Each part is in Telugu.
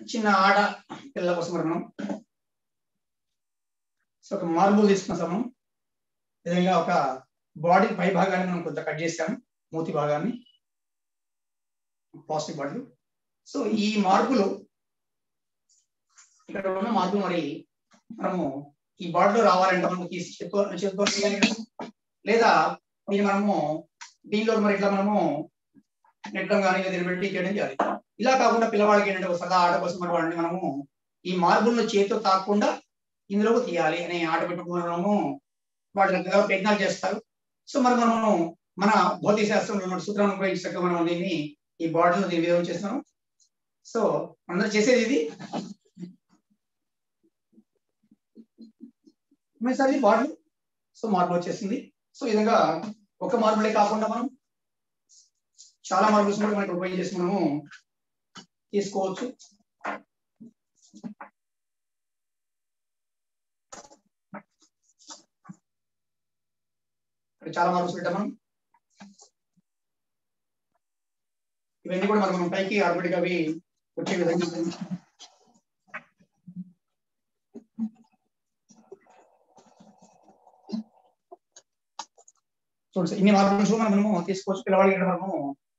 చిన్న ఆడ పిల్లల కోసం మరి మనం సో ఒక మార్బుల్ తీసుకున్నాం మనం ఈ విధంగా ఒక బాడీ పై భాగాన్ని మనం కొంత కట్ చేసాము మూతి భాగాన్ని ప్లాస్టిక్ బాడీలు సో ఈ మార్పులు ఇక్కడ ఉన్న మార్పులు మరి మనము ఈ బాడీలో రావాలంటే మనము తీసి చేత్తో చేత్తో తీయాలి. లేదా దీన్ని మనము దీనిలో మరి ఇట్లా మనము నెట్టడం కానీ లేదా పెట్టి చేయడం చేయాలి ఇలా కాకుండా పిల్లవాడికి ఏంటంటే ఒక సదా ఆట కోసం మరి వాడిని మనము ఈ మార్బుల్ను చేతితో తాకకుండా ఇందులోకి తీయాలి అనే ఆట పెట్టుకుని మనము వాటి రకంగా ప్రయత్నాలు చేస్తారు సో మరి మనము మన భౌతిక శాస్త్రంలో ఉన్న సూత్రాన్ని ఉపయోగించక మనం దీన్ని ఈ బాటిల్ దీని విధంగా చేస్తున్నాం సో అందరూ చేసేది ఇది సార్ ఇది బాటిల్ సో మార్బుల్ వచ్చేసింది సో ఈ విధంగా ఒక మార్బులే కాకుండా మనం చాలా మార్బుల్స్ కూడా మనకి ఉపయోగం చేసి మనము తీసుకోవచ్చు ఇక్కడ చాలా మార్బుల్స్ పెట్టాం మనం ఇవన్నీ కూడా మనం పైకి ఆటోమేటిక్ అవి వచ్చే విధంగా ఉంటుంది. చూడండి ఇన్ని మార్పులు మనము తీసుకోవచ్చు పిల్లవాడికి ఇక్కడ మనము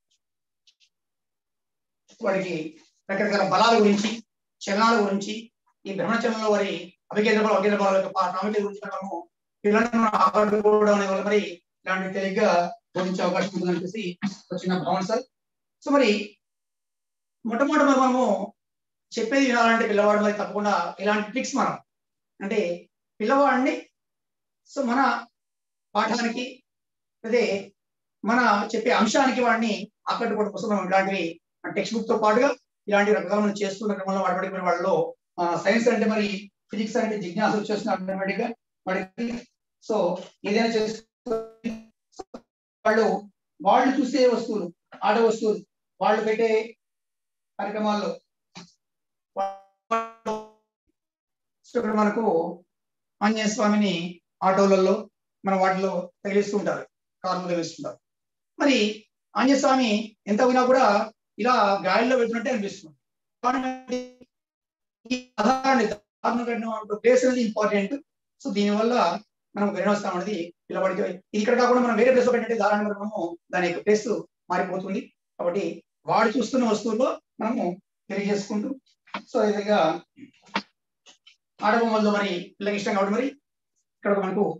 వాడికి రకరకాల బలాల గురించి చలనాల గురించి ఈ భ్రమణ చలనంలో వారి అభికేంద్ర బలం అభికేంద్ర బలాల యొక్క పా- ప్రాముఖ్యత గురించి మనము పిల్లలను ఆకట్టుకోవడం అనే వల్ల మరి ఇలాంటి తెలివిగా బోధించే అవకాశం ఉంటుందని చెప్పేసి ఒక చిన్న భావన సార్ సో మరి మొట్టమొదటి మరి మనము చెప్పేది వినాలంటే పిల్లవాడు మరి తప్పకుండా ఇలాంటి ట్రిక్స్ మనం అంటే పిల్లవాడిని సో మన పాఠానికి అదే మన చెప్పే అంశానికి వాడిని ఆకట్టుకోవడం కోసం మనం ఇలాంటివి టెక్స్ట్ బుక్ తో పాటుగా ఇలాంటి రకాల మనం చేస్తున్న క్రమంలో వాడి మరి వాళ్ళలో సైన్స్ అంటే మరి ఫిజిక్స్ అంటే జిజ్ఞాస వచ్చేస్తుంది ఆటోమేటిక్ గా వాడికి సో ఏదైనా చేస్తూ వాళ్ళు వాళ్ళు చూసే వస్తువులు ఆట వస్తువులు వాళ్ళు పెట్టే కార్యక్రమాల్లో సో ఇక్కడ మనకు ఆంజనేయ స్వామిని ఆటోలలో మన వాటిలో తగిలిస్తూ ఉంటారు కార్లు తగిలిస్తుంటారు మరి ఆంజనేయ స్వామి ఎంత పోయినా కూడా ఇలా గాలిలో వెళ్తున్నట్టే అనిపిస్తుంది కానీ ఈ ఆధారాన్ని దారుణం కట్టిన ప్లేస్ అనేది ఇంపార్టెంట్ సో దీనివల్ల మనం గ్రహణోత్సవం అనేది పిల్లవాడికి ఇది ఇక్కడ కాకుండా మనం వేరే ప్లేస్ లో పెట్టినట్టే దారాన్ని మనము దాని యొక్క ప్లేస్ మారిపోతుంది కాబట్టి వాడు చూస్తున్న వస్తువుల్లో మనము తెలియజేసుకుంటూ సో ఈ విధంగా ఆడబొమ్మల్లో మరి పిల్లకి ఇష్టం కాబట్టి మరి ఇక్కడ ఒక మనకు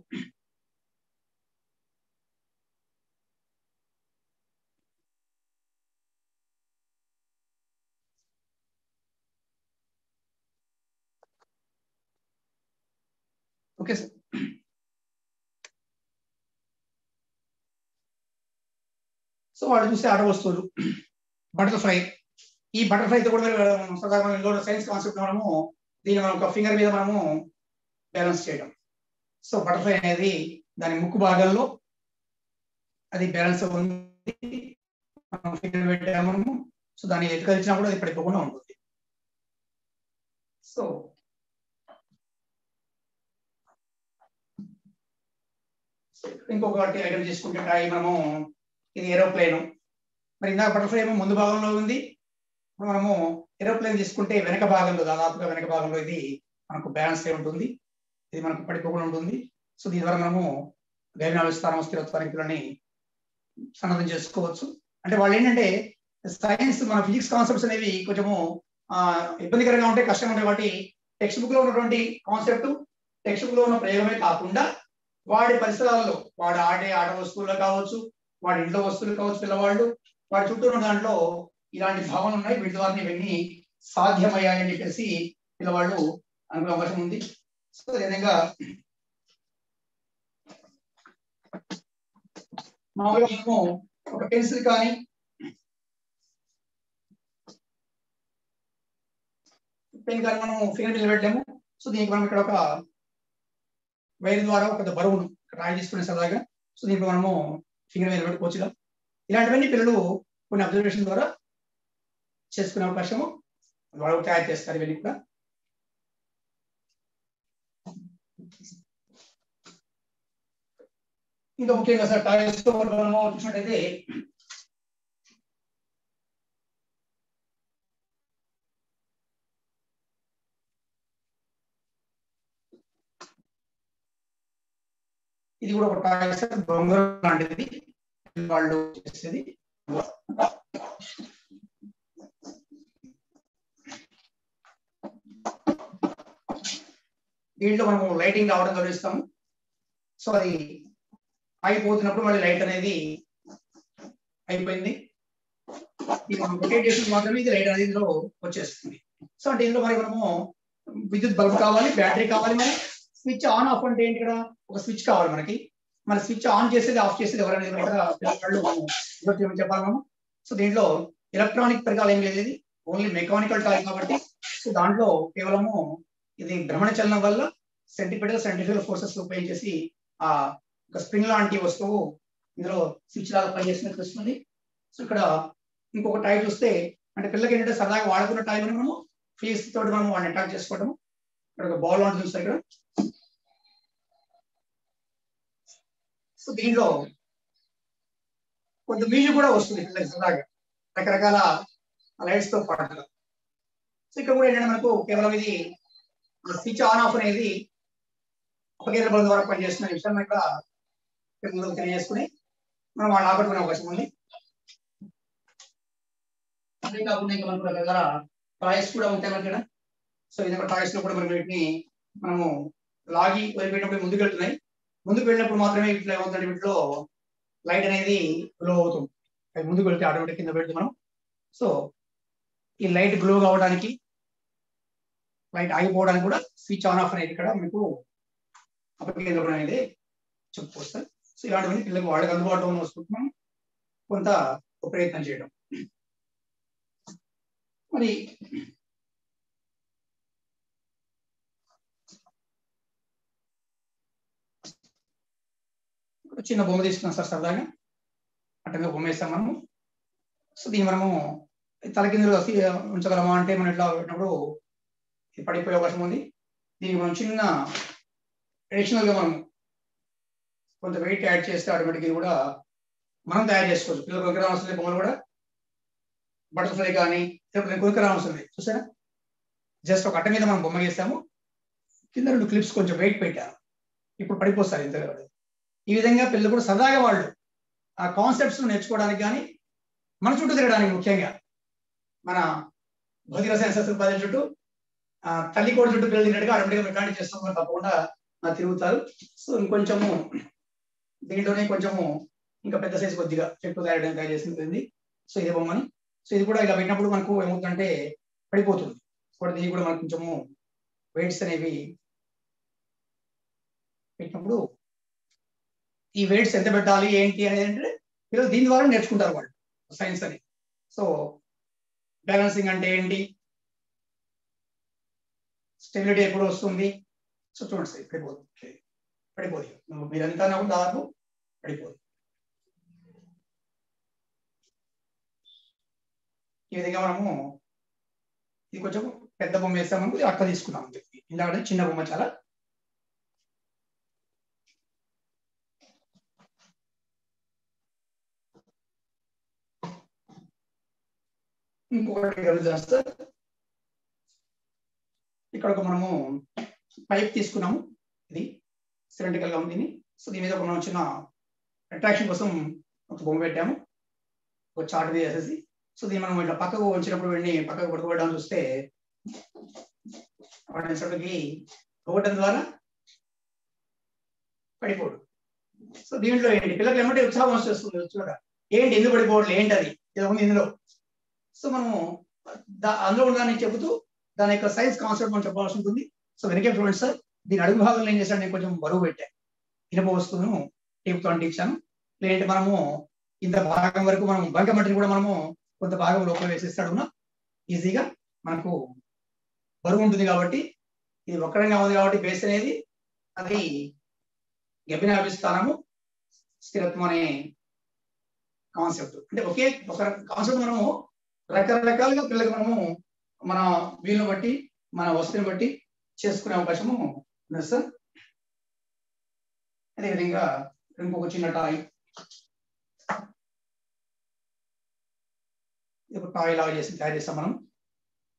ఓకే సార్ సో వాడు చూస్తే ఆట వస్తువులు బటర్ఫ్లై ఈ బటర్ఫ్లైతో కూడా మీరు సాధారణ సైన్స్ కాన్సెప్ట్ మనము దీన్ని మనం ఒక ఫింగర్ మీద మనము బ్యాలెన్స్ చేయడం సో బటర్ఫ్లై అనేది దాని ముక్కు భాగంలో అది బ్యాలెన్స్ ఉంది మనం ఫింగర్ పెట్టాము మనము సో దాన్ని ఎటు కలిసినా కూడా అది పడిపోకుండా ఉంటుంది సో ఇంకొకటి ఐటమ్ చేసుకుంటే ట్రై మనము ఇది ఏరోప్లేన్ మరి ఇందాక బటర్ఫ్లై ఏమో ముందు భాగంలో ఉంది ఇప్పుడు మనము ఏరోప్లేన్ తీసుకుంటే వెనక భాగంలో దాదాపుగా వెనక భాగంలో ఇది మనకు బ్యాలెన్స్ అయి ఉంటుంది ఇది మనకు పడిపోకుండా ఉంటుంది సో దీని ద్వారా మనము గైన విస్తారం స్థిరత్వానికి పిల్లని సన్నద్ధం చేసుకోవచ్చు అంటే వాళ్ళు ఏంటంటే సైన్స్ మన ఫిజిక్స్ కాన్సెప్ట్స్ అనేవి కొంచెము ఆ, ఇబ్బందికరంగా ఉంటాయి కష్టంగా ఉంటాయి వాటి టెక్స్ట్ బుక్ లో ఉన్నటువంటి కాన్సెప్ట్ టెక్స్ట్ బుక్ లో ఉన్న ప్రయోగమే కాకుండా వాడి పరిసరాల్లో వాడు ఆడే ఆట వస్తువులు కావచ్చు వాడి ఇంట్లో వస్తువులు కావచ్చు పిల్లవాళ్ళు వాడి చుట్టూ ఉన్న దాంట్లో ఇలాంటి భావనలు ఉన్నాయి వీటి ద్వారా ఇవన్నీ సాధ్యమయ్యాయని చెప్పేసి పిల్లవాళ్ళు అనుకునే అవకాశం ఉంది సో ఈ విధంగా మామూలుగా మనము ఒక పెన్సిల్ కానీ పెన్ కానీ మనం ఫింగర్ మీద పెట్టలేము సో దీనికి మనం ఇక్కడ ఒక వైర్ ద్వారా ఒక బరువును రాయి తీసుకునే సరదాగా సో దీంట్లో మనము ఫింగర్ మీద పెట్టుకోవచ్చు ఇలా. ఇలాంటివన్నీ పిల్లలు కొన్ని అబ్జర్వేషన్ ద్వారా చేసుకునే అవకాశము వాళ్ళు తయారు చేస్తారు ఇవన్నీ కూడా ఇంకా ముఖ్యంగా సార్ టాయిల్స్ తో మనము చూసినట్టయితే ఇది కూడా ఒక టాయ్ సార్ బొంగరం లాంటిది వాళ్ళు చేసేది దీంట్లో మనము లైటింగ్ రావడం గమనిస్తాము సో అది అయిపోతున్నప్పుడు మళ్ళీ లైట్ అనేది అయిపోయింది ఇది మనం రొటేట్ చేసిన మాత్రమే ఇది లైట్ అనేది ఇందులో వచ్చేస్తుంది సో అంటే ఇందులో మరి మనము విద్యుత్ బల్బ్ కావాలి బ్యాటరీ కావాలి మరి స్విచ్ ఆన్ ఆఫ్ అంటే ఏంటి ఇక్కడ ఒక స్విచ్ కావాలి మనకి మన స్విచ్ ఆన్ చేసేది ఆఫ్ చేసేది ఎవరైనా కూడా పిల్లలు మనం చెప్పాలి మనం సో దీంట్లో ఎలక్ట్రానిక్ పరికరాలు ఏం లేదు ఇది ఓన్లీ మెకానికల్ టాయ్ కాబట్టి సో దాంట్లో కేవలము ఇది భ్రమణ చలనం వల్ల సెంటిపిటల్ సెంటిఫికల్ ఫోర్సెస్ ఉపయోగించేసి ఆ ఒక స్ప్రింగ్ లాంటి వస్తువు ఇందులో స్విచ్ లాగా పనిచేసినట్టు వస్తుంది సో ఇక్కడ ఇంకొక టై చూస్తే అంటే పిల్లలకి ఏంటంటే సరదాగా వాడుకున్న టైం మనము ఫీస్ తోటి మనం వాడిని అటాక్ చేసుకోవడం ఇక్కడ ఒక బాల్ లాంటి చూస్తారు ఇక్కడ సో దీనిలో కొంత మ్యూజిక్ కూడా వస్తుంది పిల్లలకి సరదాగా రకరకాల లైట్స్ తో పాటుగా సో ఇక్కడ కూడా ఏంటంటే మనకు కేవలం ఇది స్విచ్ ఆన్ ఆఫ్ అనేది అపకేంద్ర బలం ద్వారా పనిచేస్తున్న విషయాన్ని ఇక్కడ ముందుకు తెలియజేసుకుని మనం వాళ్ళు ఆపట్టుకునే అవకాశం ఉంది అదే కాకుండా ఇంకా మనకు రకరకాల టాయ్స్ కూడా ఉంటాయి మనకి ఇక్కడ సో ఇదొక టాయ్స్ లో కూడా మనం వీటిని మనము లాగి వదిలిపెట్టినప్పుడు ముందుకు వెళ్తున్నాయి ముందుకు వెళ్ళినప్పుడు మాత్రమే ఇట్లా ఏమవుతుంది వీటిలో లైట్ అనేది గ్లో అవుతుంది అది ముందుకు వెళ్తే ఆటోమేటిక్ కింద పెడితే మనం సో ఈ లైట్ గ్లో కావడానికి లైట్ ఆగిపోవడానికి కూడా స్విచ్ ఆన్ ఆఫ్ అనేది ఇక్కడ మీకు అపకేంద్రం అనేది చెప్పుకొస్తారు సో ఇలాంటివన్నీ పిల్లలకు వాళ్ళకి అందుబాటులో ఉన్న వస్తున్నాం కొంత ప్రయత్నం చేయడం మరి చిన్న బొమ్మ తీసుకున్నాం సార్ సరదాగా అట్టగా బొమ్మ వేస్తాం మనము సో దీన్ని మనము తలకిందులు ఉంచగలమా అంటే మనం ఇట్లా పెట్టినప్పుడు ఇది పడిపోయే అవకాశం ఉంది దీనికి మనం చిన్న అడిషనల్ గా మనం కొంత వెయిట్ యాడ్ చేస్తే ఆటోమేటిక్ ఇది కూడా మనం తయారు చేసుకోవచ్చు పిల్లలు కొనుక్కరా అవసరం బొమ్మలు కూడా బటర్ఫ్లై కానీ కొనుక్కరా అవసరం లేదు చూసారా జస్ట్ ఒక అట్ట మీద మనం బొమ్మ గీస్తాము కింద రెండు క్లిప్స్ కొంచెం వెయిట్ పెట్టాను ఇప్పుడు పడిపోస్తారు ఇంత ఈ విధంగా పిల్లలు కూడా సరదాగా వాళ్ళు ఆ కాన్సెప్ట్స్ నేర్చుకోవడానికి కానీ మన చుట్టూ తిరగడానికి ముఖ్యంగా మన భౌతిక రసాయన శాస్త్ర పది చుట్టూ తల్లి కూడా చుట్టూ పిల్లలు తిన్నట్టుగా ఆటోమేటిక్గా మెకానిక్ చేస్తాం తప్పకుండా తిరుగుతారు సో ఇంకొంచెము దీంట్లోనే కొంచెము ఇంకా పెద్ద సైజు కొద్దిగా చెట్టు తయారు తయారు చేసింది సో ఇదే బొమ్మని సో ఇది కూడా ఇలా పెట్టినప్పుడు మనకు ఏమవుతుందంటే పడిపోతుంది సో దీనికి కూడా మనకు కొంచెము వెయిట్స్ అనేవి పెట్టినప్పుడు ఈ వెయిట్స్ ఎంత పెట్టాలి ఏంటి అనేది అంటే పిల్లలు దీని ద్వారా నేర్చుకుంటారు వాళ్ళు సైన్స్ అని సో బ్యాలెన్సింగ్ అంటే ఏంటి స్టెబిలిటీ ఎప్పుడు వస్తుంది సో చూడండి సార్ పడిపోతుంది పడిపోదు మీరంతా నాకు దాదాపు పడిపోదు ఈ విధంగా మనము ఇది కొంచెం పెద్ద బొమ్మ వేస్తాము ఇది అక్క తీసుకున్నాం ఇందాక చిన్న బొమ్మ చాలా ఇంకొకటి గమనిస్తే ఇక్కడ ఒక మనము పైప్ తీసుకున్నాము ఇది సిలిండ్రికల్ గా ఉంది సో దీని మీద ఒక మనం చిన్న అట్రాక్షన్ కోసం ఒక బొమ్మ పెట్టాము ఒక చార్ట్ మీద వేసేసి సో దీన్ని మనం ఇట్లా పక్కకు వచ్చినప్పుడు వెళ్ళి పక్కకు పడుకోవడం చూస్తే వాటికి పోవడం ద్వారా పడిపోడు సో దీంట్లో ఏంటి పిల్లలు ఏమంటే ఉత్సాహం వస్తుంది చూడ ఏంటి ఎందుకు పడిపోవడం ఏంటి అది ఇది ఉంది ఇందులో సో మనము అందులో ఉన్నదాన్ని చెబుతూ దాని యొక్క సైన్స్ కాన్సెప్ట్ మనం చెప్పాల్సి ఉంటుంది సో వెనకే చూడండి సార్ దీని అడుగు భాగంలో ఏం చేశాను నేను కొంచెం బరువు పెట్టాను ఇనుప వస్తువును టేపుతో అంటించాను లేదంటే మనము ఇంత భాగం వరకు మనం బంకమట్టిని కూడా మనము కొంత భాగం లోపల వేసేస్తాడు ఈజీగా మనకు బరువు ఉంటుంది కాబట్టి ఇది వక్రంగా ఉంది కాబట్టి బేస్ అనేది అది గభినాభిస్థానము స్థిరత్వం అనే కాన్సెప్ట్ అంటే ఒకే ఒక కాన్సెప్ట్ మనము రకరకాలుగా పిల్లలకు మనము మన వీలును బట్టి మన వస్తువుని బట్టి చేసుకునే అవకాశము ఉంది సార్ అదేవిధంగా ఇంకొక చిన్న టాయ్ ఒక టాయ్ లాగా చేసి తయారు చేస్తాం మనం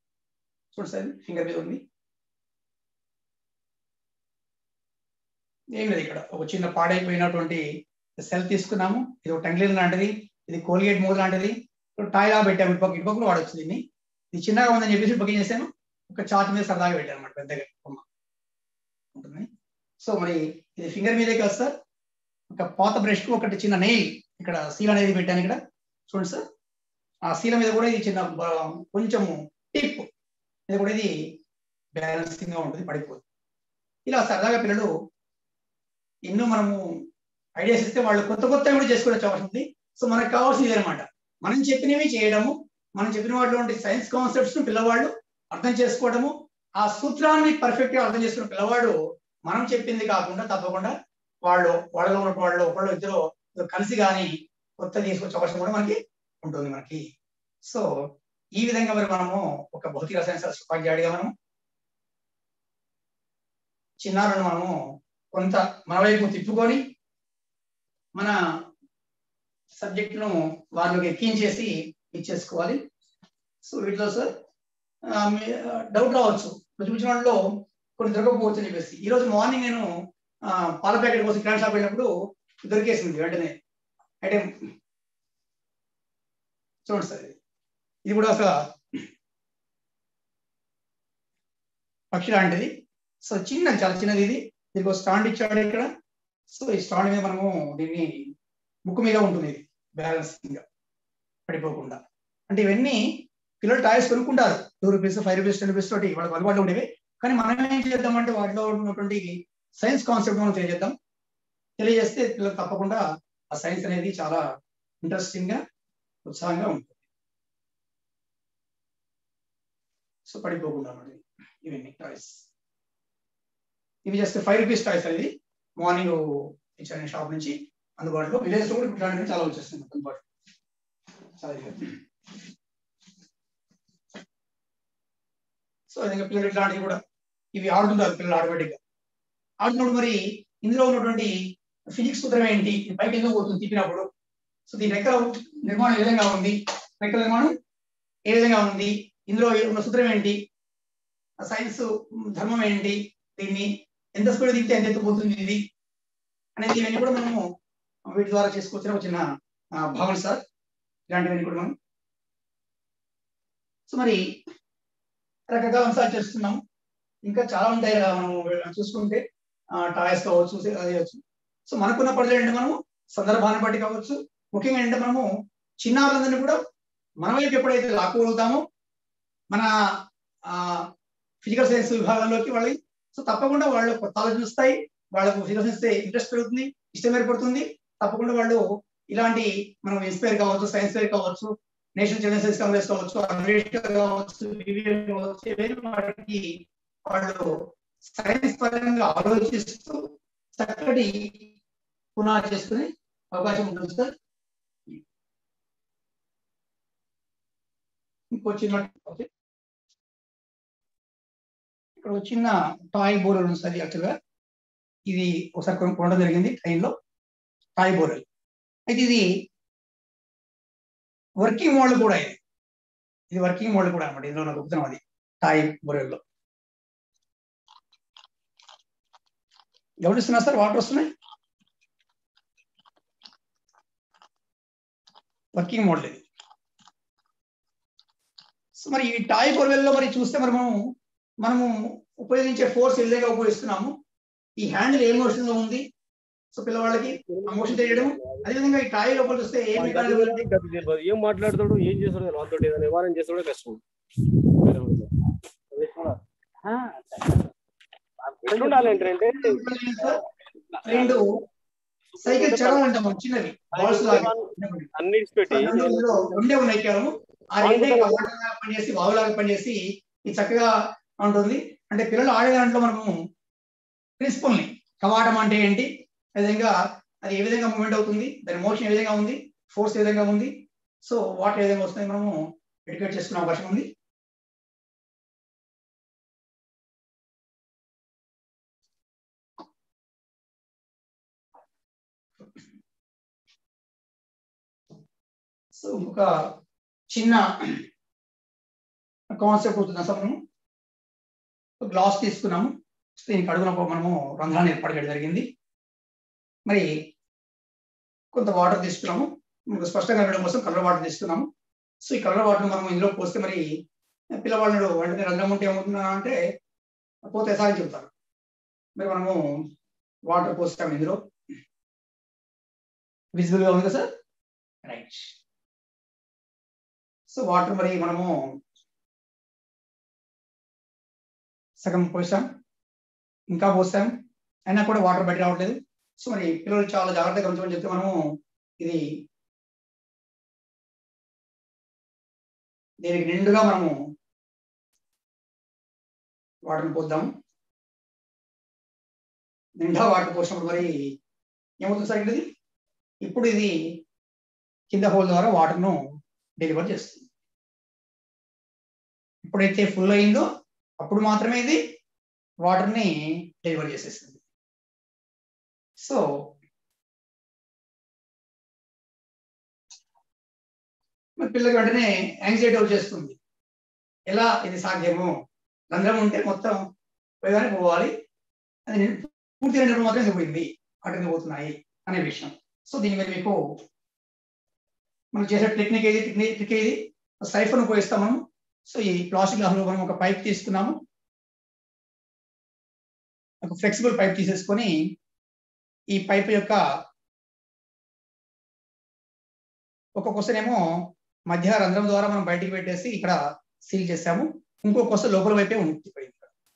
చూడండి సార్ ఫింగర్ మీద ఉంది ఏం లేదు ఇక్కడ ఒక చిన్న పాడైపోయినటువంటి సెల్ తీసుకున్నాము ఇది ఒక టంగ్లీన్ లాంటిది ఇది కోల్గేట్ మూడు లాంటిది టాయ్లా పెట్టాము ఇటుపక్క ఇటుపక్కలు వాడచ్చు దీన్ని ఇది చిన్నగా ఉందని చెప్పేసి బుక్ చేశాను ఒక చార్ట్ మీద సరదాగా పెట్టాను అనమాట పెద్దగా బొమ్మ ఉంటుంది సో మరి ఇది ఫింగర్ మీదే కదా సార్ ఒక పాత బ్రష్ కు ఒకటి చిన్న నెయిల్ ఇక్కడ సీల్ అనేది పెట్టాను ఇక్కడ చూడండి సార్ ఆ సీల మీద కూడా ఇది చిన్న బ- కొంచెము టిప్ ఇది కూడా ఇది బ్యాలెన్సింగ్ గా ఉంటుంది పడిపోదు ఇలా సరదాగా పిల్లలు ఎన్నో మనము ఐడియాస్ ఇస్తే వాళ్ళు కొత్త కొత్త కూడా చేసుకోవచ్చు అవసరం ఉంది సో మనకు కావాల్సింది ఇదనమాట మనం చెప్పినవి చేయడము మనం చెప్పిన వాటిలో సైన్స్ కాన్సెప్ట్స్ పిల్లవాళ్ళు అర్థం చేసుకోవడము ఆ సూత్రాన్ని పర్ఫెక్ట్ గా అర్థం చేసుకున్న పిల్లవాడు మనం చెప్పింది కాకుండా తప్పకుండా వాళ్ళు వాళ్ళలో ఉన్న వాళ్ళు ఒకళ్ళు ఇద్దరు కలిసి కానీ కొత్త తీసుకొచ్చే అవసరం కూడా మనకి ఉంటుంది మనకి సో ఈ విధంగా మరి మనము ఒక భౌతిక రసాయన శాస్త్ర ఉపాధ్యాయుడిగా మనం చిన్నారులను మనము కొంత మన వైపు తిప్పుకొని మన సబ్జెక్టును వాళ్ళకి ఎక్కించేసి ఇచ్చేసుకోవాలి సో వీటిలో సార్ డౌట్ రావచ్చు ఇప్పుడు చూసిన వాళ్ళలో కొన్ని దొరకకపోవచ్చు అని చెప్పేసి ఈ రోజు మార్నింగ్ నేను ఆ, పాల ప్యాకెట్ కోసం కిరాణా షాప్ వెళ్ళినప్పుడు దొరికేసింది వెంటనే అంటే చూడండి సార్ ఇది. ఇది కూడా ఒక పక్షి లాంటిది సో చిన్న చాలా చిన్నది ఇది దీనికి ఒక స్టాండ్ ఇచ్చాడు ఇక్కడ సో ఈ స్టాండ్ మీద మనము దీన్ని ముక్కు మీద ఉంటుంది ఇది బ్యాలెన్సింగ్ గా పడిపోకుండా అంటే ఇవన్నీ పిల్లలు టాయ్స్ కొనుక్కుంటారు two rupees five rupees ten rupees తోటి వాళ్ళకి అలవాటు ఉండేవి కానీ మనం ఏం చేద్దామంటే వాటిలో ఉన్నటువంటి సైన్స్ కాన్సెప్ట్ మనం తెలియజేద్దాం తెలియజేస్తే పిల్లలు తప్పకుండా ఆ సైన్స్ అనేది చాలా ఇంట్రెస్టింగ్ గా ఉత్సాహంగా ఉంటుంది సో పడిపోకుండా మరి ఇవన్నీ టాయ్స్ ఇవి జస్ట్ ఫైవ్ రూపీస్ టాయ్స్ అనేది మార్నింగ్ ఇచ్చాను షాప్ నుంచి అందుబాటులో విలేజ్ కూడా ఇట్లాంటివి చాలా వచ్చేస్తుంది అందుబాటులో చాలా ఇదిగా. సో ఇంకా పిల్లలు ఇట్లాంటివి కూడా ఇవి ఆడుతుంటారు పిల్లలు ఆటోమేటిక్ గా ఆడుతున్నప్పుడు మరి ఇందులో ఉన్నటువంటి ఫిజిక్స్ సూత్రం ఏంటి ఇది పైకి ఎందుకు పోతుంది తిప్పినప్పుడు సో దీని రెక్కల నిర్మాణం ఏ విధంగా ఉంది రెక్కల నిర్మాణం ఏ విధంగా ఉంది ఇందులో ఉన్న సూత్రం ఏంటి ఆ సైన్స్ ధర్మం ఏంటి దీన్ని ఎంత స్పీడ్ దిగితే ఎంత ఎత్తు పోతుంది ఇది అనేది ఇవన్నీ కూడా మనము వీటి ద్వారా చేసుకోవచ్చిన ఒక చిన్న ఆ, భావన సార్ ఇలాంటివన్నీ కూడా మనం సో మరి రకరకాల అంశాలు చేస్తున్నాము ఇంకా చాలా ఉంటాయి కదా మనం చూసుకుంటే టాయ్స్ కావచ్చు అది కావచ్చు సో మనకున్న పరిధి ఏంటంటే మనము సందర్భాన్ని బట్టి కావచ్చు ముఖ్యంగా ఏంటంటే మనము చిన్నారులందరినీ కూడా మన వైపు ఎప్పుడైతే లాక్కగలుగుతామో మన ఫిజికల్ సైన్స్ విభాగంలోకి వాళ్ళకి సో తప్పకుండా వాళ్ళు కొత్త ఆలోచనలు వస్తాయి వాళ్ళకు ఫిజికల్ సైన్స్ ఇంట్రెస్ట్ పెరుగుతుంది ఇష్టం ఏర్పడుతుంది తప్పకుండా వాళ్ళు ఇలాంటి మనం ఇన్స్పైర్ కావచ్చు సైన్స్ ఫేర్ కావచ్చు నేషనల్ చిల్డ్రన్ సైన్స్ కాంగ్రెస్ కావచ్చు అమెరికా కావచ్చు BBA కావచ్చు ఏవైనా వాటికి వాళ్ళు సైన్స్ పరంగా ఆలోచిస్తూ చక్కటి పునాది చేసుకునే అవకాశం ఉంటుంది సార్ ఇంకో చిన్న ఓకే ఇక్కడ ఒక చిన్న టాయ్ బోరల్ ఉంది సార్ యాక్చువల్గా ఇది ఒకసారి కొన- కొనడం జరిగింది ట్రైన్లో టాయ్ బోరల్ అయితే ఇది వర్కింగ్ మోడల్ కూడా ఇది ఇది వర్కింగ్ మోడల్ కూడా అనమాట ఇందులో నాకు గొప్పతనం అది టాయ్ బోరల్లో గమనిస్తున్నా సార్ వాటర్ వస్తున్నాయి వర్కింగ్ మోడల్ ఇది సో మరి ఈ టాయ్ బోర్వెల్లో మరి చూస్తే మరి మనము మనము ఉపయోగించే ఫోర్స్ ఏ విధంగా ఉపయోగిస్తున్నాము ఈ హ్యాండిల్ ఏ మోషన్ లో ఉంది సో పిల్లవాళ్ళకి ఆ మోషన్ తెలియడం అదేవిధంగా ఈ టాయ్ లోపల చూస్తే ఏ మెకానిజం ఉంది గతి తెలియదు. ఏం మాట్లాడతాడు ఏం చేస్తాడు వాళ్ళతో ఏదైనా నివారణ చేస్తాడో కష్టం ఎట్లుండాలి ఏంటంటే రెండు సైకిల్ చడవంటాం మనం చిన్నవి బాల్స్ లాగా అన్నిటి పెట్టి రెండు ఇందులో రెండే ఉన్నాయి కేవలం ఆ రెండే కవాటంగా పనిచేసి వావులాగా పనిచేసి ఇది చక్కగా ఉంటుంది అంటే పిల్లలు ఆడే దాంట్లో మనము ప్రిన్సిపల్ ని కవాటం అంటే ఏంటి విధంగా అది ఏ విధంగా మూవ్మెంట్ అవుతుంది దాని మోషన్ ఏ విధంగా ఉంది ఫోర్స్ ఏ విధంగా ఉంది సో వాట్ ఏ విధంగా వస్తున్నాయి మనము ఎడ్యుకేట్ చేసుకునే అవకాశం ఉంది సో ఒక చిన్న కాన్సెప్ట్ అవుతుంది అసలు మనము గ్లాస్ తీసుకున్నాము సో దీనికి అడుగున మనము రంధ్రాన్ని ఏర్పాటు చేయడం జరిగింది మరి కొంత వాటర్ తీసుకున్నాము మీకు స్పష్టంగా కనడం కోసం కలర్ వాటర్ తీసుకున్నాము సో ఈ కలర్ వాటర్ మనం ఇందులో పోస్తే మరి పిల్లవాళ్ళు వెంటనే రంధ్రం ఉంటే ఏమవుతుందా అంటే పోతే సాగి చెబుతారు మరి మనము వాటర్ పోస్తాం ఇందులో విజిబుల్ గా ఉంది కదా సార్ రైట్ సో వాటర్ మరి మనము సగం పోసాం ఇంకా పోస్తాం అయినా కూడా వాటర్ బయట రావట్లేదు సో మరి పిల్లలు చాలా జాగ్రత్తగా ఉంచమని చెప్తే మనము ఇది దీనికి నిండుగా మనము వాటర్ని పోద్దాం నిండా వాటర్ పోసినప్పుడు మరి ఏమవుతుంది సార్ ఇది ఇప్పుడు ఇది కింద హోల్ ద్వారా వాటర్ను డెలివర్ చేస్తుంది ఎప్పుడైతే ఫుల్ అయిందో అప్పుడు మాత్రమే ఇది వాటర్ని డెలివర్ చేసేస్తుంది సో మరి పిల్లకి వెంటనే యాంగ్జైటీ వచ్చేస్తుంది ఎలా ఇది సాధ్యము రంధ్రం ఉంటే మొత్తం పోయగానే పోవాలి అది నిండు- పూర్తి రెండప్పుడు మాత్రమే పోయింది అటుకు పోతున్నాయి అనే విషయం సో దీని మీద మీకు మనం చేసే టెక్నిక్ ఏది టెక్నిక్ ట్రిక్ ఏది సైఫర్ను పోయిస్తాం మనం సో ఈ ప్లాస్టిక్ గ్లాసులో మనం ఒక పైప్ తీసుకున్నాము ఒక ఫ్లెక్సిబుల్ పైప్ తీసేసుకొని ఈ పైప్ యొక్క ఒక క్వశ్చన్ ఏమో మధ్య రంధ్రం ద్వారా మనం బయటికి పెట్టేసి ఇక్కడ సీల్ చేసాము ఇంకో క్వశ్చన్ లోపల వైపే ఉండిపోయింది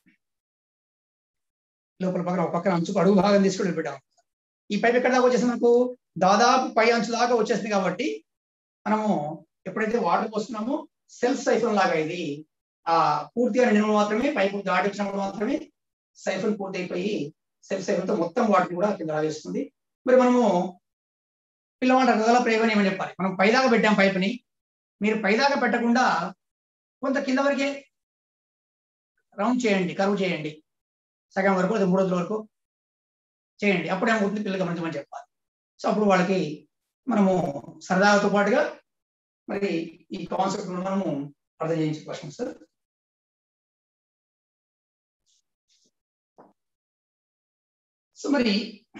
లోపల పక్కన ఒక పక్కన అంచుకు అడుగు భాగం తీసుకుని పెట్టాము ఈ పైప్ ఎక్కడ దాకా వచ్చేసింది మనకు దాదాపు పై అంచు దాకా వచ్చేసింది కాబట్టి మనము ఎప్పుడైతే వాటర్ పోస్తున్నామో సెల్ఫ్ సైఫన్ లాగా ఇది ఆ పూర్తిగా నిండినప్పుడు మాత్రమే పైపు దాటించినప్పుడు మాత్రమే సైఫన్ పూర్తి అయిపోయి సెల్ఫ్ సైఫన్ తో మొత్తం వాటర్ కూడా కింద రాజేస్తుంది మరి మనము పిల్లవాడి రకరకాల ప్రయోగం ఏమని చెప్పాలి మనం పైదాకా పెట్టాం పైపుని మీరు పైదాకా పెట్టకుండా కొంత కింద వరకే రౌండ్ చేయండి కరువు చేయండి సగం వరకు అది మూడు రోజుల వరకు చేయండి అప్పుడు ఏమవుతుంది పిల్లలు గమనించమని చెప్పాలి సో అప్పుడు వాళ్ళకి మనము సరదాతో పాటుగా మరి ఈ కాన్సెప్ట్ మనము అర్థం చేయించే క్వశ్చన్ సార్ సో మరి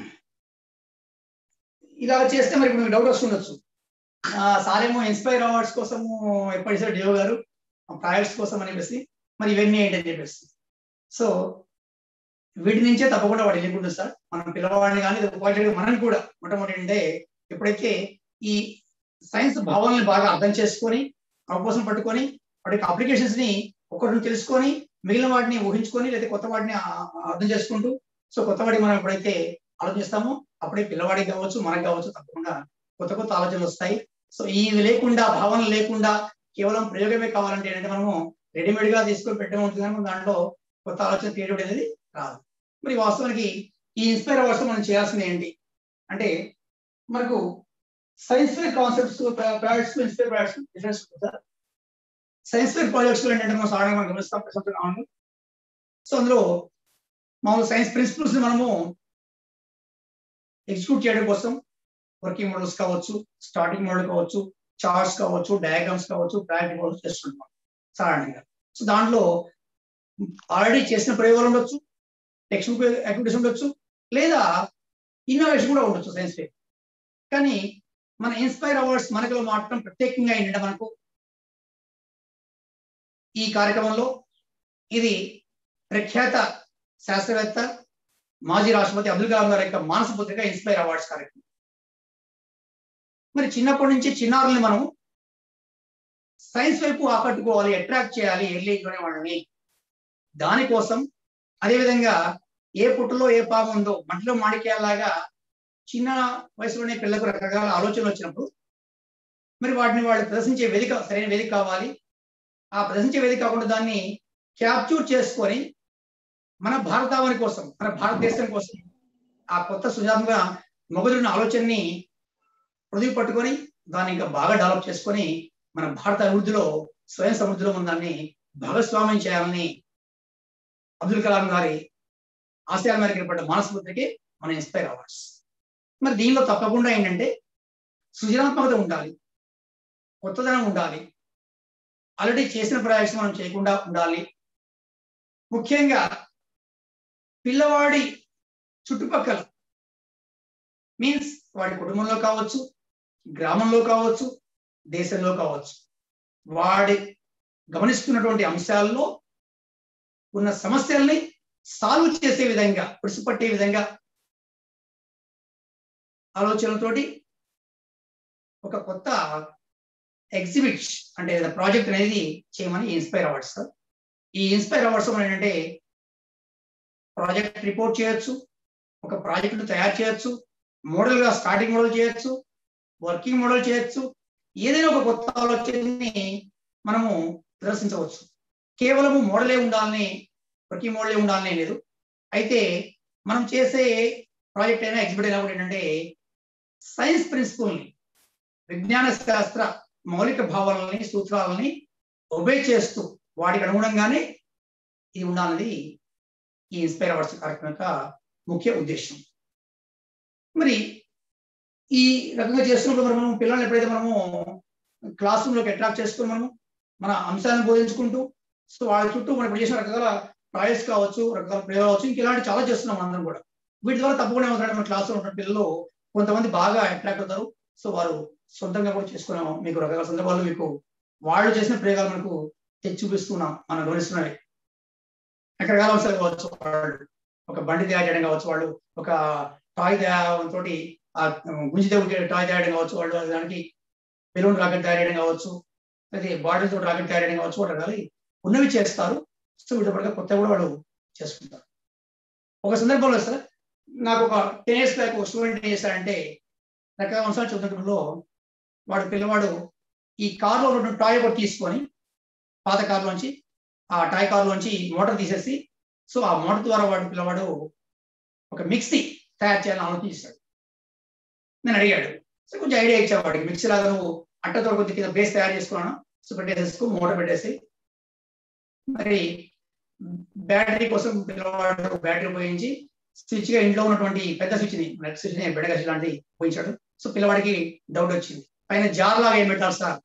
ఇలా చేస్తే మరి ఇప్పుడు మీకు డౌట్ వస్తుండొచ్చు ఆ, సార్ ఏమో ఇన్స్పైర్ అవార్డ్స్ కోసము ఎప్పటి సార్ డిఓ గారు ప్రాజెక్ట్స్ కోసం అని చెప్పేసి మరి ఇవన్నీ ఏంటని చెప్పేసి సో వీటి నుంచే తప్పకుండా వాడు వెళ్ళిపోతుంది సార్ మనం పిల్లవాడిని కానీ ఉపాధ్యాయుడు మనం కూడా మొట్టమొదటి అంటే ఎప్పుడైతే ఈ సైన్స్ భావాలను బాగా అర్థం చేసుకొని అవకాశం పట్టుకొని వాటి యొక్క అప్లికేషన్స్ ని ఒకరిని తెలుసుకొని మిగిలిన వాటిని ఊహించుకొని లేదా కొత్త వాటిని ఆ- ఆ అర్థం చేసుకుంటూ సో కొత్త వాటిని మనం ఎప్పుడైతే ఆలోచిస్తామో అప్పుడే పిల్లవాడికి కావచ్చు మనకు కావచ్చు తప్పకుండా కొత్త కొత్త ఆలోచనలు వస్తాయి సో ఇవి లేకుండా భావన లేకుండా కేవలం ప్రయోగమే కావాలంటే ఏంటంటే మనము రెడీమేడ్ గా తీసుకొని పెట్టడం ఉంటుంది కానీ మనం దాంట్లో కొత్త ఆలోచన క్రియేటివిటీ అనేది రాదు మరి వాస్తవానికి ఈ ఇన్స్పైర్ అవర్స్ మనం చేయాల్సింది ఏంటి అంటే మనకు science fair concepts projects inspire projects difference sir science fair projects ఏంటంటే మనం సాధారణంగా మనం గమనిస్తాం ప్రస్తుతం అవును సో అందులో మామూలు సైన్స్ ప్రిన్సిపల్స్ ని మనము ఎగ్జిక్యూట్ చేయడం కోసం వర్కింగ్ మోడల్స్ కావచ్చు స్టార్టింగ్ మోడల్ కావచ్చు చార్ట్స్ కావచ్చు డయాగ్రామ్స్ కావచ్చు ప్రాక్టికల్ కావచ్చు చేస్తుంటాం సాధారణంగా సో దాంట్లో ఆల్రెడీ చేసిన ప్రయోగాలు ఉండొచ్చు టెక్స్ట్ బుక్ యాక్టివిటీస్ ఉండొచ్చు లేదా ఇన్నోవేషన్ కూడా ఉండొచ్చు సైన్స్ ఫేర్ కానీ మన ఇన్స్పైర్ అవార్డ్స్ మనకులో మాత్రం ప్రత్యేకంగా ఏంటంటే మనకు ఈ కార్యక్రమంలో ఇది ప్రఖ్యాత శాస్త్రవేత్త మాజీ రాష్ట్రపతి అబ్దుల్ కలాం గారి యొక్క మానస పుత్రిక ఇన్స్పైర్ అవార్డ్స్ కార్యక్రమం మరి చిన్నప్పటి నుంచి చిన్నారుల్ని మనం సైన్స్ వైపు ఆకట్టుకోవాలి అట్రాక్ట్ చేయాలి ఎర్లీలోనే వాళ్ళని దానికోసం అదేవిధంగా ఏ పుట్టలో ఏ పాము ఉందో మట్టిలో మాణిక్యాలాగా చిన్న వయసులోనే పిల్లలకు రకరకాల ఆలోచనలు వచ్చినప్పుడు మరి వాటిని వాళ్ళు ప్రదర్శించే వేదిక సరైన వేదిక కావాలి ఆ ప్రదర్శించే వేదిక కాకుండా దాన్ని క్యాప్చూర్ చేసుకొని మన భారతావని కోసం మన భారతదేశం కోసం ఆ కొత్త సృజనాత్మక మొగలున్న ఆలోచనని హృదయ పట్టుకొని దాన్ని ఇంకా బాగా డెవలప్ చేసుకొని మన భారత అభివృద్ధిలో స్వయం సమృద్ధిలో ఉన్న దాన్ని భాగస్వామ్యం చేయాలని అబ్దుల్ కలాం గారి ఆశయాల మేరకు ఏర్పడ్డ మానసపుత్రికి మన ఇన్స్పైర్ అవార్డ్స్ మరి దీనిలో తప్పకుండా ఏంటంటే సృజనాత్మకత ఉండాలి కొత్తదనం ఉండాలి ఆల్రెడీ చేసిన ప్రయాసం మనం చేయకుండా ఉండాలి ముఖ్యంగా పిల్లవాడి చుట్టుపక్కల మీన్స్ వాడి కుటుంబంలో కావచ్చు గ్రామంలో కావచ్చు దేశంలో కావచ్చు వాడి గమనిస్తున్నటువంటి అంశాల్లో ఉన్న సమస్యల్ని సాల్వ్ చేసే విధంగా పుడిసిపట్టే విధంగా ఆలోచనలతోటి ఒక కొత్త ఎగ్జిబిట్ అంటే ప్రాజెక్ట్ అనేది చేయమని ఇన్స్పైర్ అవార్డ్స్ ఈ ఇన్స్పైర్ అవార్డ్స్ ఏంటంటే ప్రాజెక్ట్ రిపోర్ట్ చేయొచ్చు ఒక ప్రాజెక్ట్ తయారు చేయొచ్చు మోడల్ గా స్టార్టింగ్ మోడల్ చేయొచ్చు వర్కింగ్ మోడల్ చేయొచ్చు ఏదైనా ఒక కొత్త ఆలోచనని మనము ప్రదర్శించవచ్చు కేవలము మోడలే ఉండాలని వర్కింగ్ మోడలే ఉండాలని లేదు అయితే మనం చేసే ప్రాజెక్ట్ అయినా ఎగ్జిబిట్ అయినా కూడా ఏంటంటే సైన్స్ ప్రిన్సిపల్ని విజ్ఞాన శాస్త్ర మౌలిక భావాలని సూత్రాలని ఒబే చేస్తూ వాటికి అనుగుణంగానే ఇది ఉండాలన్నది ఈ ఇన్స్పైర్ అవార్డ్స్ కార్యక్రమం యొక్క ముఖ్య ఉద్దేశం మరి ఈ రకంగా చేస్తున్నప్పుడు మరి మనం పిల్లల్ని ఎప్పుడైతే మనము క్లాస్ రూమ్లోకి అట్రాక్ట్ చేసుకుని మనము మన అంశాలను బోధించుకుంటూ సో వాళ్ళ చుట్టూ మనం ఇప్పుడు చేసిన రకరకాల ట్రయల్స్ కావచ్చు రకరకాల ప్రయోగాలు కావచ్చు ఇంక ఇలాంటి చాలా చేస్తున్నాం అందరం కూడా వీటి ద్వారా తప్పకుండా ఏమవుతారంటే మన క్లాస్లో ఉన్న పిల్లలు కొంతమంది బాగా అట్రాక్ట్ అవుతారు సో వారు సొంతంగా కూడా చేసుకున్నాం మీకు రకరకాల సందర్భాల్లో మీకు వాళ్ళు చేసిన ప్రయోగాలు మనకు తెచ్చి చూపిస్తున్నాం మనం గమనిస్తున్నవి రకరకాల అంశాలు కావచ్చు వాళ్ళు ఒక బండి తయారు చేయడం కావచ్చు వాళ్ళు ఒక టాయ్ తోటి ఆ గుంజితే టాయ్ తయారు కావచ్చు వాళ్ళు దానికి బెలూన్ రాకెట్ తయారు చేయడం కావచ్చు లేదా బాటిల్ తోటి రాకెట్ తయారు చేయడం కావచ్చు రకాలు ఉన్నవి చేస్తారు సో వీటి పడక కొత్త కూడా వాళ్ళు చేసుకుంటారు ఒక సందర్భంలో సార్ నాకు ఒక టెన్ ఇయర్స్ బ్యాక్ ఒక స్టూడెంట్ ఏం చేశాడంటే రకరకాల అంశాలు చదువుతున్నప్పుడు వాడు పిల్లవాడు ఈ కార్లో ఉన్నటువంటి టాయ్ ఒకటి తీసుకొని పాత కార్లోంచి ఆ టాయ్ కార్లోంచి మోటార్ తీసేసి సో ఆ మోటార్ ద్వారా వాడు పిల్లవాడు ఒక మిక్సీ తయారు చేయాలని ఆలోచించాడు నేను అడిగాడు సో కొంచెం ఐడియా ఇచ్చావు వాడికి మిక్సీ లాగా నువ్వు అట్టతో కొద్ది కింద బేస్ తయారు చేసుకున్నాను సో పెట్టేసేసుకో మోటార్ పెట్టేసి మరి బ్యాటరీ కోసం పిల్లవాడు బ్యాటరీ ఉపయోగించి స్విచ్ గా ఇంట్లో ఉన్నటువంటి పెద్ద స్విచ్ ని నెట్ స్విచ్ ని బెడగా లాంటిది ఉపయోగించాడు సో పిల్లవాడికి డౌట్ వచ్చింది పైన జార్ లాగా ఏం పెట్టాలి సార్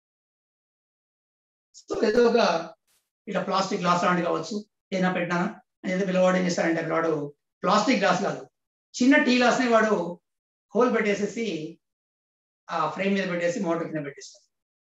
సో ఏదో ఒక ఇట్లా ప్లాస్టిక్ గ్లాస్ లాంటి కావచ్చు ఏదైనా పెట్టినానా ఏదో పిల్లవాడు ఏం చేస్తాడంటే పిల్లవాడు ప్లాస్టిక్ గ్లాస్ కాదు చిన్న టీ గ్లాస్ ని వాడు హోల్ పెట్టేసేసి ఆ ఫ్రేమ్ మీద పెట్టేసి మోటార్ కింద పెట్టేస్తాడు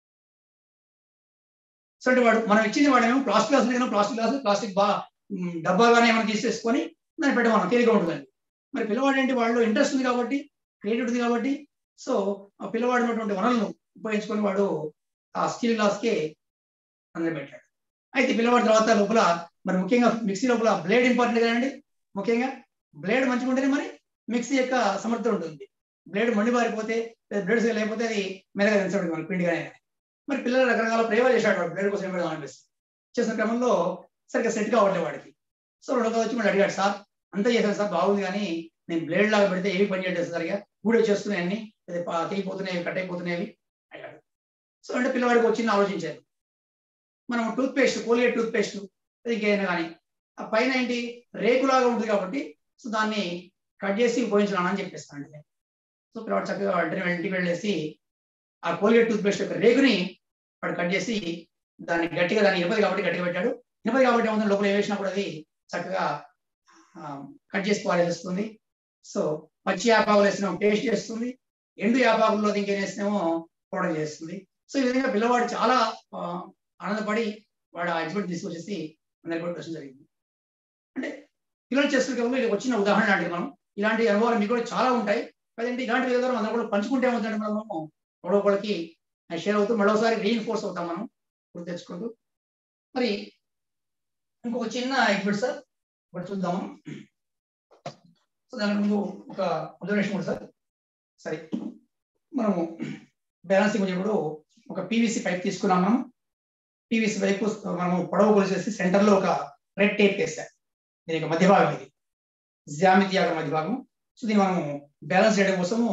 సో అంటే వాడు మనం ఇచ్చింది వాడేమో ప్లాస్టిక్ గ్లాస్ మీద ప్లాస్టిక్ గ్లాస్ ప్లాస్టిక్ బా డబ్బాగానే ఏమైనా తీసేసుకొని దాన్ని పెట్టమన్నాం తేలిగా ఉంటుందండి మరి పిల్లవాడు ఏంటి వాళ్ళు ఇంట్రెస్ట్ ఉంది కాబట్టి క్రియేటివ్ ఉంది కాబట్టి సో ఆ పిల్లవాడు ఉన్నటువంటి వనరులను ఉపయోగించుకొని వాడు ఆ స్టీల్ గ్లాస్కి అందరూ పెట్టాడు అయితే పిల్లవాడి తర్వాత లోపల మరి ముఖ్యంగా మిక్సీ లోపల బ్లేడ్ ఇంపార్టెంట్ కదండి ముఖ్యంగా బ్లేడ్ మంచిగా ఉంటేనే మరి మిక్సీ యొక్క సమర్థత ఉంటుంది బ్లేడ్ మండి బారిపోతే బ్లేడ్ లేకపోతే అది మెదగా దించబడింది మన పిండిగానే మరి పిల్లలు రకరకాల ప్రయోగాలు చేశాడు వాడు బ్లేడ్ కోసం ఏం పెడదాం అనిపిస్తుంది చేసిన క్రమంలో సరిగ్గా సెట్ కావట్లేదు వాడికి సో రెండో వచ్చి మళ్ళీ అడిగాడు సార్ అంతా చేశాను సార్ బాగుంది కానీ నేను బ్లేడ్ లాగా పెడితే ఏవి పని చేయట్లేదు సరిగా గూడే చేస్తున్నాయి అన్ని తెగిపోతున్నాయి కట్ అయిపోతున్నాయి అయ్యాడు సో అంటే పిల్లవాడికి వచ్చింది ఆలోచించారు మనం tooth paste Colgate tooth paste ఇంకేదైనా కానీ ఆ పైన ఏంటి రేకులాగా ఉంటుంది కాబట్టి సో దాన్ని కట్ చేసి ఉపయోగించాలని అని చెప్పేస్తాను సో పిల్లవాడు చక్కగా వెంటనే ఇంటికి వెళ్ళేసి ఆ కోలిగేట్ టూత్ పేస్ట్ యొక్క రేకుని వాడు కట్ చేసి దాన్ని గట్టిగా దాన్ని ఇరవై కాబట్టి గట్టిగా పెట్టాడు ఇరవై కాబట్టి ఏముంది లోపల ఏ వేసినా కూడా అది చక్కగా కట్ చేసి పారేస్తుంది సో పచ్చి యాపాకులు వేసినాము పేస్ట్ చేస్తుంది ఎండు యాపాకుల్లో ఇంకేం వేసినామో పౌడర్ చేస్తుంది సో ఈ విధంగా పిల్లవాడు చాలా ఆనందపడి వాడు ఆ ఎగ్జిబిట్ తీసుకొచ్చేసి అందరికి కూడా ప్రశ్న జరిగింది అంటే పిల్లలు చేస్తున్న ఇది వచ్చిన ఉదాహరణ లాంటిది మనం ఇలాంటి అనుభవాలు మీకు కూడా చాలా ఉంటాయి కదండి ఇలాంటి విధాలు అందరూ కూడా పంచుకుంటే ఏమవుతుందంటే మనము ఒకడొకరికి షేర్ అవుతూ మరోసారి రీఇన్ఫోర్స్ అవుతాం మనం గుర్తు తెచ్చుకుంటూ మరి ఇంకొక చిన్న ఎగ్జిబిట్ సార్ ఒకటి చూద్దాము సో దాని ముందు ఒక అబ్జర్వేషన్ కూడా సార్ సరే మనము బ్యాలెన్సింగ్ వచ్చేప్పుడు ఒక పీవీసీ పైప్ తీసుకున్నాం మనం పీవీసీ పైపు మనము పొడవు కొలిసేసి సెంటర్లో ఒక రెడ్ టేప్ వేసాం దీనికి మధ్య భాగం ఇది జ్యామితి యొక్క మధ్య భాగం సో దీన్ని మనము బ్యాలెన్స్ చేయడం కోసము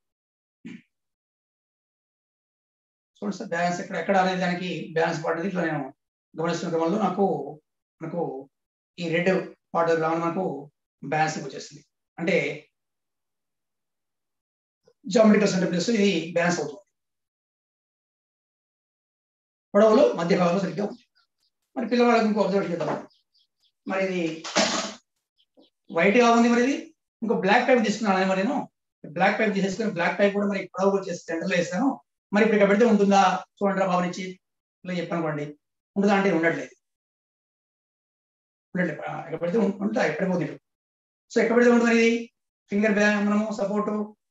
చూడండి సార్ బ్యాలెన్స్ ఎక్కడ ఎక్కడ అనేది దానికి బ్యాలెన్స్ పడ్డది ఇట్లా నేను గమనిస్తున్న క్రమంలో నాకు మనకు ఈ రెడ్ పార్ట్ రావడం మనకు బ్యాలెన్స్ వచ్చేస్తుంది అంటే జామెట్రికల్ సెంటర్ ప్లేస్ ఇది బ్యాలెన్స్ అవుతుంది పొడవులో మధ్య భాగంలో సరిగ్గా ఉంది మరి పిల్లవాళ్ళకి ఇంకో అబ్జర్వ్ చేద్దాం మరి ఇది వైట్ గా ఉంది మరి ఇది ఇంకో బ్లాక్ టైప్ తీసుకున్నాను మరి నేను బ్లాక్ పైప్ తీసేసుకుని బ్లాక్ పైప్ కూడా మరి పొడవు చేసి సెంటర్లో వేస్తాను మరి ఇప్పుడు ఇక్కడ పెడితే ఉంటుందా చూడండి రా బాబు నుంచి ఇలా చెప్పనుకోండి ఉంటుందా అంటే ఉండట్లేదు ఉండట్లేదు ఆ, ఎక్కడ పెడితే ఉం- ఉంటుందా ఎక్కడ పోతుంది సో ఎక్కడ పెడితే ఉంటుంది ఇది ఫింగర్ మనము సపోర్టు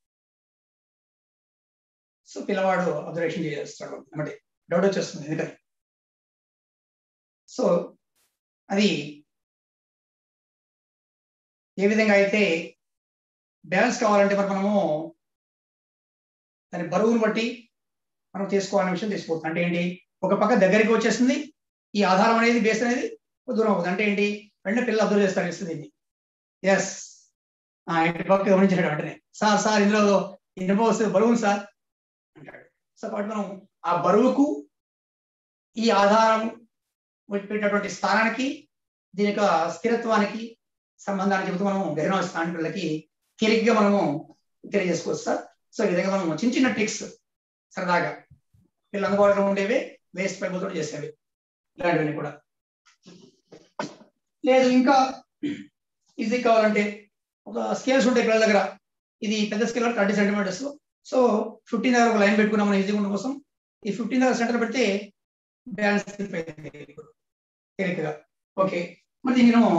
సో పిల్లవాడు అబ్జర్వేషన్ చేస్తాడు అంటే డౌట్ వచ్చేస్తుంది ఎందుకని సో అది ఏ విధంగా అయితే బ్యాలెన్స్ కావాలంటే మరి మనము దాని బరువును బట్టి మనం తీసుకోవాలనే విషయం తీసుకోవచ్చు అంటే ఏంటి ఒక పక్క దగ్గరికి వచ్చేస్తుంది ఈ ఆధారం అనేది బేస్ అనేది దూరం అవుతుంది అంటే ఏంటి వెంటనే పిల్లలు అబ్జర్వ్ చేస్తారు ఇస్తుంది దీన్ని ఎస్ ఇంటి పక్క గమనించాడు వెంటనే సార్ సార్ ఇందులో ఇనుప వస్తుంది బరువు సార్ అంటాడు సో కాబట్టి మనం ఆ బరువుకు ఈ ఆధారం పెట్టినటువంటి స్థానానికి దీని యొక్క స్థిరత్వానికి సంబంధాన్ని చెబుతూ మనం గహన స్థానికులకి తేలికగా మనము తెలియజేసుకోవచ్చు సార్ సో ఈ విధంగా మనం చిన్న చిన్న ట్రిక్స్ సరదాగా పిల్లలు అందుబాటులో ఉండేవి వేస్ట్ పైపులతో చేసేవి ఇలాంటివన్నీ కూడా లేదు ఇంకా ఈజీ కావాలంటే ఒక స్కేల్స్ ఉంటాయి పిల్లల దగ్గర ఇది పెద్ద scale thirty centimetres so fifteen దగ్గర ఒక లైన్ పెట్టుకున్నాం మనం ఈజీగా ఉండడం కోసం ఈ ఫిఫ్టీన్ దగ్గర సెంటర్ పెడితే బ్యాలెన్స్ తేలికగా ఓకే మరి దీన్ని నేను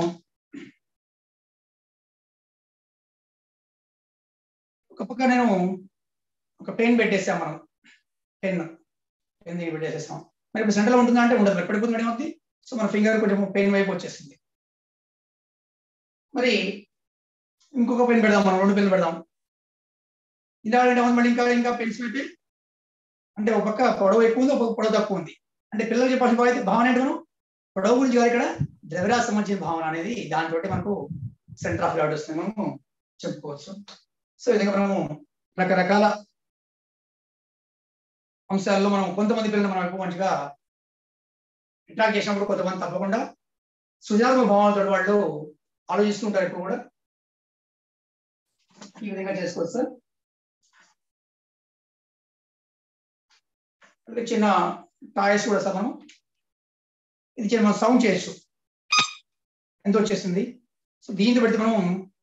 ఒక పక్క నేను ఒక పెన్ పెట్టేసాం మనం పెన్ పెన్ దీన్ని పెట్టేసేసాం మరి ఇప్పుడు సెంటర్లో ఉంటుందా అంటే ఉండదు మరి పడిపోతుంది ఏమవుతుంది సో మన ఫింగర్ కొంచెం పెయిన్ వైపు వచ్చేసింది మరి ఇంకొక పెన్ పెడదాం మనం రెండు పెన్లు పెడదాం ఇలా అంటే మళ్ళీ ఇంకా ఇంకా పెన్స్ పెట్టి అంటే ఒక పక్క పొడవు ఎక్కువ ఉంది ఒక పక్క పొడవు తక్కువ ఉంది అంటే పిల్లలు చెప్పాల్సిన భావన భావన ఏంటి మనం పొడవు గురించి కాదు ఇక్కడ ద్రవ్యరాశి సంబంధించిన భావన అనేది దాంతో మనకు సెంటర్ ఆఫ్ గాడ్ వస్తుంది మనము చెప్పుకోవచ్చు సో ఈ విధంగా మనము రకరకాల అంశాల్లో మనం కొంతమంది పిల్లలు మనం ఎక్కువ మంచిగా అట్రాక్ట్ చేసినప్పుడు కొంతమంది తప్పకుండా సృజనాత్మక భావాలతో వాళ్ళు ఆలోచిస్తుంటారు ఇప్పుడు కూడా ఈ విధంగా చేసుకోవచ్చు సార్ అంటే చిన్న టాయ్స్ కూడా సార్ మనం ఇది చిన్న మనం సౌండ్ చేయొచ్చు ఎంత వచ్చేసింది సో దీంతో పెడితే మనం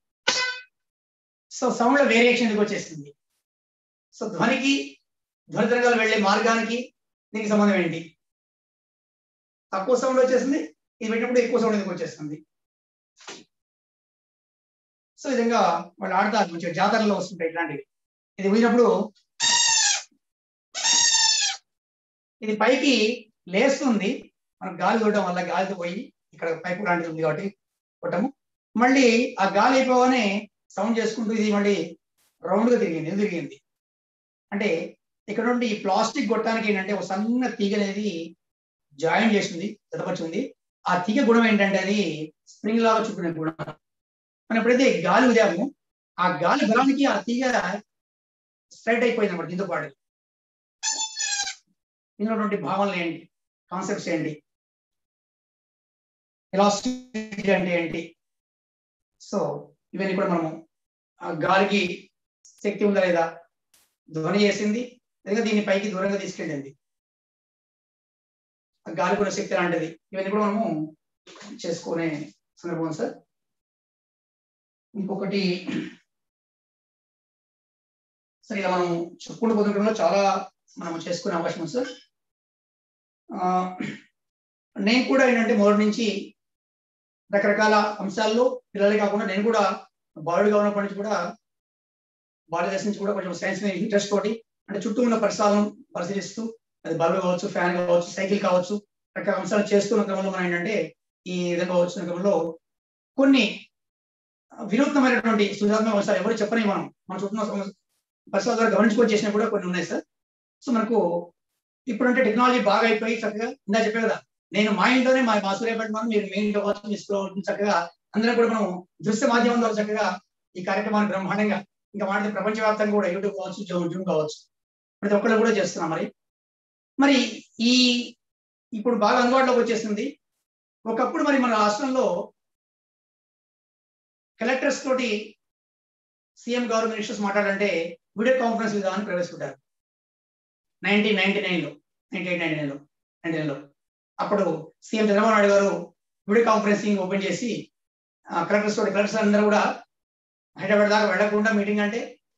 సో సౌండ్ లో వేరియేషన్ ఎందుకు వచ్చేసింది సో ధ్వనికి ధ్వని తరంగాలు వెళ్ళే మార్గానికి దీనికి సంబంధం ఏంటి తక్కువ సౌండ్ వచ్చేసింది ఇది పెట్టినప్పుడు ఎక్కువ సౌండ్ ఎందుకు వచ్చేస్తుంది సో ఈ విధంగా వాళ్ళు ఆడతారు మంచిగా జాతరలో వస్తుంటాయి ఇట్లాంటివి ఇది పోయినప్పుడు ఇది పైకి లేస్తుంది మనం గాలి చూడడం వల్ల గాలితో పోయి ఇక్కడ పైపు లాంటిది ఉంది కాబట్టి కొట్టము మళ్ళీ ఆ గాలి అయిపోగానే సౌండ్ చేసుకుంటూ ఇది మళ్ళీ రౌండ్ గా తిరిగింది ఎందుకు తిరిగింది అంటే ఇక్కడ నుండి ఈ ప్లాస్టిక్ కొట్టడానికి ఏంటంటే ఒక సన్న తీగ అనేది జాయిన్ చేసింది జతపరిచింది ఆ తీగ గుణం ఏంటంటే అది స్ప్రింగ్ లాగా చుట్టిన గుణం మనం ఎప్పుడైతే గాలి ఉదాము ఆ గాలి బలానికి ఆ తీగ స్ట్రైట్ అయిపోయింది అన్నమాట దీంతో పాటు ఇందులో భావనలు ఏంటి కాన్సెప్ట్స్ ఏంటి ఎలాస్టిసిటీ అంటే ఏంటి సో ఇవన్నీ కూడా మనము ఆ గాలికి శక్తి ఉందా లేదా ధ్వని చేసింది లేదా దీన్ని పైకి దూరంగా తీసుకెళ్ళింది ఆ గాలి కూడా శక్తి లాంటిది ఇవన్నీ కూడా మనము చేసుకునే సందర్భం సార్ ఇంకొకటి సరే ఇలా మనం చెప్పుకుంటూ పోతుండడంలో చాలా మనం చేసుకునే అవకాశం ఉంది సార్ ఆ, నేను కూడా ఏంటంటే మొదటి నుంచి రకరకాల అంశాల్లో పిల్లలే కాకుండా నేను కూడా బాలుడిగా ఉన్నప్పటి నుంచి కూడా బాల్య దశ నుంచి కూడా కొంచెం సైన్స్ మీద ఇంట్రెస్ట్ తోటి అంటే చుట్టూ ఉన్న పరిసరాలను పరిశీలిస్తూ అది బల్బ్ కావచ్చు ఫ్యాన్ కావచ్చు సైకిల్ కావచ్చు రకరకాల అంశాలు చేస్తున్న క్రమంలో మనం ఏంటంటే ఈ విధంగా వచ్చిన క్రమంలో కొన్ని వినూత్నమైనటువంటి సృజనాత్మక అంశాలు ఎవరు చెప్పని మనం మన చుట్టూ ఉన్న పరిసరాల ద్వారా గమనించుకొని చేసినా కూడా కొన్ని ఉన్నాయి సార్ సో మనకు ఇప్పుడంటే టెక్నాలజీ బాగా అయిపోయి చక్కగా ఇందా చెప్పే కదా నేను మా ఇంట్లోనే మా మా సూర్యాపేట మనం మీరు మీ ఇంట్లో కావచ్చు మీ స్కూల్లో కావచ్చు, చక్కగా అందరం కూడా మనం దృశ్య మాధ్యమం ద్వారా చక్కగా ఈ కార్యక్రమాన్ని బ్రహ్మాండంగా ఇంకా మాట్లాడితే ప్రపంచవ్యాప్తంగా కూడా యూట్యూబ్ కావచ్చు జూమ్ జూమ్ కావచ్చు ప్రతి ఒక్కళ్ళు కూడా చేస్తున్నాం మరి మరి ఈ ఇప్పుడు బాగా అందుబాటులోకి వచ్చేసింది ఒకప్పుడు మరి మన రాష్ట్రంలో కలెక్టర్స్ తోటి సీఎం గారు మినిస్టర్స్ మాట్లాడాలంటే వీడియో కాన్ఫరెన్స్ విధానాన్ని ప్రవేశపెట్టారు నైన్టీన్ నైన్టీ నైన్లో నైన్టీన్ నైన్టీ నైన్లో నైన్టీ నైన్లో అప్పుడు సీఎం చంద్రబాబు నాయుడు గారు వీడియో కాన్ఫరెన్సింగ్ ఓపెన్ చేసి కలెక్టర్స్ తోటి కలెక్టర్స్ అందరూ కూడా హైదరాబాద్ దాకా వెళ్లకుండా మీటింగ్ అంటే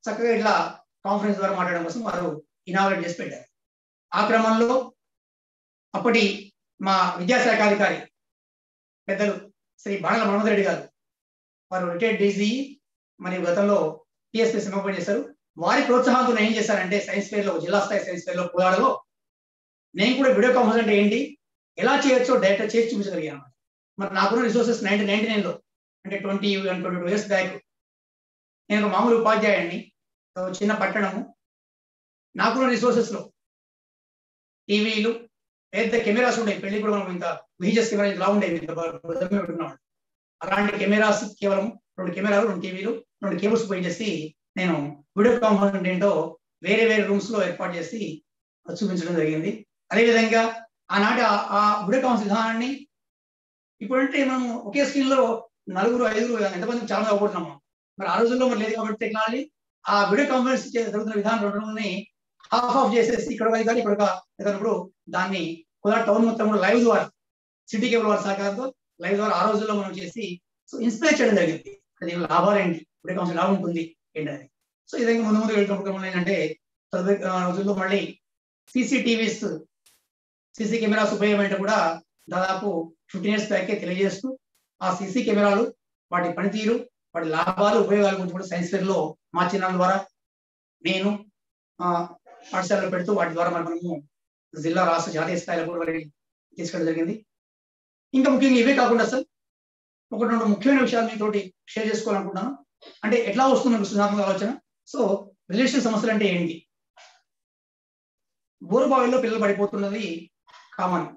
చక్కగా ఇట్లా కాన్ఫరెన్స్ ద్వారా మాట్లాడడం కోసం వారు ఇనాగ్రేట్ చేసి పెట్టారు ఆ క్రమంలో అప్పటి మా విద్యాశాఖ అధికారి పెద్దలు శ్రీ బాణల మహమ్మద్ రెడ్డి గారు వారు రిటైర్డ్ డీజీ మరియు గతంలో టీఎస్పీ సమర్పణ చేశారు వారి ప్రోత్సాహంతో నేను ఏం చేశానంటే సైన్స్ ఫేర్ లో జిల్లా స్థాయి సైన్స్ ఫేర్ లో కోదాడలో నేను కూడా వీడియో కాన్ఫరెన్స్ అంటే ఏంటి ఎలా చేయొచ్చో డైరెక్ట్ చేసి చూపించగలిగాను మరి నాకున్న రిసోర్సెస్ నైన్టీన్ నైన్టీ నైన్ లో అంటే twenty twenty two years back నేను ఒక మామూలు ఉపాధ్యాయుడిని ఒక చిన్న పట్టణము నాకున్న రిసోర్సెస్ లో టీవీలు పెద్ద కెమెరాస్ ఉండేవి పెళ్లి కూడా మనం ఇంత విహెచ్ఎస్ కెమెరా ఇలా ఉండేవి ఇంత బుద్ధమే పెట్టుకున్నాడు అలాంటి కెమెరాస్ కేవలం రెండు కెమెరాలు రెండు టీవీలు రెండు కేబుల్స్ పోయి చేసి నేను వీడియో కాన్ఫరెన్స్ ఏంటో వేరే వేరే రూమ్స్ లో ఏర్పాటు చేసి చూపించడం జరిగింది అదేవిధంగా ఆనాటి ఆ- ఆ వీడియో కాన్ఫరెన్స్ విధానాన్ని ఇప్పుడంటే మనం ఒకే స్క్రీన్ లో నలుగురు ఐదుగురు ఎంతమంది చాలా అవ్వబోతున్నాము మరి ఆ రోజుల్లో మరి లేదు కాబట్టి టెక్నాలజీ ఆ వీడియో కాన్ఫరెన్స్ చే- జరుగుతున్న విధానం రెండుని హాఫ్ ఆఫ్ చేసేసి ఇక్కడ ఒక అధికారి ఇక్కడ ఒక ఎదురు దాన్ని కుదా టౌన్ మొత్తం కూడా లైవ్ ద్వారా సిటీ కేబుల్ వారి సహకారంతో లైవ్ ద్వారా ఆ రోజుల్లో మనం చేసి సో ఇన్స్పైర్ చేయడం జరిగింది అది లాభాలు ఏంటి వీడియో కాన్ఫరెన్స్ ఎలా ఉంటుంది ఏంటని సో ఈ విధంగా ముందు ముందు వెళ్ళినప్పుడు ఏంటంటే తదుపరి ఆ, రోజుల్లో మళ్ళీ సీసీటీవీస్ సీసీ కెమెరాస్ ఉపయోగం అంటే కూడా దాదాపు ఫిఫ్టీన్ ఇయర్స్ బ్యాకే తెలియజేస్తూ ఆ సీసీ కెమెరాలు వాటి పనితీరు వాటి లాభాలు ఉపయోగాల గురించి కూడా సైన్స్ ఫేర్ లో మా చిన్నాల ద్వారా నేను ఆ, పాఠశాలలో పెడుతూ వాటి ద్వారా మరి మనము జిల్లా రాష్ట్ర జాతీయ స్థాయిలో కూడా మరి తీసుకెళ్ళడం జరిగింది ఇంకా ముఖ్యంగా ఇవే కాకుండా సార్ ఒకటి రెండు ముఖ్యమైన విషయాలు మీతోటి షేర్ చేసుకోవాలనుకుంటున్నాను అంటే ఎట్లా వస్తుంది మీకు సృజనాత్మక ఆలోచన సో రిలేషన్ సమస్యలు అంటే ఏంటి బోరుబావిలో పిల్లలు పడిపోతున్నది కామన్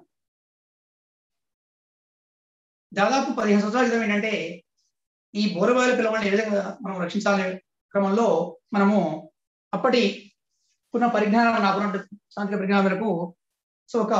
దాదాపు పదిహేను సంవత్సరాల క్రితం ఏంటంటే ఈ బోరుబావిల పిల్లవాళ్ళని ఏ విధంగా మనం రక్షించాలనే క్రమంలో మనము అప్పటి ఉన్న పరిజ్ఞానం నాకున్న సాంకేతిక పరిజ్ఞానం మేరకు సో ఒక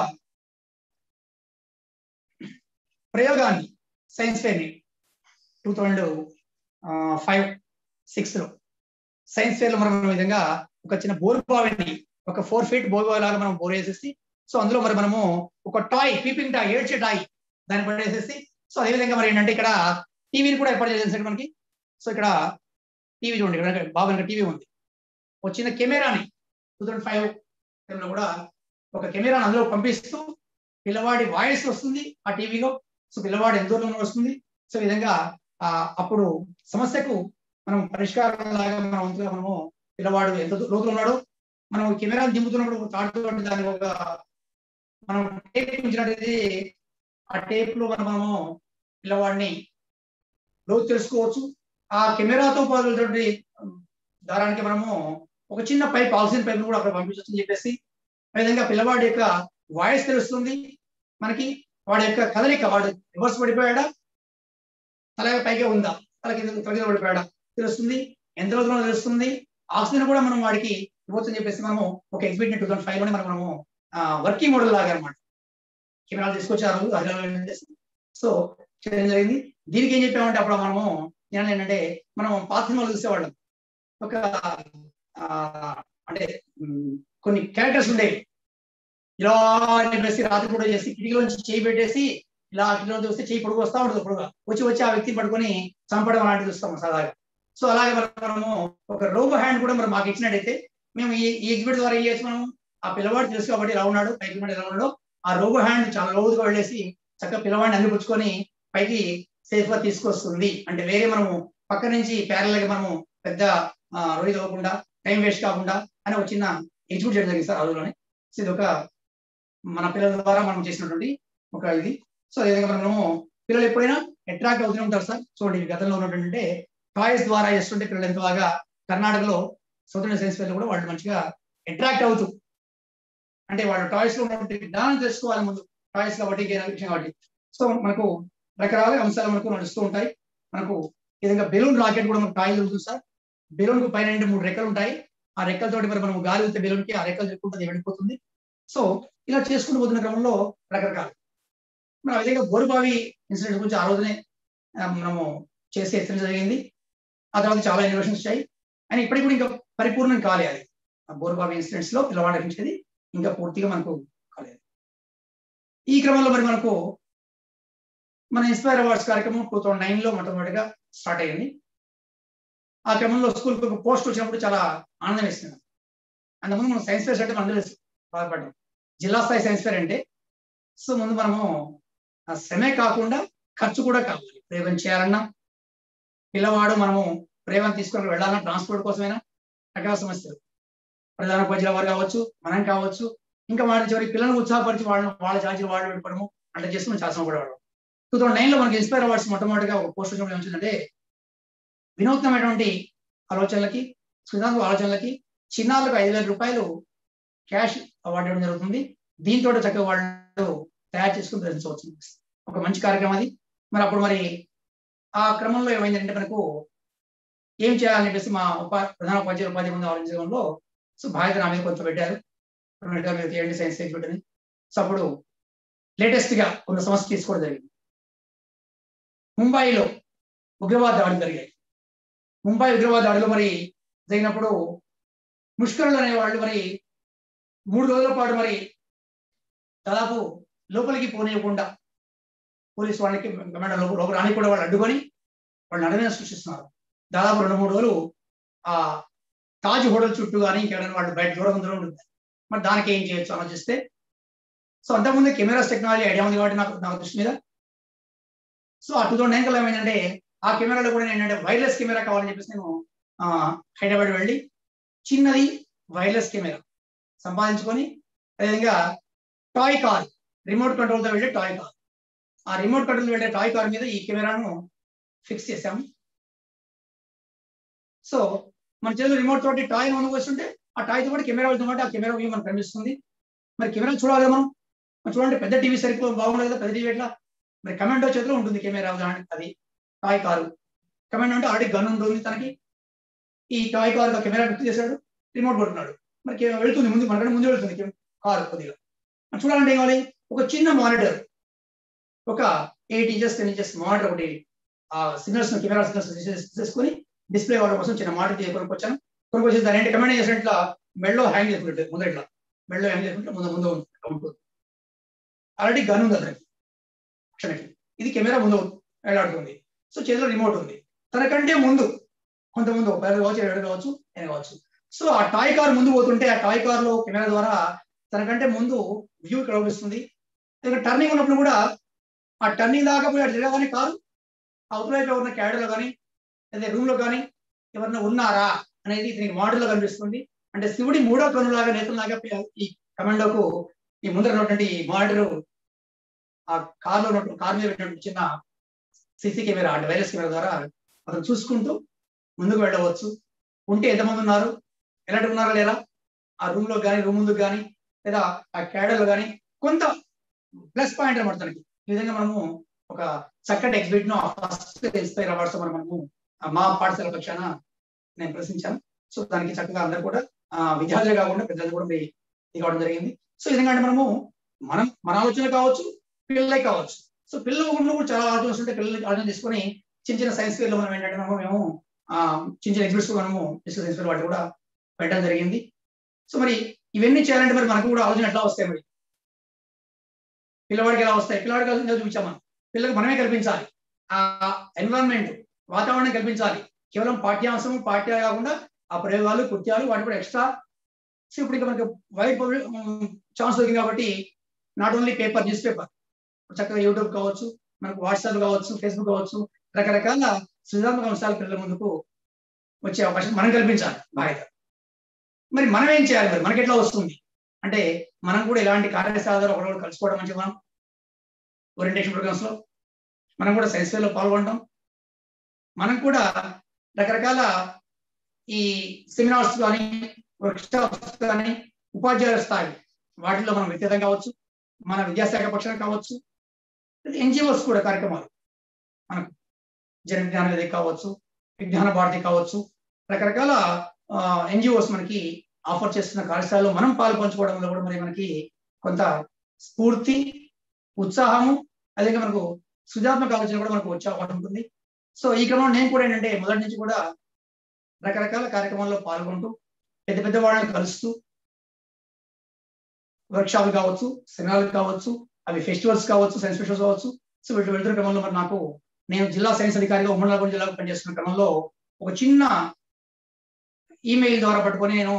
ప్రయోగాన్ని సైన్స్ ఫేర్ ని టూ థౌజండ్ ఫైవ్ సిక్స్ లో సైన్స్ ఫేర్ లో మనం ఈ విధంగా ఒక చిన్న బోర్ బావిని ఒక ఫోర్ ఫీట్ బోర్ బావి లాగా మనం బోర్ వేసేసి సో అందులో మరి మనము ఒక టాయ్ పీపింగ్ టాయ్ ఏడ్చే టాయ్ దాన్ని పడేసేసి సో అదే విధంగా మరి ఏంటంటే ఇక్కడ టీవీని కూడా ఏర్పాటు చేసేసాడు మనకి సో ఇక్కడ టీవీ చూడండి ఇక్కడ బాబు వెనక టీవీ ఉంది ఒక చిన్న కెమెరాని టూ థౌజండ్ ఫైవ్ లో కూడా ఒక కెమెరాని అందులో పంపిస్తూ పిల్లవాడి వాయిస్ వస్తుంది ఆ టీవీలో సో పిల్లవాడు ఎంత దూరంలో వస్తుంది సో ఈ విధంగా ఆ అప్పుడు సమస్యకు మనం పరిష్కారం లాగా మనం వంతుగా మనము పిల్లవాడు ఎంత దూ- లోతులో ఉన్నాడో మనం కెమెరాను దింపుతున్నప్పుడు తాడుతూ దానికి ఒక మనం టేప్ ఉంచినట్టయితే ఆ టేప్ లో మనం మనము పిల్లవాడిని లోతు తెలుసుకోవచ్చు ఆ కెమెరాతో పాటు దారానికి మనము ఒక చిన్న పైప్ ఆక్సిజన్ పైప్ కూడా అక్కడ పంపించవచ్చని చెప్పేసి ఆ విధంగా పిల్లవాడి యొక్క వాయిస్ తెలుస్తుంది మనకి వాడి యొక్క కదలిక వాడు రివర్స్ పడిపోయాడా తల పైకే ఉందా తల కింద తల కింద పడిపోయాడా తెలుస్తుంది ఎంత రోజుల్లో తెలుస్తుంది ఆక్సిజన్ కూడా మనం వాడికి ఇవ్వచ్చని చెప్పేసి మనము ఒక ఎగ్జిబిట్ టూ థౌసండ్ ఫైవ్ లోనే మనం మనము వర్కింగ్ మోడల్ లాగా అనమాట కెమెరాలు తీసుకొచ్చారు హైదరాబాద్ చేసి సో చేయడం జరిగింది దీనికి ఏం చెప్పామంటే అప్పుడు మనము నేను ఏంటంటే మనం పాత సినిమాలు చూసేవాళ్ళం ఒక ఆ, అంటే ఉమ్, కొన్ని క్యారెక్టర్స్ ఉండేవి ఇలా అని చెప్పేసి రాత్రి కూడా చేసి కిటికీలో నుంచి చేయి పెట్టేసి ఇలా కిటికీలో చూస్తే చేయి పొడుగు వస్తా ఉంటుంది పొడుగు వచ్చి వచ్చి ఆ వ్యక్తిని పట్టుకొని చంపడం అలాంటివి చూస్తాం సరదాగా సో అలాగే మరి మనము ఒక రోబో హ్యాండ్ కూడా మరి మాకు ఇచ్చినట్టయితే మేము ఈ ఈ ఎగ్జిబిట్ ద్వారా ఏం చేయొచ్చు మనము ఆ పిల్లవాడు తెలుసు కాబట్టి ఎలా ఉన్నాడు పైకి ఉన్నాడు ఎలా ఉన్నాడో ఆ రోబో హ్యాండ్ చాలా లోతుగా వెళ్ళేసి చక్కగా పిల్లవాడిని అందిపుచ్చుకొని పైకి సేఫ్ గా తీసుకొస్తుంది అంటే వేరే మనము పక్క నుంచి ప్యారల్ గా మనము పెద్ద రోజు అవ్వకుండా టైం వేస్ట్ కాకుండా అని ఒక చిన్న ఎగ్జిక్యూట్ చేయడం జరిగింది సార్ ఆ రోజులోనే సో ఇది ఒక మన పిల్లల ద్వారా మనం చేసినటువంటి ఒక ఇది సో అదేవిధంగా మనము పిల్లలు ఎప్పుడైనా అట్రాక్ట్ అవుతూనే ఉంటారు సార్ చూడండి ఈ గతంలో ఉన్నటువంటి టాయ్స్ ద్వారా చేస్తుంటే పిల్లలు ఎంత బాగా కర్ణాటకలో సౌత్ సైన్స్ ఫేర్ కూడా వాళ్ళు మంచిగా అట్రాక్ట్ అవుతూ అంటే వాళ్ళు టాయ్స్ లో ఉన్నటువంటి జ్ఞానం తెలుసుకోవాలి ముందు టాయ్స్ కాబట్టి ఇంకేనా విషయం కాబట్టి సో మనకు రకరకాల అంశాలు మనకు నడుస్తూ ఉంటాయి మనకు ఈ విధంగా బెలూన్ రాకెట్ కూడా మనకు టాయ్స్ ఉంటుంది సార్ బెలూన్ కు పైన రెండు మూడు రెక్కలు ఉంటాయి ఆ రెక్కలతోటి మరి మనం గాలి వెళ్తే బెలూన్ కి ఆ రెక్కలు చెప్పుకుంటుంది వెళ్ళిపోతుంది సో ఇలా చేసుకుంటూ పోతున్న క్రమంలో రకరకాలు మరి ఆ విధంగా బోరుబావి ఇన్సిడెంట్ గురించి ఆ రోజునే ఆ, మనము చేసి హెచ్చరించడం జరిగింది ఆ తర్వాత చాలా ఇన్నోవేషన్స్ వచ్చాయి అని ఇప్పటికి కూడా ఇంకా పరిపూర్ణం కాలే అది ఆ బోరుబావి ఇన్సిడెంట్స్ లో పిల్లవాడు రక్షించేది ఇంకా పూర్తిగా మనకు కాలేదు ఈ క్రమంలో మరి మనకు మన ఇన్స్పైర్ అవార్డ్స్ కార్యక్రమం టూ థౌజండ్ నైన్ లో మొట్టమొదటిగా స్టార్ట్ అయ్యింది ఆ క్రమంలో స్కూల్కి ఒక పోస్ట్ వచ్చినప్పుడు చాలా ఆనందం వేస్తుంది అంతకుముందు మనం సైన్స్ ఫేర్ అంటే మనం అందరూ బాధపడ్డాం జిల్లా స్థాయి సైన్స్ ఫేర్ అంటే సో ముందు మనము ఆ శ్రమే కాకుండా ఖర్చు కూడా కావాలి ప్రయోగం చేయాలన్నా పిల్లవాడు మనము ప్రయోగం తీసుకొని వెళ్ళాలన్నా ట్రాన్స్పోర్ట్ కోసమైనా రకాల సమస్యలు ప్రధాన ఉపాధ్యాయుల వారు కావచ్చు మనం కావచ్చు ఇంకా వాళ్ళ చివరి పిల్లలను ఉత్సాహపరిచి వాళ్ళని వాళ్ళ ఛార్జీలు వాళ్ళు పెట్టుకోవడము అట్లా చేసి మనం చాలా శ్రమపడేవాడు టూ థౌసండ్ నైన్ లో మనకి ఇన్స్పైర్ అవార్డ్స్ మొట్టమొదటిగా ఒక పోస్ట్ వచ్చినప్పుడు ఏమొచ్చిందంటే వినూత్నమైనటువంటి ఆలోచనలకి సృజనాత్మక ఆలోచనలకి చిన్నారులకు ఐదు వేల రూపాయలు క్యాష్ అవార్డు ఇవ్వడం జరుగుతుంది దీంతో చక్కగా వాళ్ళు తయారు చేసుకుని ప్రదర్శించవచ్చు ఒక మంచి కార్యక్రమం అది మరి అప్పుడు మరి ఆ క్రమంలో ఏమైందంటే మనకు ఏం చేయాలని చెప్పేసి మా ఉపా ప్రధాన ఉపాధ్యాయులు ఉపాధ్యాయ ముందు ఆలోచించడంలో సో బాధ్యత నా మీద కొంత పెట్టారు మీరు చేయండి సైన్స్ ఇన్స్టిట్యూట్ అని సో అప్పుడు లేటెస్ట్ గా కొన్ని సమస్య తీసుకోవడం జరిగింది ముంబైలో ఉగ్రవాద దాడులు జరిగాయి ముంబై ఉగ్రవాద దాడిలో మరి జరిగినప్పుడు ముష్కరులు అనే వాళ్ళు మరి మూడు రోజుల పాటు మరి దాదాపు లోపలికి పోనీయకుండా పోలీసు వాళ్ళకి కమాండర్ లోపల లోపల రాని కూడా వాళ్ళు అడ్డుకొని వాళ్ళు నడమైన సృష్టిస్తున్నారు దాదాపు రెండు మూడు రోజులు ఆ తాజ్ హోటల్ చుట్టూ కానీ ఇంకెక్కడైనా వాళ్ళు బయట దూరం దూరం ఉంటుంది మరి దానికి ఏం చేయొచ్చు ఆలోచిస్తే సో అంతకుముందు కెమెరాస్ టెక్నాలజీ ఐడియా ఉంది కాబట్టి నాకు నాకు దృష్టి మీద సో ఆ టూ థౌసండ్ నైన్ కల్లా ఏమైందంటే ఆ కెమెరాలో కూడా ఏంటంటే వైర్లెస్ కెమెరా కావాలని చెప్పేసి నేను హైదరాబాద్ వెళ్ళి చిన్నది వైర్లెస్ కెమెరా సంపాదించుకొని అదేవిధంగా టాయ్ కార్ రిమోట్ కంట్రోల్తో వెళ్ళే టాయ్ కార్ ఆ రిమోట్ కంట్రోల్ వెళ్ళే టాయ్ కార్ మీద ఈ కెమెరాను ఫిక్స్ చేసాము సో మన చేతిలో రిమోట్ తోటి టాయ్ మనం వస్తుంటే ఆ టాయ్తో పాటు కెమెరా వెళ్తుంటే ఆ కెమెరా వ్యూ మనకు కనిపిస్తుంది మరి కెమెరా చూడాలి కదా మనం మరి చూడండి పెద్ద టీవీ సరిగ్గా బాగుండదు కదా పెద్ద టీవీ ఎట్లా మరి కమాండో చేతిలో ఉంటుంది కెమెరా ఉదాహరణకి అది టాయ్ కారు కమాండో అంటే ఆల్రెడీ గన్ ఉంటుంది తనకి ఈ టాయ్ కారు కెమెరా ఫిక్స్ చేశాడు రిమోట్ కొడుతున్నాడు మరి వెళ్తుంది ముందు మనకంటే ముందు వెళ్తుంది కారు కొద్దిగా చూడాలంటే ఏం కావాలి ఒక చిన్న మానిటర్ ఒక eight inches ten inches monitor ఒకటి ఆ సిగ్నల్స్ కెమెరా సిగ్నల్స్ తీసుకొని డిస్ప్లే అవ్వడం కోసం చిన్న మానిటర్ కొనుక్కొచ్చాను కొనుక్కొచ్చి దాని ఏంటి కమాండ్ చేసినట్ల మెడలో హ్యాంగ్ చేసుకుంటే ముందు ఇట్లా మెడలో హ్యాంగ్ చేసుకుంటే ముందు ముందు ఉంటుంది ఆల్రెడీ గన్ ఉంది అతనికి క్షణకి ఇది కెమెరా ముందు వేలాడుతుంది సో చేతిలో రిమోట్ ఉంది తనకంటే ముందు కొంత ముందు ఒక కావచ్చు ఏడు కావచ్చు నేను కావచ్చు సో ఆ టాయ్ కార్ ముందు పోతుంటే ఆ టాయ్ కార్ లో కెమెరా ద్వారా తనకంటే ముందు వ్యూ ఇక్కడ కనిపిస్తుంది ఇక్కడ టర్నింగ్ ఉన్నప్పుడు కూడా ఆ టర్నింగ్ దాకా పోయి అటు తిరగగానే కారు అవతల వైపు ఎవరిన క్యాడలో కానీ లేదా రూమ్ లో కానీ ఎవరైనా ఉన్నారా అనేది దీనికి మోడల్ లో కనిపిస్తుంది అంటే శివుడి మూడో కనులాగా నేతలాగా ఈ కమాండోకు ఈ ముందర ఉన్నటువంటి మానిటర్ ఆ కార్ లో ఉన్నటువంటి కార్ మీద పెట్టినటువంటి చిన్న సిసి కెమెరా అంటే వైరస్ కెమెరా ద్వారా అతను చూసుకుంటూ ముందుకు వెళ్ళవచ్చు ఉంటే ఎంతమంది ఉన్నారు ఎలాంటి ఉన్నారా లేరా ఆ రూమ్ లో కానీ రూమ్ ముందుకు కానీ లేదా ఆ క్యాడర్లో కానీ కొంత ప్లస్ పాయింట్ అనమాట తనకి ఈ విధంగా మనము ఒక చక్కటి ఎగ్జిబిట్ ను ఫస్ట్ ఇన్స్పైర్ అవార్డ్స్ మనము మా పాఠశాల పక్షాన నేను ప్రశ్నించాను సో దానికి చక్కగా అందరు కూడా విద్యార్థులు కాకుండా పెద్దలు కూడా ఇది కావడం జరిగింది సో ఈ విధంగా అంటే మనము మనం మన ఆలోచన కావచ్చు పిల్లలే కావచ్చు సో పిల్లలు కూడా చాలా ఆలోచన ఉంటే పిల్లలకి ఆలోచన తీసుకొని చిన్న చిన్న సైన్స్ ఫేర్ లో మనం ఏంటంటే మనము మేము చిన్న చిన్న ఎగ్జిబిట్స్ మనము సైన్స్ ఫేర్ వాటి కూడా పెట్టడం జరిగింది సో మరి ఇవన్నీ చేయాలంటే మరి మనకు కూడా ఆలోచన ఎట్లా వస్తాయి మరి పిల్లవాడికి ఎలా వస్తాయి పిల్లవాడికి ఆలోచన చూపించాం మనం పిల్లలకు మనమే కల్పించాలి ఆ ఎన్విరాన్మెంట్ వాతావరణం కల్పించాలి కేవలం పాఠ్యాంశం పాఠ్య కాకుండా ఆ ప్రయోగాలు కృత్యాలు వాటి కూడా ఎక్స్ట్రా సో ఇప్పుడు ఇంకా మనకి వైట్ ఛాన్స్ దొరికింది కాబట్టి not only paper news paper చక్కగా యూట్యూబ్ కావచ్చు మనకు వాట్సాప్ కావచ్చు ఫేస్బుక్ కావచ్చు రకరకాల సృజనాత్మక అంశాలు పిల్లల ముందుకు వచ్చే అవకాశం మనం కల్పించాలి బాధ్యత మరి మనం ఏం చేయాలి మరి మనకి ఎట్లా వస్తుంది అంటే మనం కూడా ఇలాంటి కార్యశాలలో ఒకరు కలుసుకోవడం మంచిది మనం ఓరియంటేషన్ ప్రోగ్రామ్స్ లో మనం కూడా సైన్స్ ఫేర్ లో పాల్గొంటాం మనం కూడా రకరకాల ఈ సెమినార్స్ కానీ వర్క్షాప్స్ కానీ ఉపాధ్యాయుల స్థాయి వాటిలో మనం వ్యక్తిగతం కావచ్చు మన విద్యాశాఖ పక్షాన కావచ్చు ఎన్జిఓస్ కూడా కార్యక్రమాలు మనకు జన విజ్ఞాన వేదిక కావచ్చు విజ్ఞాన భారతి కావచ్చు రకరకాల ఎన్జిఓస్ మనకి ఆఫర్ చేస్తున్న కార్యశాలలో మనం పాల్పంచుకోవడంలో కూడా మరి మనకి కొంత స్ఫూర్తి ఉత్సాహము అదే మనకు సృజనాత్మక ఆలోచన కూడా మనకు వచ్చే అవకాశం ఉంటుంది సో ఈ క్రమంలో నేను కూడా ఏంటంటే మొదటి నుంచి కూడా రకరకాల కార్యక్రమాల్లో పాల్గొంటూ పెద్ద పెద్ద వాళ్ళని కలుస్తూ వర్క్షాప్లు కావచ్చు సెమినార్లు కావచ్చు అవి ఫెస్టివల్స్ కావచ్చు సైన్స్ ఫెస్టివల్స్ కావచ్చు సో వీటి వెళ్తున్న క్రమంలో మరి నాకు నేను జిల్లా సైన్స్ అధికారిగా ఉమ్మడి నల్గొండ జిల్లాకు పనిచేస్తున్న క్రమంలో ఒక చిన్న ఈమెయిల్ ద్వారా పట్టుకొని నేను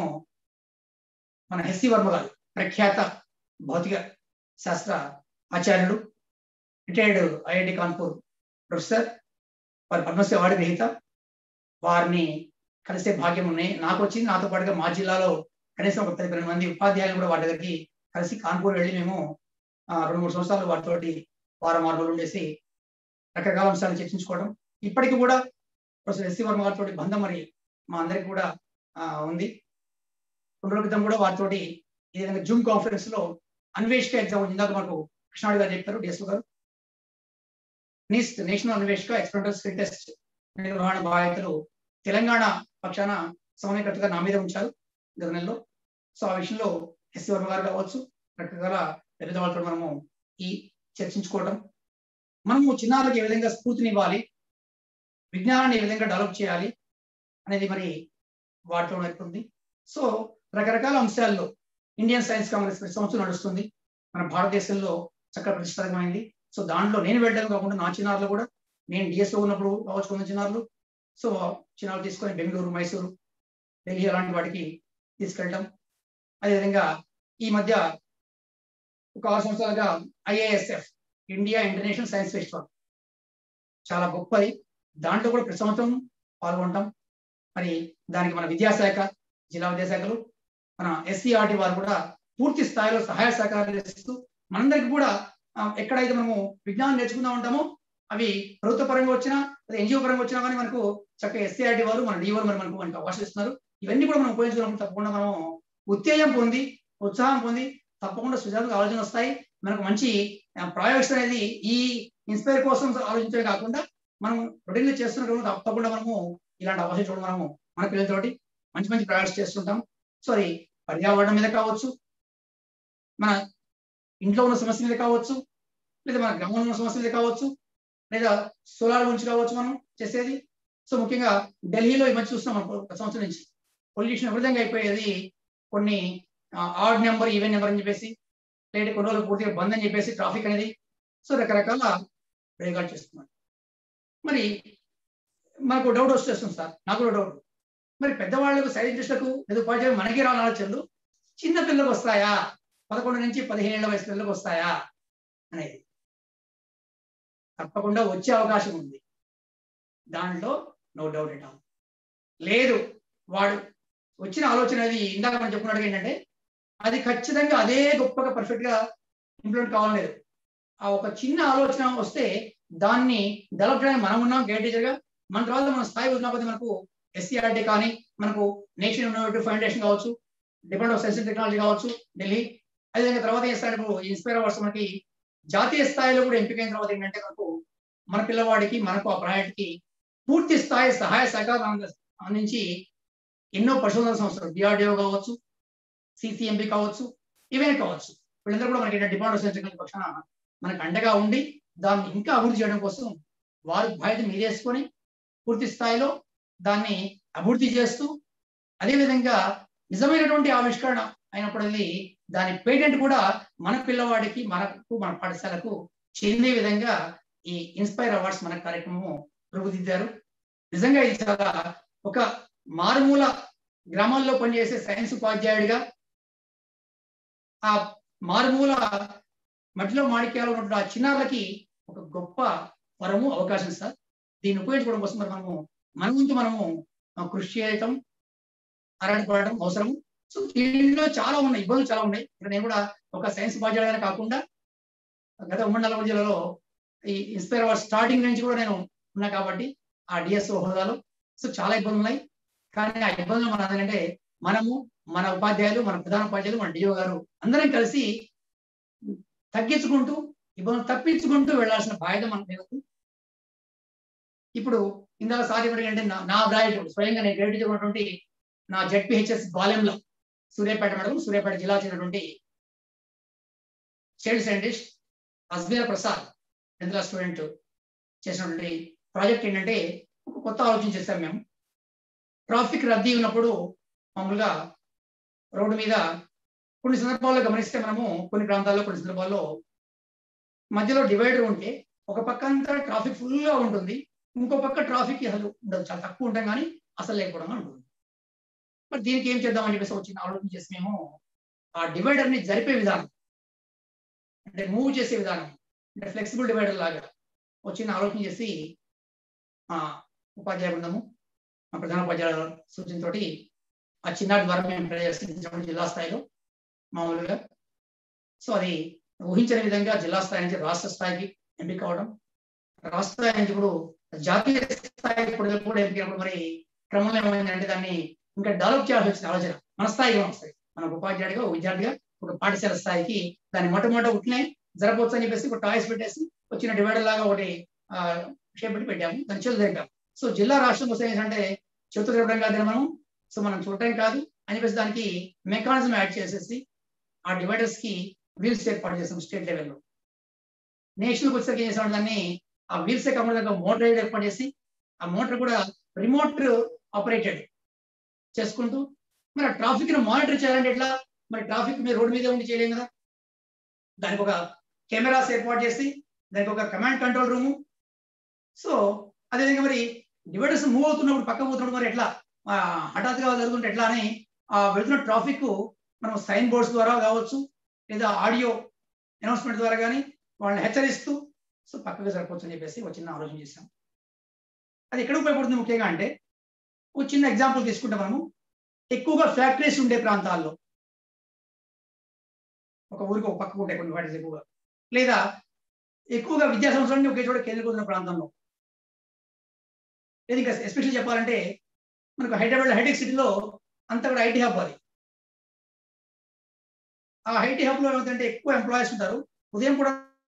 మన హెస్సి వర్మ గారు ప్రఖ్యాత భౌతిక శాస్త్ర ఆచార్యుడు రిటైర్డ్ ఐఐటి కాన్పూర్ ప్రొఫెసర్ వారి పద్మశ్రీ అవార్డు గ్రహీత వారిని కలిసే భాగ్యం ఉన్నాయి నాకు వచ్చింది నాతో పాటుగా మా జిల్లాలో కనీసం ఒక పది పన్నెండు మంది ఉపాధ్యాయులు కూడా వారి దగ్గరికి కలిసి కాన్పూర్ వెళ్ళి మేము ఆ, రెండు మూడు సంవత్సరాలు వారితోటి వారం వారం రోజులు ఉండేసి రకరకాల అంశాలు చర్చించుకోవడం ఇప్పటికీ కూడా ప్రొఫెసర్ ఎస్సీ వర్మ గారితో బంధం మరి మా అందరికి కూడా ఆ, ఉంది రెండు రోజుల క్రితం కూడా వారితోటి ఈ విధంగా జూమ్ కాన్ఫరెన్స్ లో అన్వేషిక ఎగ్జామ్ ఇందాక మాకు కృష్ణాడు గారు చెప్పారు డిఎస్ఓ గారు నీస్ట్ national Anveshika experimental skill test నిర్వహణ బాధ్యతలు తెలంగాణ పక్షాన సమన్వయకర్తగా నా మీద ఉంచారు గత నెలలో సో ఆ విషయంలో ఎస్సీ వర్మ గారు కావచ్చు రకరకాల పెద్ద వాళ్ళతో మనము ఈ చర్చించుకోవడం మనము చిన్నారులకు ఏ విధంగా స్ఫూర్తినివ్వాలి విజ్ఞానాన్ని ఏ విధంగా డెవలప్ చేయాలి అనేది మరి వాటితో నేర్పుతుంది సో రకరకాల అంశాల్లో ఇండియన్ సైన్స్ కాంగ్రెస్ ప్రతి సంవత్సరం నడుస్తుంది మన భారతదేశంలో చక్కగా ప్రతిష్టాత్మకమైంది సో దాంట్లో నేను వెళ్ళడం కాకుండా నా చిన్నారులు కూడా నేను డిఎస్ఓ ఉన్నప్పుడు కావచ్చు కొంత చిన్నారులు సో చిన్నారులు తీసుకొని బెంగళూరు మైసూరు ఢిల్లీ అలాంటి వాటికి తీసుకెళ్ళడం అదేవిధంగా ఈ మధ్య ఒక ఆరు సంవత్సరాలుగా IASF India international science festival చాలా గొప్పది దాంట్లో కూడా ప్రతి సంవత్సరం పాల్గొంటాం మరి దానికి మన విద్యాశాఖ జిల్లా విద్యాశాఖలు మన ఎస్సీఆర్టీ వారు కూడా పూర్తి స్థాయిలో సహాయ సహకారాలు ఇస్తూ మనందరికి కూడా ఆ, ఎక్కడైతే మనము విజ్ఞానం నేర్చుకుందాం ఉంటామో అవి ప్రభుత్వ పరంగా వచ్చినా లేదా ఎన్జిఓ పరంగా వచ్చినా కానీ మనకు చక్కగా ఎస్సీఆర్టీ వారు మన డిఓ మరి మనకు మనకు అవకాశం ఇస్తున్నారు ఇవన్నీ కూడా మనం ఉపయోగించుకున్నప్పుడు తప్పకుండా మనం ఉత్తేజం పొంది ఉత్సాహం పొంది తప్పకుండా సృజనాత్మక ఆలోచన వస్తాయి మనకు మంచి ప్రాజెక్ట్స్ అనేది ఈ ఇన్స్పైర్ కోసం ఆలోచించడం కాకుండా మనం రొటీన్గా చేస్తున్న క్రమంలో తప్పకుండా మనము ఇలాంటి అవకాశం చూడడం మనము మన పిల్లలతోటి మంచి మంచి ప్రాజెక్ట్స్ చేస్తుంటాం సో అది పర్యావరణం మీద కావచ్చు మన ఇంట్లో ఉన్న సమస్య మీద కావచ్చు లేదా మన గ్రామంలో ఉన్న సమస్య మీద కావచ్చు లేదా సోలార్ గురించి కావచ్చు మనం చేసేది సో ముఖ్యంగా ఢిల్లీలో ఈ మధ్య చూస్తున్నాం మనం ఒక సంవత్సరం నుంచి పొల్యూషన్ విధంగా అయిపోయేది కొన్ని ఆడ్ నెంబర్ ఈవెన్ నెంబర్ అని చెప్పేసి లేదా కొన్ని రోజులు పూర్తిగా బంద్ అని చెప్పేసి ట్రాఫిక్ అనేది సో రకరకాల ప్రయోగాలు చేస్తున్నారు మరి మనకు డౌట్ వస్తుంది సార్ నాకు కూడా డౌట్ మరి పెద్దవాళ్ళకు సైంటిస్టులకు లేదా ఉపాధ్యాయులు మనకి రాని ఆలోచనలు చిన్న పిల్లలకు వస్తాయా పదకొండు నుంచి పదిహేను ఏళ్ళ వయసు పిల్లలకు వస్తాయా అనేది తప్పకుండా వచ్చే అవకాశం ఉంది దాంట్లో నో డౌట్ ఎట్ ఆల్ లేదు వాడు వచ్చిన ఆలోచన అది ఇందాక మనం చెప్పుకున్నట్టుగా ఏంటంటే అది ఖచ్చితంగా అదే గొప్పగా పర్ఫెక్ట్ గా ఇంప్లిమెంట్ కావాలలేదు ఆ ఒక చిన్న ఆలోచన వస్తే దాన్ని డెవలప్ చేయడానికి మనం ఉన్నాం గైడ్ టీచర్ గా మన తర్వాత మన స్థాయి ఉన్నప్పుడు మనకు ఎస్సీఆర్టీ కానీ మనకు నేషనల్ ఇన్నోవేటివ్ ఫౌండేషన్ కావచ్చు department of science and technology కావచ్చు ఢిల్లీ అదేవిధంగా తర్వాత ఏం చేస్తారు ఇప్పుడు ఇన్స్పైర్ అవార్డ్స్ మనకి జాతీయ స్థాయిలో కూడా ఎంపికైన తర్వాత ఏంటంటే మనకు మన పిల్లవాడికి మనకు ఆ ప్రాజెక్ట్కి పూర్తి స్థాయి సహాయ సహకారం అంద- అందించి ఎన్నో పరిశోధన సంస్థలు డిఆర్డిఓ కావచ్చు సిసిఎంబి కావచ్చు ఇవే కావచ్చు వీళ్ళందరూ కూడా మనకి డిపార్ట్మెంట్ ఆఫ్ సైన్స్ టెక్నాలజీ పక్షాన మనకు అండగా ఉండి దాన్ని ఇంకా అభివృద్ధి చేయడం కోసం వారి బాధ్యత మీదేసుకొని పూర్తి స్థాయిలో దాన్ని అభివృద్ధి చేస్తూ అదేవిధంగా నిజమైనటువంటి ఆవిష్కరణ అయినప్పుడు అది దాని పేటెంట్ కూడా మన పిల్లవాడికి మనకు మన పాఠశాలకు చెందే విధంగా ఈ ఇన్స్పైర్ అవార్డ్స్ మన కార్యక్రమం రూపుదిద్దారు నిజంగా ఇది చాలా ఒక మారుమూల గ్రామాల్లో పనిచేసే సైన్స్ ఉపాధ్యాయుడిగా ఆ మారుమూల మట్టిలో మాణిక్యాలు ఉన్నటువంటి ఆ చిన్నారులకి ఒక గొప్ప వరము అవకాశం సార్ దీన్ని ఉపయోగించుకోవడం కోసం మరి మనము మన ముందు మనము ఆ, కృషి చేయటం ఆరాటపడటం అవసరము సో దీనిలో చాలా ఉన్నాయి ఇబ్బందులు చాలా ఉన్నాయి ఇక్కడ నేను కూడా ఒక సైన్స్ ఉపాధ్యాయుడిగానే కాకుండా గత ఉమ్మడి నల్గొండ జిల్లాలో ఈ ఇన్స్పైర్ అవార్డ్ స్టార్టింగ్ నుంచి కూడా నేను ఉన్నా కాబట్టి ఆ డిఎస్ఓ హోదాలో సో చాలా ఇబ్బందులు ఉన్నాయి కానీ ఆ ఇబ్బందులు మన ఏంటంటే మనము మన ఉపాధ్యాయులు మన ప్రధాన ఉపాధ్యాయులు మన డిఓ గారు అందరం కలిసి తగ్గించుకుంటూ ఇబ్బందులు తప్పించుకుంటూ వెళ్ళాల్సిన బాధ్యత మన మీద ఉంది. ఇప్పుడు ఇందాక సార్ చెప్పడం ఏంటంటే నా- నా బ్రాకెట్ స్వయంగా నేను గ్రేడ్ ఉన్నటువంటి నా జెడ్పిహెచ్ఎస్ బాలెంలో సూర్యాపేట మేడం సూర్యాపేట జిల్లా చెందినటువంటి child scientist Ajmeer Prasad tenth class student చేసినటువంటి ప్రాజెక్ట్ ఏంటంటే ఒక కొత్త ఆలోచన చేశాం మేము ట్రాఫిక్ రద్దీ ఉన్నప్పుడు మామూలుగా రోడ్డు మీద కొన్ని సందర్భాల్లో గమనిస్తే మనము కొన్ని ప్రాంతాల్లో కొన్ని సందర్భాల్లో మధ్యలో డివైడర్ ఉంటే ఒక పక్క అంతా ట్రాఫిక్ ఫుల్గా ఉంటుంది ఇంకో పక్క ట్రాఫిక్ అసలు ఉండదు చాలా తక్కువ ఉంటాం కానీ అసలు లేకపోవడం ఉంటుంది మరి దీనికి ఏం చేద్దామని చెప్పేసి వచ్చిన ఆలోచన చేసి మేము ఆ డివైడర్ ని జరిపే విధానం అంటే మూవ్ చేసే విధానం అంటే ఫ్లెక్సిబుల్ డివైడర్ లాగా వచ్చిన ఆలోచన చేసి ఆ ఉపాధ్యాయ బృందము మా ప్రధాన ఉపాధ్యాయుల సూచనతో ఆ చిన్నారి ద్వారా మేము ప్రదర్శించడం జిల్లా స్థాయిలో మామూలుగా సో అది ఊహించని విధంగా జిల్లా స్థాయి నుంచి రాష్ట్ర స్థాయికి ఎంపిక అవడం రాష్ట్ర స్థాయి నుంచి ఇప్పుడు జాతీయ స్థాయికి కూడా కూడా ఎంపికప్పుడు మరి క్రమంలో ఏమైందంటే దాన్ని ఇంకా డెవలప్ చేయాల్సి వచ్చిన ఆలోచన మన స్థాయిలో వస్తాయి మన ఉపాధ్యాయుడిగా ఒక విద్యార్థిగా ఒక పాఠశాల స్థాయికి దాన్ని మొట్టమొదట ఉట్టినాయి జరపవచ్చు అని చెప్పేసి ఒక టాయ్స్ పెట్టేసి వచ్చిన డివైడర్ లాగా ఒకటి షేప్ పెట్టి పెట్టాము దాన్ని చేతులు తింటాం సో జిల్లా రాష్ట్రం కోసం ఏంటంటే చేతులు తిరగడం కాదు మనం సో మనం చూడటం కాదు అని చెప్పేసి దానికి మెకానిజం యాడ్ చేసేసి ఆ డివైడర్స్ కి వీల్స్ ఏర్పాటు చేసాం స్టేట్ లెవెల్లో నేషనల్కి వచ్చేసరికి ఏం చేసాం దాన్ని ఆ వీల్స్ కాకుండా మోటార్ ఏర్పాటు చేసి ఆ మోటార్ కూడా రిమోట్ ఆపరేటెడ్ చేసుకుంటూ మరి ఆ ట్రాఫిక్ ని మానిటర్ చేయాలంటే ఎట్లా మరి ట్రాఫిక్ మీరు రోడ్డు మీద ఉండి చేయలేం కదా దానికి ఒక కెమెరాస్ ఏర్పాటు చేసి దానికి ఒక కమాండ్ కంట్రోల్ రూము సో అదేవిధంగా మరి డివైడర్స్ మూవ్ అవుతున్నప్పుడు పక్క పోతున్నప్పుడు మరి ఎట్లా ఆ, హఠాత్తుగా జరుగుతుంటే ఎట్లా అని ఆ వెళ్తున్న ట్రాఫిక్ మనం సైన్ బోర్డ్స్ ద్వారా కావచ్చు లేదా ఆడియో అనౌన్స్మెంట్ ద్వారా కానీ వాళ్ళని హెచ్చరిస్తూ సో పక్కగా సరిపోవచ్చు అని చెప్పేసి ఒక చిన్న ఆలోచన చేశాం అది ఎక్కడ ఉపయోగపడుతుంది ముఖ్యంగా అంటే ఒక చిన్న ఎగ్జాంపుల్ తీసుకుంటే మనము ఎక్కువగా ఫ్యాక్టరీస్ ఉండే ప్రాంతాల్లో ఒక ఊరికి ఒక పక్కకు ఉంటాయి కొన్ని ఫ్యాక్టరీస్ ఎక్కువగా లేదా ఎక్కువగా విద్యా సంవత్సరాన్ని ఒకే చోట కేంద్రీకృత ప్రాంతంలో లేదు ఇంకా ఎస్పెషల్ చెప్పాలంటే మనకు హైదరాబాద్ హైటెక్ సిటీలో అంతా కూడా ఐటీ హబ్ అది ఆ ఐటీ హబ్ లో ఏమవుతుందంటే ఎక్కువ ఎంప్లాయీస్ ఉంటారు ఉదయం కూడా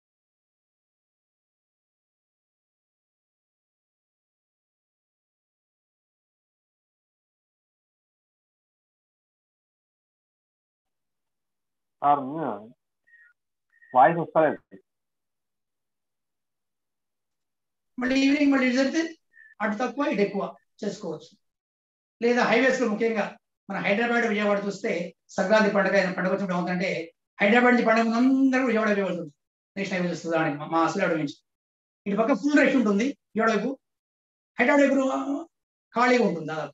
సార్ వాయిస్ వస్తలేదు మళ్ళీ ఈవినింగ్ మళ్ళీ ఇటు జరిగితే అటు తక్కువ ఇటు ఎక్కువ చేసుకోవచ్చు లేదా హైవేస్ లో ముఖ్యంగా మన హైదరాబాద్ విజయవాడ చూస్తే సంక్రాంతి పండుగ అయిన పండుగ వచ్చినప్పుడు ఏమవుతుందంటే హైదరాబాద్ నుంచి పండుగ ముందు అందరూ విజయవాడ వెళ్తుంది నేషనల్ హైవే వస్తుంది అని మా అసలు నుంచి ఇటు పక్క ఫుల్ రష్ ఉంటుంది విజయవాడ వైపు హైదరాబాద్ వైపు ఖాళీగా ఉంటుంది దాదాపు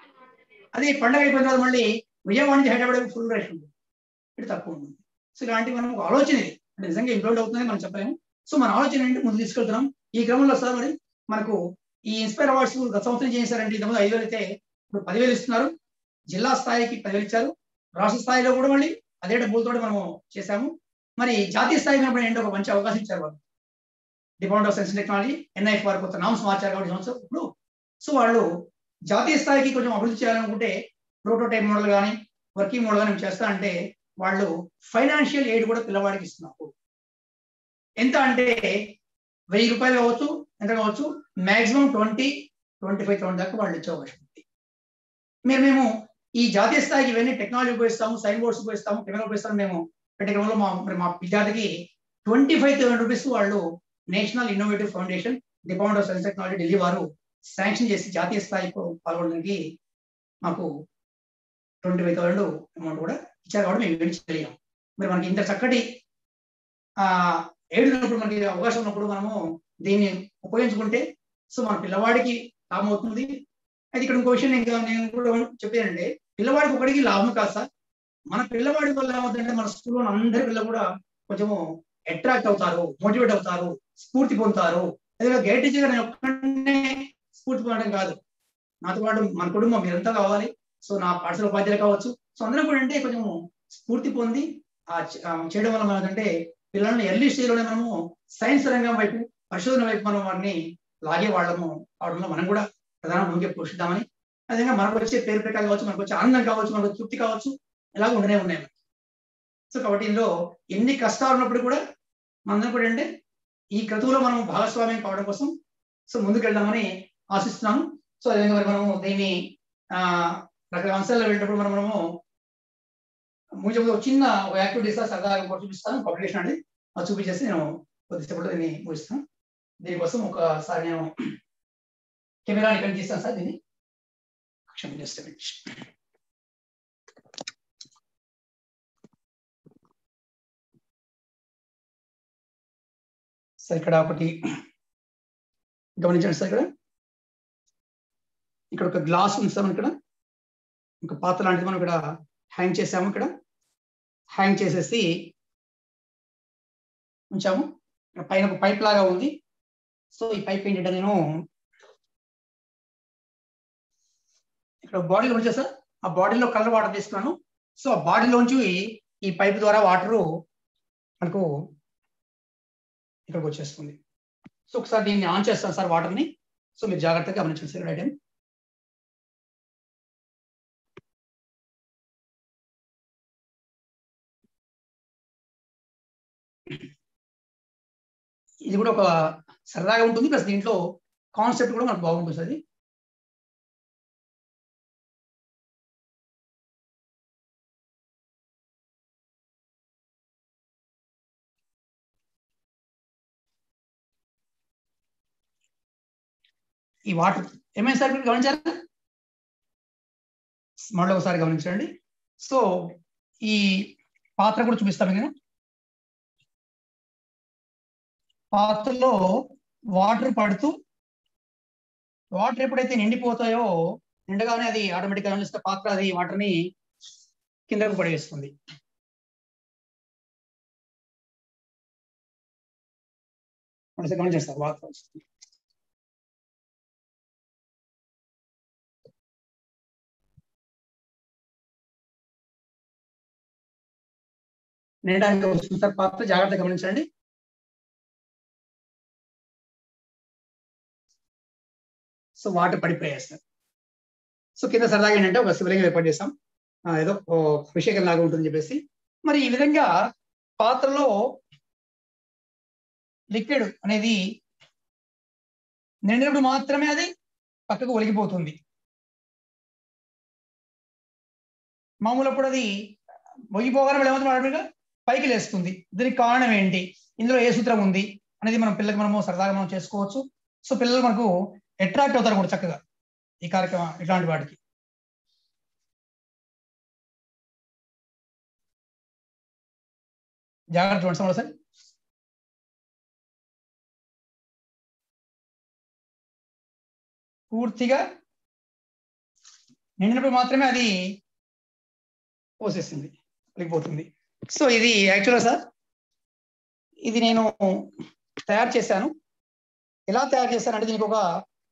అదే పండుగ అయిపోయిన తర్వాత మళ్ళీ విజయవాడ నుంచి హైదరాబాద్ వైపు ఫుల్ రష్ ఉంటుంది ఇటు తక్కువ ఉంటుంది సో ఇలాంటి మనం ఒక ఆలోచన ఇది అంటే నిజంగా ఇంప్రూవ్ అవుతుందని మనం చెప్పలేము సో మన ఆలోచన ఏంటి ముందు తీసుకెళ్తున్నాం ఈ క్రమంలో సార్ మరి మనకు ఈ ఇన్స్పైర్ అవార్డ్స్ గత సంవత్సరం చేశారంటే ఇంతకుముందు ఐదు వేలు అయితే ఇప్పుడు పదివేలు ఇస్తున్నారు జిల్లా స్థాయికి పదివేలు ఇచ్చారు రాష్ట్ర స్థాయిలో కూడా మళ్ళీ అదే డబ్బులతో మనము చేశాము మరి జాతీయ స్థాయిలో కూడా ఏంటో ఒక మంచి అవకాశం ఇచ్చారు వాళ్ళు department of science technology NIF వారు కొత్త నామ్స్ మార్చారు కాబట్టి ఈ సంవత్సరం ఇప్పుడు సో వాళ్ళు జాతీయ స్థాయికి కొంచెం అభివృద్ధి చేయాలనుకుంటే ప్రోటోటైప్ మోడల్ కానీ వర్కింగ్ మోడల్ కానీ చేస్తా అంటే వాళ్ళు ఫైనాన్షియల్ ఎయిడ్ కూడా పిల్లవాడికి ఇస్తున్నారు ఎంత అంటే వెయ్యి రూపాయలు కావచ్చు ఎంత కావచ్చు maximum twenty twenty five thousand దాకా వాళ్ళు ఇచ్చే అవకాశం ఉంది మీరు మేము ఈ జాతీయ స్థాయికి ఇవన్నీ టెక్నాలజీ ఉపయోగిస్తాము సైన్ బోర్డ్స్ ఉపయోగిస్తాము కెమెరా ఉపయోగిస్తాము మేము పెట్టే క్రమంలో మా మరి మా విద్యార్థికి ట్వంటీ ఫైవ్ థౌసండ్ రూపీస్ వాళ్ళు national innovative foundation department of science technology Delhi వారు శాంక్షన్ చేసి జాతీయ స్థాయికి పాల్గొనడానికి మాకు ట్వంటీ ఫైవ్ థౌసండ్ అమౌంట్ కూడా ఇచ్చారు కాబట్టి మేము ఇవ్వడం చేయలేము మరి మనకి ఇంత చక్కటి ఆ ఏడున్నప్పుడు మనకి అవకాశం ఉన్నప్పుడు మనము దీన్ని ఉపయోగించుకుంటే సో మన పిల్లవాడికి లాభం అవుతుంది అయితే ఇక్కడ ఇంకో విషయం ఇంకా నేను కూడా చెప్పానంటే పిల్లవాడికి ఒకటికి లాభం కాదు సార్ మన పిల్లవాడి వల్ల ఏమవుతుందంటే మన స్కూల్లో అందరి పిల్లలు కూడా కొంచెము అట్రాక్ట్ అవుతారు మోటివేట్ అవుతారు స్ఫూర్తి పొందుతారు అదే గైడ్ టీచర్ నేను ఒక్కనే స్ఫూర్తి పొందడం కాదు నాతో పాటు మన కుటుంబం మీరంతా కావాలి సో నా పాఠశాల ఉపాధ్యాయులు కావచ్చు సో అందరం కూడా అంటే కొంచెం స్ఫూర్తి పొంది ఆ చ- ఆ చేయడం వల్ల మనం ఏంటంటే పిల్లల్ని ఎర్లీ స్టేజ్లోనే మనము సైన్స్ రంగం వైపు పరిశోధన వైపు మనం వారిని లాగే వాళ్ళము అవడంలో మనం కూడా ప్రధాన భూమిక పోషిద్దామని అదేవిధంగా మనకు వచ్చే పేరు పెట్టాలి కావచ్చు మనకు వచ్చే ఆనందం కావచ్చు మనకు తృప్తి కావచ్చు ఇలాగ ఉండనే ఉన్నాయి సో కాబట్టి ఇందులో ఎన్ని కష్టాలు ఉన్నప్పుడు కూడా మనందరం కూడా అంటే ఈ క్రతువులో మనం భాగస్వామ్యం కావడం కోసం సో ముందుకెళ్దామని ఆశిస్తున్నాను సో అదేవిధంగా మరి మనము దీన్ని ఆ రకరకాల అంశాల్లో వెళ్ళినప్పుడు మనం మనము ముందు ఒక చిన్న ఒక యాక్టివిటీస్ సరదాగా కూడా చూపిస్తాను పబ్లికేషన్ అనేది అది చూపించేసి నేను కొద్దిసేపట్లో దీన్ని ముగిస్తాను దీనికోసం ఒకసారి నేను కెమెరాని కనెక్ట్ చేస్తాను సార్ దీన్ని క్షమ చేస్తే సార్ ఇక్కడ ఒకటి గమనించండి సార్ ఇక్కడ ఇక్కడ ఒక గ్లాస్ ఉంచాము ఇక్కడ ఒక పాత్ర లాంటిది మనం ఇక్కడ హ్యాంగ్ చేసాము ఇక్కడ హ్యాంగ్ చేసేసి ఉంచాము ఇక్కడ పైన ఒక పైప్ లాగా ఉంది సో ఈ పైప్ ఏంటంటే నేను ఇక్కడ బాడీలో ఉంచా సార్ ఆ బాడీలో కలర్ వాటర్ తీసుకున్నాను సో ఆ బాడీలోంచి ఈ పైప్ ద్వారా వాటరు మనకు ఇక్కడికి వచ్చేస్తుంది సో ఒకసారి దీన్ని ఆన్ చేస్తాను సార్ వాటర్ని సో మీరు జాగ్రత్తగా గమనించండి సార్ రైట్ ఇది కూడా ఒక సరదాగా ఉంటుంది ప్లస్ దీంట్లో కాన్సెప్ట్ కూడా మనకు బాగుంటుంది సార్ అది ఈ వాటర్ ఏమైంది సార్ మీరు గమనించారా మళ్ళీ ఒకసారి గమనించండి సో ఈ పాత్ర కూడా చూపిస్తాను నేను పాత్రలో వాటర్ పడుతూ వాటర్ ఎప్పుడైతే నిండిపోతాయో నిండగానే అది ఆటోమేటిక్ గమనిస్తే పాత్ర అది వాటర్ని కిందకు పడేస్తుంది గమనించేస్తారు వాటర్ నిండడానికి వస్తుంది సార్ పాత్ర జాగ్రత్త గమనించండి సో వాటర్ పడిపోయాయి సార్ సో కింద సరదాగా ఏంటంటే ఒక శివలింగం ఏర్పాటు చేసాం ఆ, ఏదో ఓ అభిషేకం లాగా ఉంటుందని చెప్పేసి మరి ఈ విధంగా పాత్రలో లిక్విడ్ అనేది నిండినప్పుడు మాత్రమే అది పక్కకు ఒలిగిపోతుంది మామూలప్పుడు అది ఒగిపోగానే మళ్ళీ ఏమవుతుంది ఆటోమేటిక్గా పైకి లేస్తుంది దీనికి కారణం ఏంటి ఇందులో ఏ సూత్రం ఉంది అనేది మనం పిల్లలకి మనము సరదాగా మనం చేసుకోవచ్చు సో పిల్లలు మనకు అట్రాక్ట్ అవుతారు కూడా చక్కగా ఈ కార్యక్రమం ఇట్లాంటి వాటికి జాగ్రత్త చూడండి సార్ పూర్తిగా నిండినప్పుడు మాత్రమే అది పోసేస్తుంది వెళ్ళిపోతుంది సో ఇది యాక్చువల్గా సార్ ఇది నేను తయారు చేశాను ఎలా తయారు చేశానంటే దీనికి ఒక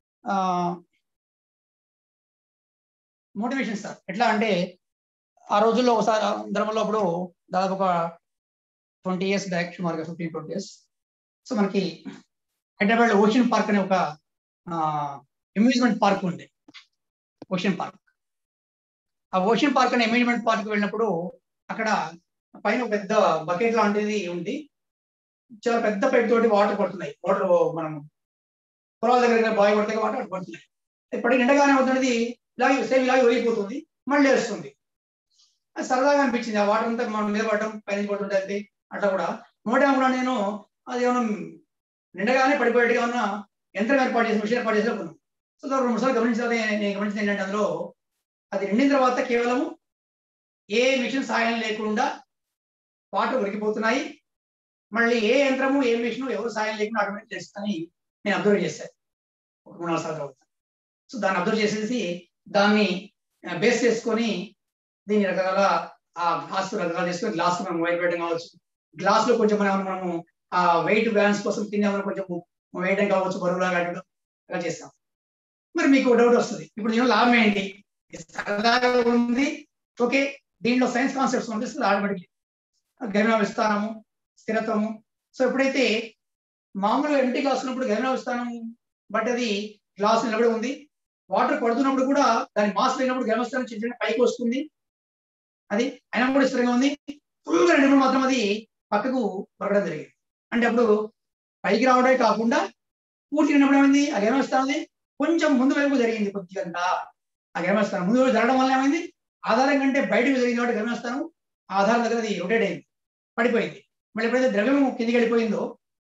మోటివేషన్ సార్ ఎట్లా అంటే ఆ రోజుల్లో ఒకసారి ధర్మంలో అప్పుడు దాదాపు ఒక ట్వంటీ ఇయర్స్ బ్యాక్ సుమారుగా ఫిఫ్టీన్ ట్వంటీ ఇయర్స్ సో మనకి హైదరాబాద్ ఓషన్ పార్క్ అనే ఒక అమ్యూజ్మెంట్ పార్క్ ఉంది ఓషన్ పార్క్ ఆ ఓషన్ పార్క్ అనే అమ్యూజ్మెంట్ పార్క్ వెళ్ళినప్పుడు అక్కడ పైన ఒక పెద్ద బకెట్ లాంటిది ఉంది చాలా పెద్ద పైప్ తోటి వాటర్ పడుతున్నాయి వాటర్ మనం పొలాల దగ్గర బాయ్ పడితే వాటర్ అటు పడుతున్నాయి ఇప్పటికి ఎండగానే అవుతున్నది ఇలాగే సేమ్ ఇలాగే ఒలిగిపోతుంది మళ్ళీ వేస్తుంది అది సరదాగా అనిపించింది ఆ వాటర్ అంతా మనం మీద పడడం పైన పడుతుంటే అట్లా కూడా నోటే కూడా నేను అది ఏమన్నా నిండగానే పడిపోయేట్టుగా ఉన్న యంత్రం ఏర్పాటు చేసి మిషన్ ఏర్పాటు చేసి కొన్నాను సో దాని రెండు సార్లు గమనించాలి నేను గమనించింది ఏంటంటే అందులో అది నిండిన తర్వాత కేవలం ఏ మిషన్ సాయం లేకుండా వాటర్ ఉరికిపోతున్నాయి మళ్ళీ ఏ యంత్రము ఏ మిషన్ ఎవరు సాయం లేకుండా ఆటోమేటిక్ చేస్తుందని నేను అబ్జర్వ్ చేశాను ఒక మూడు నాలుగు సార్లు తర్వాత సో దాన్ని అబ్జర్వ్ చేసేసి దాన్ని బేస్ చేసుకొని దీన్ని రకరకాల ఆ గ్లాస్ రకరకాలు చేసుకొని గ్లాస్ మనం వైట్ వేయడం కావచ్చు గ్లాస్ లో కొంచెం మనం మనము ఆ వెయిట్ బ్యాలెన్స్ కోసం కింద మనం కొంచెం వేయడం కావచ్చు బరువులా పెట్టడం ఇలా చేస్తాం మరి మీకు డౌట్ వస్తుంది ఇప్పుడు దీనిలో లాభం ఏంటి ఇది సరదాగా ఉంది ఓకే దీంట్లో సైన్స్ కాన్సెప్ట్స్ పంపిస్తుంది ఆటోమేటిక్లీ గరిమ విస్తారము స్థిరత్వము సో ఎప్పుడైతే మామూలుగా ఎంటీ గ్లాస్ ఉన్నప్పుడు గరిమ విస్తారము బట్ అది గ్లాస్ నిలబడి ఉంది వాటర్ పడుతున్నప్పుడు కూడా దాని మాస్ లేనప్పుడు గరిమ విస్తారం చిన్న చిన్న పైకి వస్తుంది అది అయినా కూడా స్థిరంగా ఉంది ఫుల్గా రెండినప్పుడు మాత్రం అది పక్కకు పరగడం జరిగింది అంటే అప్పుడు పైకి రావడమే కాకుండా పూర్తి నిన్నప్పుడు ఏమైంది ఆ గరిమ విస్తారం కొంచెం ముందు వైపు జరిగింది కొద్దిగా ఆ గరిమస్థానం ముందు వైపు జరగడం వల్ల ఏమైంది ఆధారం కంటే బయటకు జరిగింది కాబట్టి గరిమస్థానం ఆధారం దగ్గర అది రొటేట్ అయింది పడిపోయింది మళ్ళీ ఎప్పుడైతే ద్రవ్యం కిందికి వెళ్ళిపోయిందో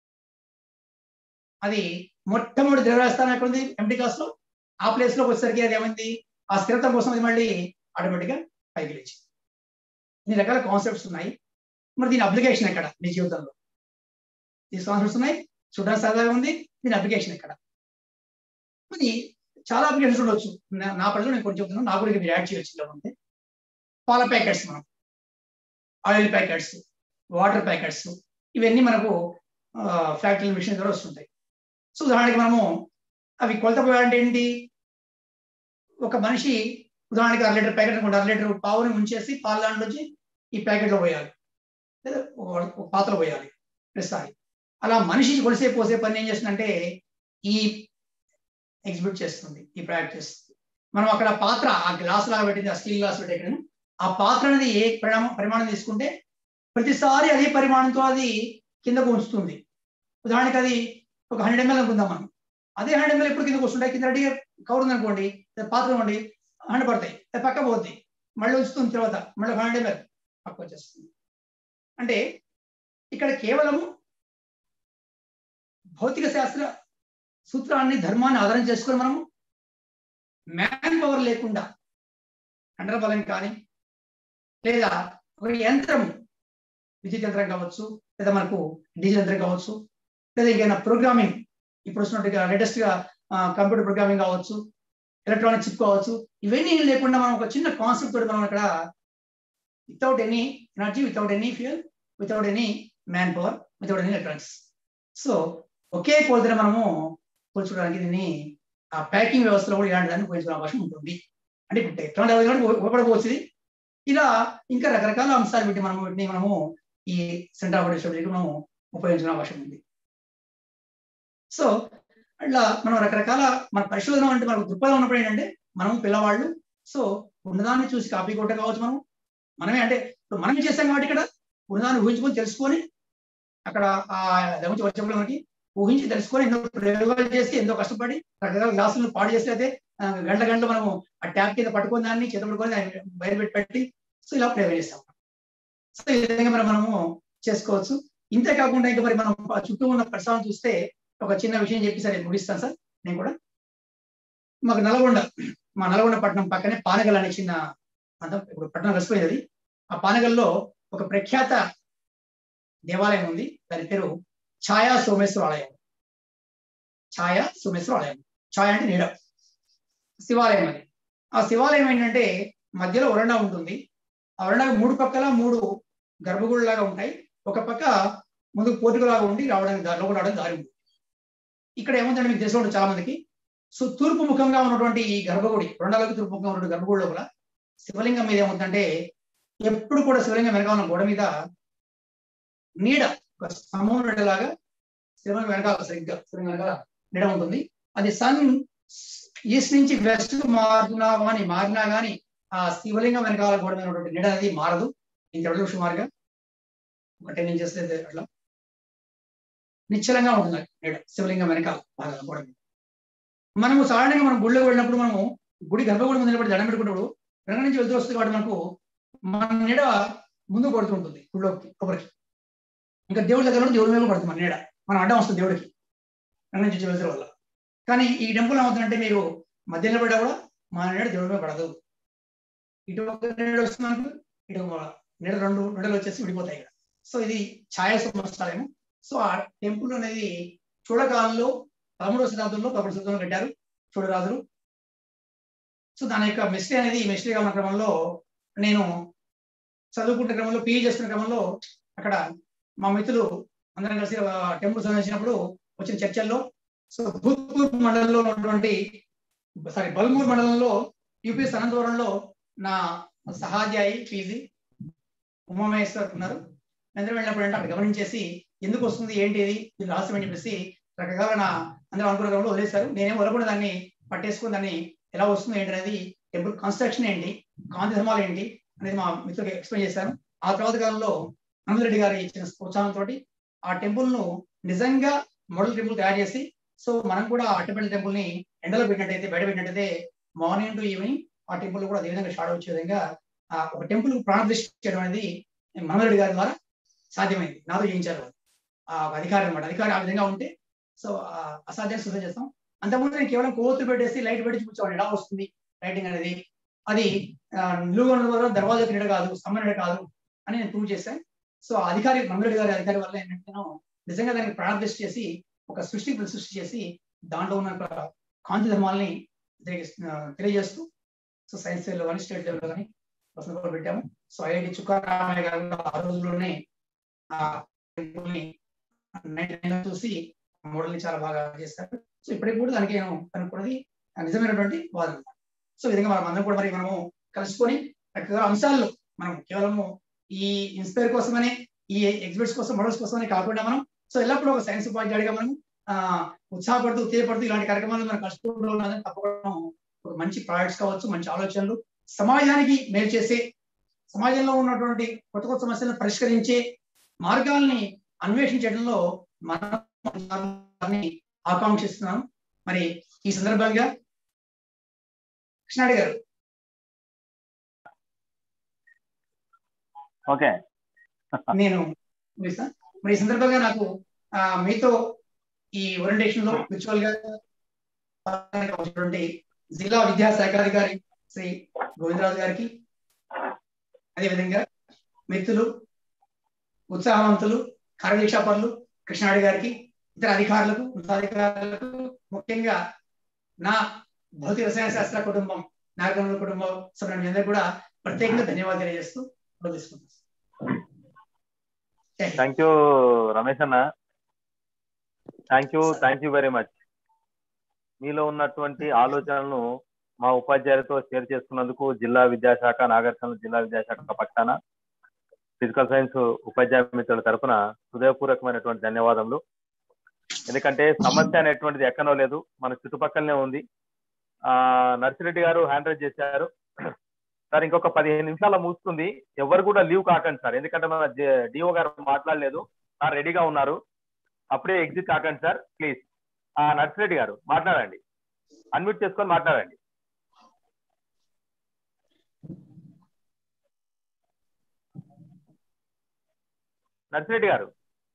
అది మొట్టమొదటి ద్రవ్యస్థానం ఎక్కడ ఉంది ఎంటీ క్లాస్ లో ఆ ప్లేస్ లోకి వచ్చేసరికి అది ఏమైంది ఆ స్థిరత్వం కోసం అది మళ్ళీ ఆటోమేటిక్ గా పైకి లేచి ఇన్ని రకాల కాన్సెప్ట్స్ ఉన్నాయి మరి దీని అప్లికేషన్ ఎక్కడ మీ జీవితంలో ఈ కాన్సెప్ట్స్ ఉన్నాయి చూడడానికి సరదాగా ఉంది దీని అప్లికేషన్ ఎక్కడ అది చాలా అప్లికేషన్స్ ఉండొచ్చు నా- నా పరిధిలో నేను కొంచెం చెప్తున్నాను నా కూడా మీరు యాడ్ చేయొచ్చు ఇలా ఉంటే పాల ప్యాకెట్స్ మనం ఆయిల్ ప్యాకెట్స్ వాటర్ ప్యాకెట్స్ ఇవన్నీ మనకు ఫ్యాక్టరీ మిషన్ ద్వారా వస్తుంటాయి సో ఉదాహరణకి మనము అవి కొలత పోయాలంటే ఏంటి ఒక మనిషి ఉదాహరణకి అర లీటర్ ప్యాకెట్ అనుకోండి అర లీటర్ పావుని ఉంచేసి పాల దాంట్లో వచ్చి ఈ ప్యాకెట్లో పోయాలి లేదా ఒక- ఒక పాత్ర పోయాలి ప్రతిసారి అలా మనిషి కొలిసే పోసే పని ఏం చేస్తుందంటే ఈ ఎగ్జిబిట్ చేస్తుంది ఈ ప్రాక్టీస్ మనం అక్కడ పాత్ర ఆ గ్లాస్ లాగా పెట్టింది ఆ స్టీల్ గ్లాస్ పెట్టి ఇక్కడ ఆ పాత్ర అనేది ఏ పరిమాణం పరిమాణం తీసుకుంటే ప్రతిసారి అదే పరిమాణంతో అది కిందకు ఉంచుతుంది ఉదాహరణకి అది ఒక హండ్రెడ్ ఎంఎల్ అనుకుందాం మనం అదే హండ్రెడ్ ఎంఎల్ ఎప్పుడు కిందకు వస్తుంటాయి కింద రెడీగా కవర్ ఉందనుకోండి లేదా పాత్ర ఉండి హండ్రెడ్ పడతాయి అది పక్క పోద్ది మళ్ళీ ఉంచుతుంది తర్వాత మళ్ళీ హండ్రెడ్ ఎంఎల్ పక్క వచ్చేస్తుంది అంటే ఇక్కడ కేవలము భౌతిక శాస్త్ర సూత్రాన్ని ధర్మాన్ని ఆధారం చేసుకొని మనము మ్యాన్ పవర్ లేకుండా కండర బలం కానీ లేదా ఒక యంత్రం విద్యుత్ యంత్రం కావచ్చు లేదా మనకు డీజిల్ యంత్రం కావచ్చు లేదా ఇంకైనా ప్రోగ్రామింగ్ ఇప్పుడు వస్తున్నట్టుగా లేటెస్ట్ గా కంప్యూటర్ ప్రోగ్రామింగ్ కావచ్చు ఎలక్ట్రానిక్ చిప్ కావచ్చు ఇవన్నీ లేకుండా మనం ఒక చిన్న కాన్సెప్ట్ తోటి మనం ఇక్కడ without any energy without any fuel without any manpower without any electronics so ఒకే కొలతని మనము పోల్చుకోవడానికి దీన్ని ఆ ప్యాకింగ్ వ్యవస్థలో కూడా ఇలాంటి దాన్ని ఉపయోగించిన అవకాశం ఉంటుంది అంటే ఇప్పుడు టెక్నాలజీ ఉపయోగపడవచ్చు ఇది. ఇలా ఇంకా రకరకాల అంశాలు పెట్టి మనం వీటిని మనము ఈ సెంటర్ ఆఫ్ స్టడీకి మనం ఉపయోగించిన అవకాశం ఉంది సో అట్లా మనం రకరకాల మన పరిశోధన అంటే మనకు దృక్పథం ఉన్నప్పుడు ఏంటంటే మనం పిల్లవాళ్ళు సో ఉన్నదాన్ని చూసి కాపీ కొట్ట కావచ్చు మనం మనమే అంటే ఇప్పుడు మనమే చేస్తాం కాబట్టి ఇక్కడ ఉన్నదాన్ని ఊహించుకొని తెలుసుకొని అక్కడ ఆ దాని గురించి వచ్చేప్పుడు మనకి ఊహించి తెలుసుకొని ఎన్నో ప్రయోగాలు చేసి ఎంతో కష్టపడి రకరకాల గ్లాసులను పాడు చేసి అయితే ఆ, గంటల గంటలు మనము ఆ ట్యాప్ కింద పట్టుకొని దాన్ని చేత పట్టుకొని దాన్ని బయట పెట్టి పెట్టి సో ఇలా ప్రయోగం చేస్తాం సో ఈ విధంగా మరి మనము చేసుకోవచ్చు ఇంతే కాకుండా ఇంకా మరి మనం ఆ చుట్టూ ఉన్న పరిసరాలను చూస్తే ఒక చిన్న విషయం చెప్పి సరే ముగిస్తాను సార్ నేను కూడా మాకు నల్గొండ మా నల్గొండ పట్టణం పక్కనే పానగల్ అనే చిన్న అంతం ఇప్పుడు పట్టణం కలిసిపోయింది అది ఆ పానగల్లో ఒక ప్రఖ్యాత దేవాలయం ఉంది దాని పేరు ఛాయా సోమేశ్వర ఆలయం ఛాయా సోమేశ్వర ఆలయం ఛాయ అంటే నీడ శివాలయం అది ఆ శివాలయం ఏంటంటే మధ్యలో వరండా ఉంటుంది ఆ వరండా మూడు పక్కల మూడు గర్భగుడులు లాగా ఉంటాయి ఒక పక్క ముందు పోర్టుకు లాగా ఉండి రావడానికి దారిలో కూడా రావడానికి దారి ఉంది ఇక్కడ ఏముందంటే మీకు తెలిసి ఉంటుంది చాలా మందికి సో తూర్పు ముఖంగా ఉన్నటువంటి ఈ గర్భగుడి రెండాలకు తూర్పు ముఖంగా ఉన్నటువంటి గర్భగుడి లోపల శివలింగం మీద ఏముందంటే ఎప్పుడు కూడా శివలింగం వెనక ఉన్న గోడ మీద నీడ ఒక స్తంభం నీడలాగా శివలింగం వెనకాల సరిగ్గా శివలింగం వెనకాల నీడ ఉంటుంది అది సన్ ఈస్ట్ నుంచి వెస్ట్ మారుతున్నా కానీ మారినా కానీ ఆ శివలింగం వెనకాల గోడ మీద ఉన్నటువంటి నీడ అనేది మారదు ఇంత అడుగు సుమారుగా ఒక టెన్ ఇంచెస్ అయితే అట్లా నిశ్చలంగా ఉంటుంది ఆ నీడ శివలింగం వెనకాల బాగా గోడ మీద మనము సాధారణంగా మనం గుడిలోకి వెళ్ళినప్పుడు మనము గుడి గర్భగుడి ముందు నిలబడి దండం పెట్టుకున్నప్పుడు వెనక నుంచి వెళ్తూ వస్తుంది కాబట్టి మనకు మన నీడ ముందు పడుతుంటుంది గుడిలోకి ఒకరికి ఇంకా దేవుడి దగ్గర నుండి దేవుడి మీద పడుతుంది మన నీడ మన అడ్డం వస్తుంది దేవుడికి వెనక నుంచి వెళ్తే వల్ల కానీ ఈ టెంపుల్ ఏమవుతుందంటే మీరు మధ్య నిలబడ్డా కూడా మన నీడ దేవుడి మీద పడదు ఇటు ఒక నీడ వస్తుంది మనకు ఇటు ఒక నీడ రెండు నీడలు వచ్చేసి విడిపోతాయి ఇక్కడ సో ఇది ఛాయా సంవత్సరాలేమో సో ఆ టెంపుల్ అనేది చూడకాలంలో పదమూడవ శతాబ్దంలో పదమూడు శతాబ్దంలో కట్టారు చూడరాజులు సో దాని యొక్క మిస్టరీ అనేది ఈ మిస్టరీ ఉన్న క్రమంలో నేను చదువుకుంటున్న క్రమంలో పీజీ చేస్తున్న క్రమంలో అక్కడ మా మిత్రులు అందరం కలిసి టెంపుల్ సందర్శించినప్పుడు వచ్చిన చర్చల్లో సో భూత్పూర్ మండలంలో ఉన్నటువంటి సారీ బల్మూర్ మండలంలో యూపీఎస్ అనంతపురంలో నా సహాధ్యాయి పీజీ ఉమామహేశ్వర్ ఉన్నారు అందరం వెళ్ళినప్పుడు అంటే అక్కడ గమనించేసి ఎందుకు వస్తుంది ఏంటి ఇది ఇది రహస్యం అని చెప్పేసి రకరకాల నా అందరూ అనుకున్న క్రమంలో వదిలేశారు నేనేం వదలకుండా దాన్ని పట్టేసుకుని దాన్ని ఎలా వస్తుంది ఏంటి అనేది టెంపుల్ కన్స్ట్రక్షన్ ఏంటి కాంతి ధర్మాలు ఏంటి అనేది మా మిత్రులకు ఎక్స్ప్లెయిన్ చేశాను ఆ తర్వాత కాలంలో నందరెడ్డి గారి ఇచ్చిన ప్రోత్సాహంతో ఆ టెంపుల్ ను నిజంగా మోడల్ టెంపుల్ తయారు చేసి సో మనం కూడా ఆ అట్టపల్లి టెంపుల్ ని ఎండలో పెట్టినట్టయితే బయట పెట్టినట్టయితే మార్నింగ్ టు ఈవినింగ్ ఆ టెంపుల్ కూడా అదే విధంగా షాడో వచ్చే విధంగా ఆ ఒక టెంపుల్ ప్రాణప్రతిష్ఠ చేయడం అనేది మనోహరెడ్డి గారి ద్వారా సాధ్యమైంది నాతో చేయించారు ఆ ఒక అధికారి అనమాట అధికారి ఆ విధంగా ఉంటే సో ఆ అసాధ్యాన్ని సిద్ధం చేస్తాం అంతకుముందు నేను కేవలం కోతులు పెట్టేసి లైట్ పెట్టి చూపించేవాడు ఎలా వస్తుంది లైటింగ్ అనేది అది ఆ, నిలువుగా ఉన్న వల్ల దర్వాజాకి నీడ కాదు స్తంభ నీడ కాదు అని నేను ప్రూవ్ చేశాను సో ఆ అధికారి మంగళరెడ్డి గారి అధికారి వల్ల ఏంటంటే నేను నిజంగా దానికి ప్రాణప్రతిష్ఠ చేసి ఒక సృష్టి సృష్టి చేసి దాంట్లో ఉన్న ఒక కాంతి ధర్మాలని తెలియజేస్తు- ఆ, తెలియజేస్తూ సో సైన్స్ లెవెల్లో కానీ స్టేట్ లెవెల్లో కానీ ప్రశ్న కూడా పెట్టాము సో ఐఐటి చుక్కారామయ్య గారు కూడా ఆ రోజుల్లోనే ఆ చూసి మోడల్ని చాలా బాగా చేస్తారు సో ఇప్పటికి కూడా దానికి నేను కనుక్కున్నది నిజమైనటువంటి వాదన సో ఈ విధంగా మనం అందరం కూడా మరి మనము కలుసుకొని రకరకాల అంశాల్లో మనం కేవలము ఈ ఇన్స్పైర్ కోసమనే ఈ ఎగ్జిబిట్స్ కోసం మోడల్స్ కోసమనే కాకుండా మనం సో ఎల్లప్పుడూ ఒక సైన్స్ ఉపాధ్యాయుడిగా మనం ఆ ఉత్సాహపడుతూ ఉత్తేజపడుతూ ఇలాంటి కార్యక్రమాలు మనం కలుసుకుంటూ ఉన్నదని తప్పకుండా ఒక మంచి ప్రాజెక్ట్స్ కావచ్చు మంచి ఆలోచనలు సమాజానికి మేలు చేసే సమాజంలో ఉన్నటువంటి కొత్త కొత్త సమస్యలను పరిష్కరించే మార్గాల్ని అన్వేషించడంలో మనం ఆకాంక్షిస్తున్నాం మరి ఈ సందర్భంగా కృష్ణాడి గారు ఓకే నేను ముగిస్తా. మరి ఈ సందర్భంగా నాకు ఆ, మీతో ఈ ఓరియంటేషన్ లో విర్చువల్ గా పాల్గొనేటువంటి జిల్లా విద్యాశాఖాధికారి శ్రీ గోవిందరాజు గారికి అదేవిధంగా మిత్రులు ఉత్సాహవంతులు కార్యదీక్షాపరులు కృష్ణాడి గారికి ఇతర అధికారులకు ఉన్నతాధికారులకు ముఖ్యంగా నా భౌతిక రసాయన శాస్త్ర కుటుంబం నాగరముల కుటుంబం సభ్యులందరూ అందరూ కూడా ప్రత్యేకంగా ధన్యవాదాలు తెలియజేస్తూ తీసుకుంటాం థ్యాంక్ యూ రమేష్ అన్న thank you thank you very much మీలో ఉన్నటువంటి ఆలోచనలను మా ఉపాధ్యాయులతో షేర్ చేసుకున్నందుకు జిల్లా విద్యాశాఖ నాగరికర్నూలు జిల్లా విద్యాశాఖ పక్షాన ఫిజికల్ సైన్స్ ఉపాధ్యాయ మిత్రుల తరపున హృదయపూర్వకమైనటువంటి ధన్యవాదములు ఎందుకంటే సమస్య అనేటువంటిది ఎక్కడో లేదు మన చుట్టుపక్కలనే ఉంది ఆ నర్సిరెడ్డి గారు హ్యాండ్ రైజ్ చేశారు సార్ ఇంకొక పదిహేను నిమిషాల ముగుస్తుంది ఎవరు కూడా లీవ్ కాకండి సార్ ఎందుకంటే మన డిఓ గారు మాట్లాడలేదు సార్ రెడీగా ఉన్నారు అప్పుడే ఎగ్జిట్ కాకండి సార్ ప్లీజ్ ఆ నర్సిరెడ్డి గారు మాట్లాడండి అన్మ్యూట్ చేసుకొని మాట్లాడండి నర్సిరెడ్డి గారు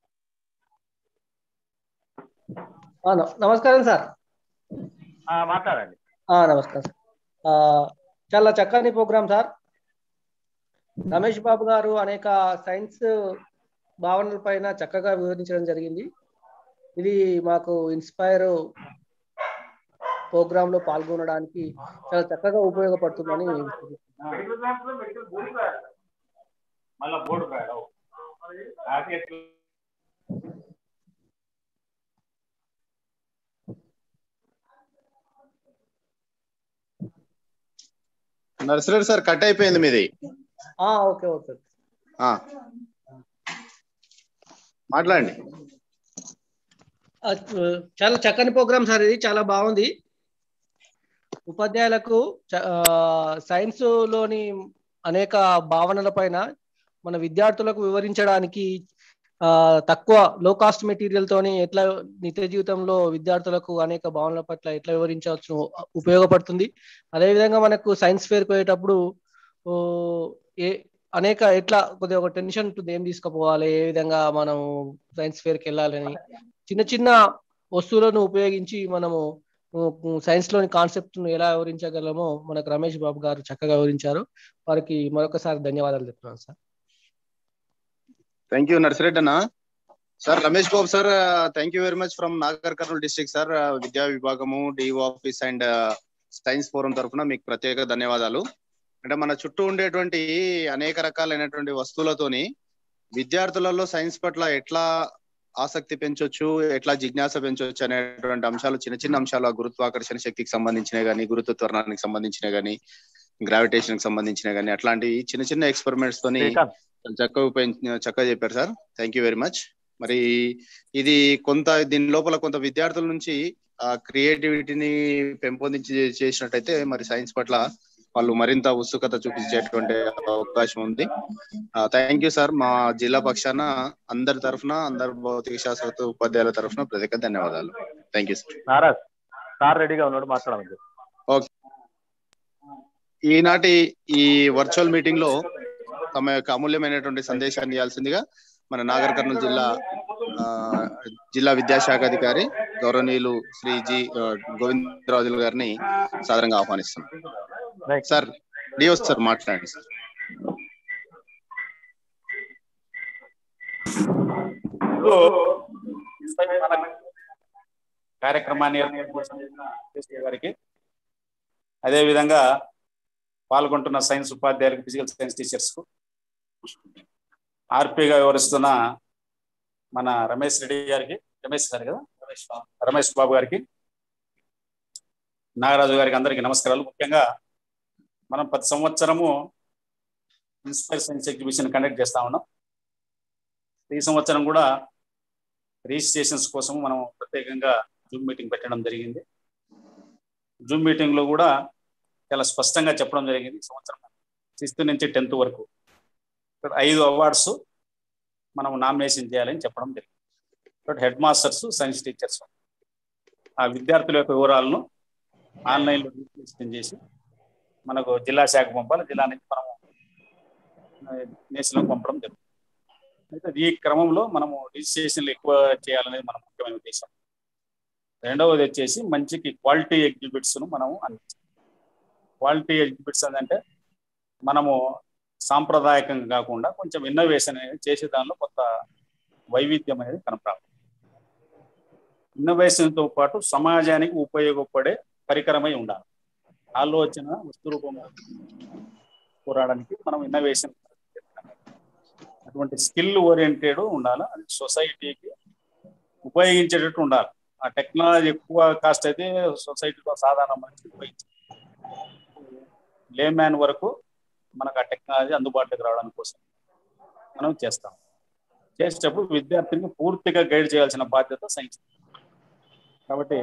ఆ, న- నమస్కారం సార్ ఆ, మాట్లాడండి ఆ, నమస్కారం సార్. ఆ, చాలా చక్కని ప్రోగ్రామ్ సార్ రమేష్ బాబు గారు అనేక సైన్స్ భావనల పైన చక్కగా వివరించడం జరిగింది ఇది మాకు ఇన్స్పైర్ ప్రోగ్రామ్ లో పాల్గొనడానికి చాలా చక్కగా ఉపయోగపడుతుందని మళ్ళా బోర్డు రాయడం నర్సరీ సార్ కట్ అయిపోయింది మీది ఆ, ఓకే ఓకే ఆ. మాట్లాడండి ఆ, చాలా చక్కని ప్రోగ్రామ్ సార్ ఇది చాలా బాగుంది ఉపాధ్యాయులకు చ- ఆ, సైన్స్ లోని అనేక భావనల పైన మన విద్యార్థులకు వివరించడానికి ఆ, తక్కువ లో కాస్ట్ మెటీరియల్ తోని ఎట్లా నిత్య జీవితంలో విద్యార్థులకు అనేక భావనల పట్ల ఎట్లా వివరించవచ్చు ఉపయోగపడుతుంది అదేవిధంగా మనకు సైన్స్ ఫేర్ పోయేటప్పుడు ఓ, ఏ అనేక ఎట్లా కొద్దిగా ఒక టెన్షన్ ఉంటుంది ఏం తీసుకుపోవాలి ఏ విధంగా మనం సైన్స్ ఫేర్కి వెళ్ళాలని చిన్న చిన్న వస్తువులను ఉపయోగించి మనము సైన్స్ లోని కాన్సెప్ట్ ను ఎలా వివరించగలమో మనకు రమేష్ బాబు గారు చక్కగా వివరించారు వారికి మరొకసారి ధన్యవాదాలు చెప్తున్నాను సార్ థ్యాంక్ యూ నర్సిరెడ్డి అన్న sir Ramesh Babu sir thank you very much from Nagarkurnool district sir విద్యా విభాగము DO office and science forum తరఫున మీకు ప్రత్యేక ధన్యవాదాలు అంటే మన చుట్టూ ఉండేటువంటి అనేక రకాలైనటువంటి వస్తువులతోని విద్యార్థులలో సైన్స్ పట్ల ఎట్లా ఆసక్తి పెంచొచ్చు ఎట్లా జిజ్ఞాస పెంచొచ్చు అనేటువంటి అంశాలు చిన్న చిన్న అంశాలు ఆ గురుత్వాకర్షణ శక్తికి సంబంధించినవి కానీ గురుత్వ త్వరణానికి సంబంధించినవి కానీ గ్రావిటేషన్ కి సంబంధించినవి కానీ అట్లాంటి చిన్న చిన్న ఎక్స్పెరిమెంట్స్ తోని శ్రీకాంత్ చక్కగా ఉపయోగించ చక్కగా చెప్పారు sir thank you very much మరి ఇది కొంత దీని లోపల కొంత విద్యార్థుల నుంచి ఆ క్రియేటివిటీని పెంపొందించి చేసినట్టయితే మరి సైన్స్ పట్ల వాళ్ళు మరింత ఉత్సుకత చూపించేటువంటి అవకాశం ఉంది థ్యాంక్ యూ సార్ మా జిల్లా పక్షాన అందరి తరఫున అందరి భౌతిక శాస్త్ర ఉపాధ్యాయుల తరఫున ప్రత్యేక ధన్యవాదాలు thank you sir Naraj sir రెడీగా ఉన్నాడు మాట్లాడమని ఈనాటి ఈ వర్చువల్ మీటింగ్ లో తమ యొక్క అమూల్యమైనటువంటి సందేశాన్ని ఇవ్వాల్సిందిగా మన నాగర్ కర్నూలు జిల్లా ఆ, జిల్లా విద్యాశాఖ అధికారి గౌరవనీయులు శ్రీ జి ఆ, గోవిందరాజులు గారిని సాదరంగా ఆహ్వానిస్తున్నాం Right. సార్ డిఓ సార్ మాట్లాడండి సార్ కార్యక్రమాన్ని ఏర్పాటు చేసిన కేసీ గారికి అదేవిధంగా పాల్గొంటున్న సైన్స్ ఉపాధ్యాయులకు ఫిజికల్ సైన్స్ టీచర్స్ కు ఆర్పీగా వివరిస్తున్న మన రమేష్ రెడ్డి గారికి రమేష్ గారు కదా రమేష్ బాబు రమేష్ బాబు గారికి నాగరాజు గారికి అందరికీ నమస్కారాలు ముఖ్యంగా మనం ప్రతి సంవత్సరము ఇన్స్పైర్ సైన్స్ ఎగ్జిబిషన్ కండక్ట్ చేస్తా ఉన్నాం ఈ సంవత్సరం కూడా రిజిస్ట్రేషన్స్ కోసం మనం ప్రత్యేకంగా జూమ్ మీటింగ్ పెట్టడం జరిగింది జూమ్ మీటింగ్ లో కూడా చాలా స్పష్టంగా చెప్పడం జరిగింది ఈ సంవత్సరం సిక్స్త్ నుంచి టెన్త్ వరకు ఇక్కడ ఐదు అవార్డ్స్ మనం నామినేషన్ చేయాలని చెప్పడం జరిగింది ఇక్కడ హెడ్ మాస్టర్స్ సైన్స్ టీచర్స్ ఆ విద్యార్థుల యొక్క వివరాలను ఆన్లైన్లో రిజిస్ట్రేషన్ చేసి మనకు జిల్లా శాఖ పంపాలి జిల్లా నుంచి మనము నేషనల్ పంపడం జరుగుతుంది అయితే ఈ క్రమంలో మనము రిజిస్ట్రేషన్లు ఎక్కువ చేయాలనేది మన ముఖ్యమైన ఉద్దేశం రెండవది వచ్చేసి మంచికి క్వాలిటీ ఎగ్జిబిట్స్ ను మనము అందించాలి క్వాలిటీ ఎగ్జిబిట్స్ అంటే మనము సాంప్రదాయకంగా కాకుండా కొంచెం ఇన్నోవేషన్ అనేది చేసే దానిలో కొత్త వైవిధ్యం అనేది కనపడాలి ఇన్నోవేషన్తో పాటు సమాజానికి ఉపయోగపడే పరికరమై ఉండాలి ఆలోచన వస్తు రూపంలో పోరాడానికి మనం ఇన్నోవేషన్ అటువంటి స్కిల్ ఓరియంటెడ్ ఉండాలి అది సొసైటీకి ఉపయోగించేటట్టు ఉండాలి ఆ టెక్నాలజీ ఎక్కువ కాస్ట్ అయితే సొసైటీలో సాధారణ మనిషి ఉపయోగించాలి లే మ్యాన్ వరకు మనకు ఆ టెక్నాలజీ అందుబాటులోకి రావడానికి కోసం మనం చేస్తాం చేసేటప్పుడు విద్యార్థిని పూర్తిగా గైడ్ చేయాల్సిన బాధ్యత సైన్స్ కాబట్టి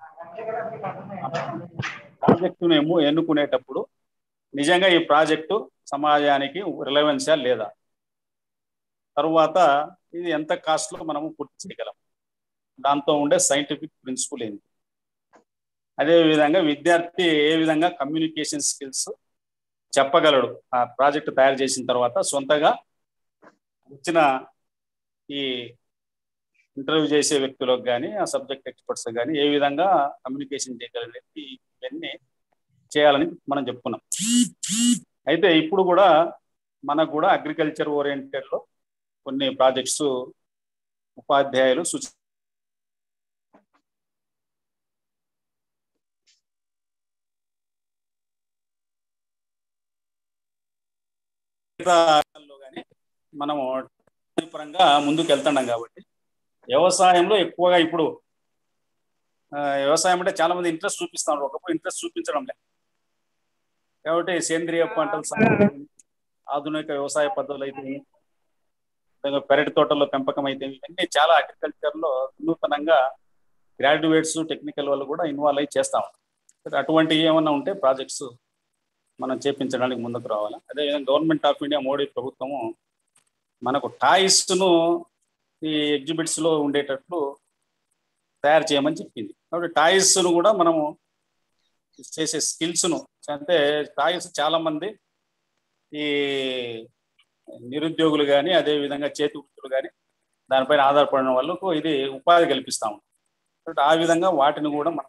ప్రాజెక్టును ఏమో ఎన్నుకునేటప్పుడు నిజంగా ఈ ప్రాజెక్టు సమాజానికి రిలవెన్సా లేదా తరువాత ఇది ఎంత కాస్ట్లో మనము పూర్తి చేయగలం దాంతో ఉండే సైంటిఫిక్ ప్రిన్సిపల్ ఏంటి అదే విధంగా విద్యార్థి ఏ విధంగా కమ్యూనికేషన్ స్కిల్స్ చెప్పగలడు ఆ ప్రాజెక్ట్ తయారు చేసిన తర్వాత సొంతగా వచ్చిన ఈ ఇంటర్వ్యూ చేసే వ్యక్తులకు కానీ ఆ సబ్జెక్ట్ ఎక్స్పర్ట్స్ కానీ ఏ విధంగా కమ్యూనికేషన్ చేయగలిగేది ఇవన్నీ చేయాలని మనం చెప్పుకున్నాం అయితే ఇప్పుడు కూడా మనకు కూడా అగ్రికల్చర్ ఓరియంటెడ్ లో కొన్ని ప్రాజెక్ట్స్ ఉపాధ్యాయులు సూచి కానీ మనము పరంగా ముందుకు వెళ్తున్నాం కాబట్టి వ్యవసాయంలో ఎక్కువగా ఇప్పుడు వ్యవసాయం అంటే చాలా మంది ఇంట్రెస్ట్ చూపిస్తున్నారు ఒకప్పుడు ఇంట్రెస్ట్ చూపించడం లేదు కాబట్టి సేంద్రియ పంటలు ఆధునిక వ్యవసాయ పద్ధతులు అయితే పెరటి తోటల్లో పెంపకం అయితే ఇవన్నీ చాలా అగ్రికల్చర్ లో నూతనంగా గ్రాడ్యుయేట్స్ టెక్నికల్ వాళ్ళు కూడా ఇన్వాల్వ్ అయ్యి చేస్తా ఉంటారు అటువంటి ఏమన్నా ఉంటే ప్రాజెక్ట్స్ మనం చేపించడానికి ముందుకు రావాలి అదేవిధంగా గవర్నమెంట్ ఆఫ్ ఇండియా మోడీ ప్రభుత్వము మనకు టాయ్స్ ను ఈ ఎగ్జిబిట్స్ లో ఉండేటట్లు తయారు చేయమని చెప్పింది కాబట్టి టాయ్స్ ను కూడా మనము చేసే స్కిల్స్ ను అంటే టాయ్స్ చాలా మంది ఈ నిరుద్యోగులు కానీ అదే విధంగా చేతి వృత్తులు కానీ దానిపైన ఆధారపడిన వాళ్ళకు ఇది ఉపాధి కల్పిస్తా ఉంటాం కాబట్టి ఆ విధంగా వాటిని కూడా మనం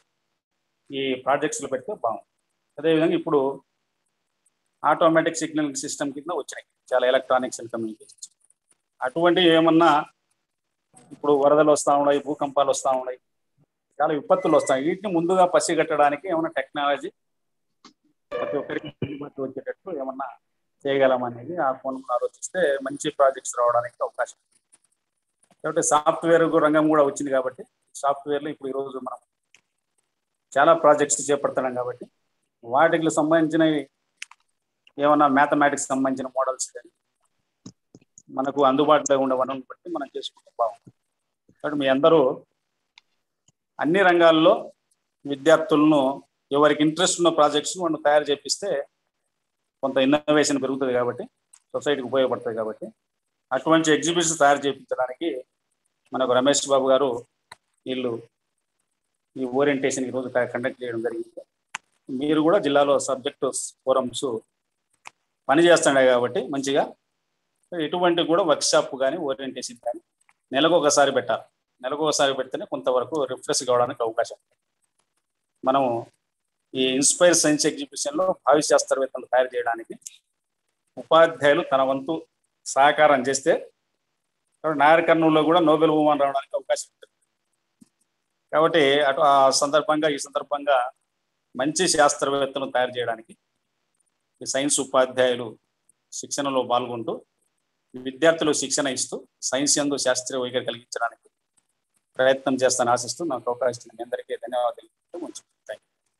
ఈ ప్రాజెక్ట్స్ లో పెడితే బాగుంది అదేవిధంగా ఇప్పుడు ఆటోమేటిక్ సిగ్నల్ సిస్టమ్ కింద వచ్చినాయి చాలా ఎలక్ట్రానిక్స్ అండ్ కమ్యూనికేషన్స్ అటువంటి ఏమన్నా ఇప్పుడు వరదలు వస్తూ ఉన్నాయి భూకంపాలు వస్తూ ఉన్నాయి చాలా విపత్తులు వస్తాయి వీటిని ముందుగా పసిగట్టడానికి ఏమైనా టెక్నాలజీ ప్రతి ఒక్కరికి అందుబాటులో వచ్చేటట్టు ఏమన్నా చేయగలమనేది ఆ ఫోన్ ఆలోచిస్తే మంచి ప్రాజెక్ట్స్ రావడానికి అవకాశం కాబట్టి సాఫ్ట్వేర్ రంగం కూడా వచ్చింది కాబట్టి సాఫ్ట్వేర్లో ఇప్పుడు ఈరోజు మనం చాలా ప్రాజెక్ట్స్ చేపడుతున్నాం కాబట్టి వాటికి సంబంధించినవి ఏమన్నా మ్యాథమెటిక్స్ సంబంధించిన మోడల్స్ కానీ మనకు అందుబాటులో ఉండే వనరులను బట్టి మనం చేసుకుంటే బాగుంటుంది కాబట్టి మీ అందరూ అన్ని రంగాల్లో విద్యార్థులను ఎవరికి ఇంట్రెస్ట్ ఉన్న ప్రాజెక్ట్స్ మనం తయారు చేపిస్తే కొంత ఇన్నోవేషన్ పెరుగుతుంది కాబట్టి సొసైటీకి ఉపయోగపడుతుంది కాబట్టి అటువంటి ఎగ్జిబిషన్స్ తయారు చేయించడానికి మనకు రమేష్ బాబు గారు వీళ్ళు ఈ ఓరియంటేషన్ ఈరోజు కండక్ట్ చేయడం జరిగింది మీరు కూడా జిల్లాలో సబ్జెక్టు ఫోరమ్స్ పనిచేస్తున్నాయి కాబట్టి మంచిగా ఎటువంటి కూడా వర్క్షాప్ కానీ ఓరియంటేషన్ కానీ నెలకు ఒకసారి పెట్టాలి నెలకు ఒకసారి పెడితేనే కొంతవరకు రిఫ్రెష్ కావడానికి అవకాశం మనము ఈ ఇన్స్పైర్ సైన్స్ ఎగ్జిబిషన్లో భావి శాస్త్రవేత్తలు తయారు చేయడానికి ఉపాధ్యాయులు తన వంతు సహకారం చేస్తే నాగర్ కర్నూలులో కూడా నోబెల్ బహుమాన్ రావడానికి అవకాశం ఉంటుంది కాబట్టి అటు ఆ సందర్భంగా ఈ సందర్భంగా మంచి శాస్త్రవేత్తలను తయారు చేయడానికి ఈ సైన్స్ ఉపాధ్యాయులు శిక్షణలో పాల్గొంటూ విద్యార్థులు శిక్షణ ఇస్తూ సైన్స్ యందు శాస్త్రీయ వైఖరి కలిగించడానికి ప్రయత్నం చేస్తాను ఆశిస్తూ నాకు అవకాశం ఇచ్చిన మీ అందరికీ ధన్యవాదాలు థ్యాంక్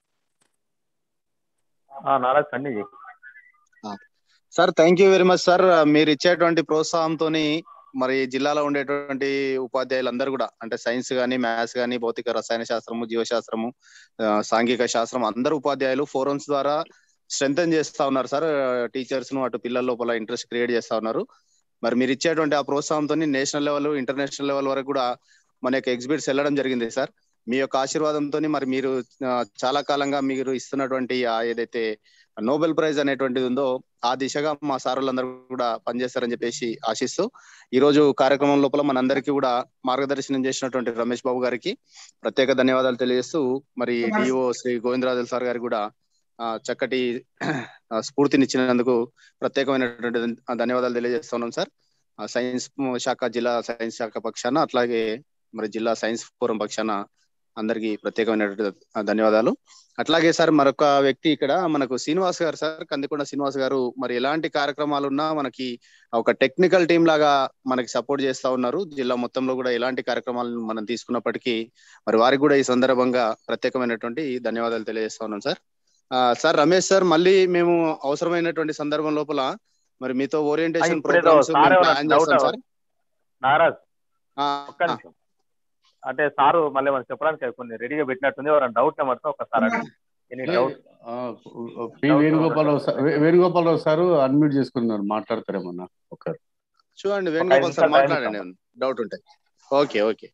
నారాజ్ కండి sir thank you very much sir మీరు ఇచ్చేటువంటి ప్రోత్సాహంతో మరి జిల్లాలో ఉండేటువంటి ఉపాధ్యాయులందరూ కూడా అంటే సైన్స్ కానీ మ్యాథ్స్ కానీ భౌతిక రసాయన శాస్త్రము జీవశాస్త్రము ఆ, సాంఘిక శాస్త్రం అందరు ఉపాధ్యాయులు ఫోరమ్స్ ద్వారా స్ట్రెంగ్ చేస్తా ఉన్నారు సార్ టీచర్స్ ను అటు పిల్లల లోపల ఇంట్రెస్ట్ క్రియేట్ చేస్తా ఉన్నారు మరి మీరు ఇచ్చేటువంటి ఆ ప్రోత్సాహంతో నేషనల్ లెవెల్ ఇంటర్నేషనల్ లెవెల్ వరకు కూడా మన యొక్క ఎగ్జిబిట్స్ వెళ్ళడం జరిగింది సార్ మీ యొక్క ఆశీర్వాదంతో మరి మీరు ఆ, చాలా కాలంగా మీరు ఇస్తున్నటువంటి ఆ ఏదైతే నోబెల్ ప్రైజ్ అనేటువంటిది ఉందో ఆ దిశగా మా సారులందరూ కూడా పనిచేస్తారని చెప్పేసి ఆశిస్తూ ఈ రోజు కార్యక్రమం లోపల మనందరికీ కూడా మార్గదర్శనం చేసినటువంటి రమేష్ బాబు గారికి ప్రత్యేక ధన్యవాదాలు తెలియజేస్తూ మరి డిఓ శ్రీ గోవిందరాజుల సార్ గారికి కూడా ఆ, చక్కటి ఆ, స్ఫూర్తినిచ్చినందుకు ప్రత్యేకమైనటువంటి ధన్యవాదాలు తెలియజేస్తున్నాం సార్ ఆ, సైన్స్ శాఖ జిల్లా సైన్స్ శాఖ పక్షాన అట్లాగే మరి జిల్లా సైన్స్ ఫోరం పక్షాన అందరికి ప్రత్యేకమైనటువంటి ధన్యవాదాలు అట్లాగే సార్ మరొక వ్యక్తి ఇక్కడ మనకు శ్రీనివాస్ గారు సార్ కందికొండ శ్రీనివాస్ గారు మరి ఎలాంటి కార్యక్రమాలు ఉన్నా మనకి ఒక టెక్నికల్ టీం లాగా మనకి సపోర్ట్ చేస్తా ఉన్నారు జిల్లా మొత్తంలో కూడా ఎలాంటి కార్యక్రమాలను మనం తీసుకున్నప్పటికీ మరి వారికి కూడా ఈ సందర్భంగా ప్రత్యేకమైనటువంటి ధన్యవాదాలు తెలియజేస్తా ఉన్నాం సార్ ఆ, సార్ రమేష్ సార్ మళ్ళీ మేము అవసరమైనటువంటి సందర్భం లోపల మరి మీతో ఓరియంటేషన్ ఇప్పుడేదో ప్రోగ్రామ్స్ సార్ ఎవరో ప్లాన్ doubt చేస్తాం సార్ నారాజ్ ఆ, ఒక్క నిమిషం అంటే సారు మళ్ళీ మనం చెప్పడానికి కొన్ని రెడీగా పెట్టినట్టుంది ఎవరైనా డౌట్ నెంబర్తో ఒకసారి అడగండి ఎనీ డౌట్ ఆ, పి వేణుగోపాలరావు సార్ వే- వేణుగోపాలరావు సార్ అన్మ్యూట్ చేసుకున్నారు మాట్లాడతారేమన్నా ఒక చూడండి ఐదు వేణుగోపాల్ సార్ నిమిషాలు టైం మాట్లాడండి డౌట్ ఉంటాయి okay okay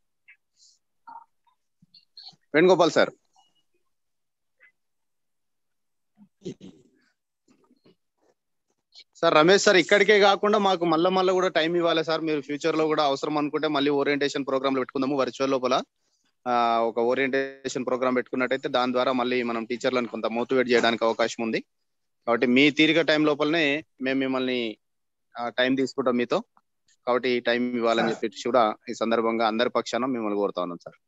Venugopal sir sir Ramesh sir ఇక్కడికే కాకుండా మాకు మళ్ళీ మళ్ళీ కూడా టైం ఇవ్వాలి సార్ మీరు ఫ్యూచర్ లో కూడా అవసరం అనుకుంటే మళ్ళీ ఓరియంటేషన్ ప్రోగ్రామ్ పెట్టుకుందాము వర్చువల్ లోపల ఆ, ఒక ఓరియంటేషన్ ప్రోగ్రామ్ పెట్టుకున్నట్టయితే దాని ద్వారా మళ్ళీ మనం టీచర్లను కొంత మోటివేట్ చేయడానికి అవకాశం ఉంది కాబట్టి మీ తీరిక టైం లోపలనే మేము మిమ్మల్ని టైం తీసుకుంటాం మీతో కాబట్టి ఈ టైం ఇవ్వాలని చెప్పి కూడా ఈ సందర్భంగా అందరి పక్షాన మిమ్మల్ని కోరుతా ఉన్నాం సార్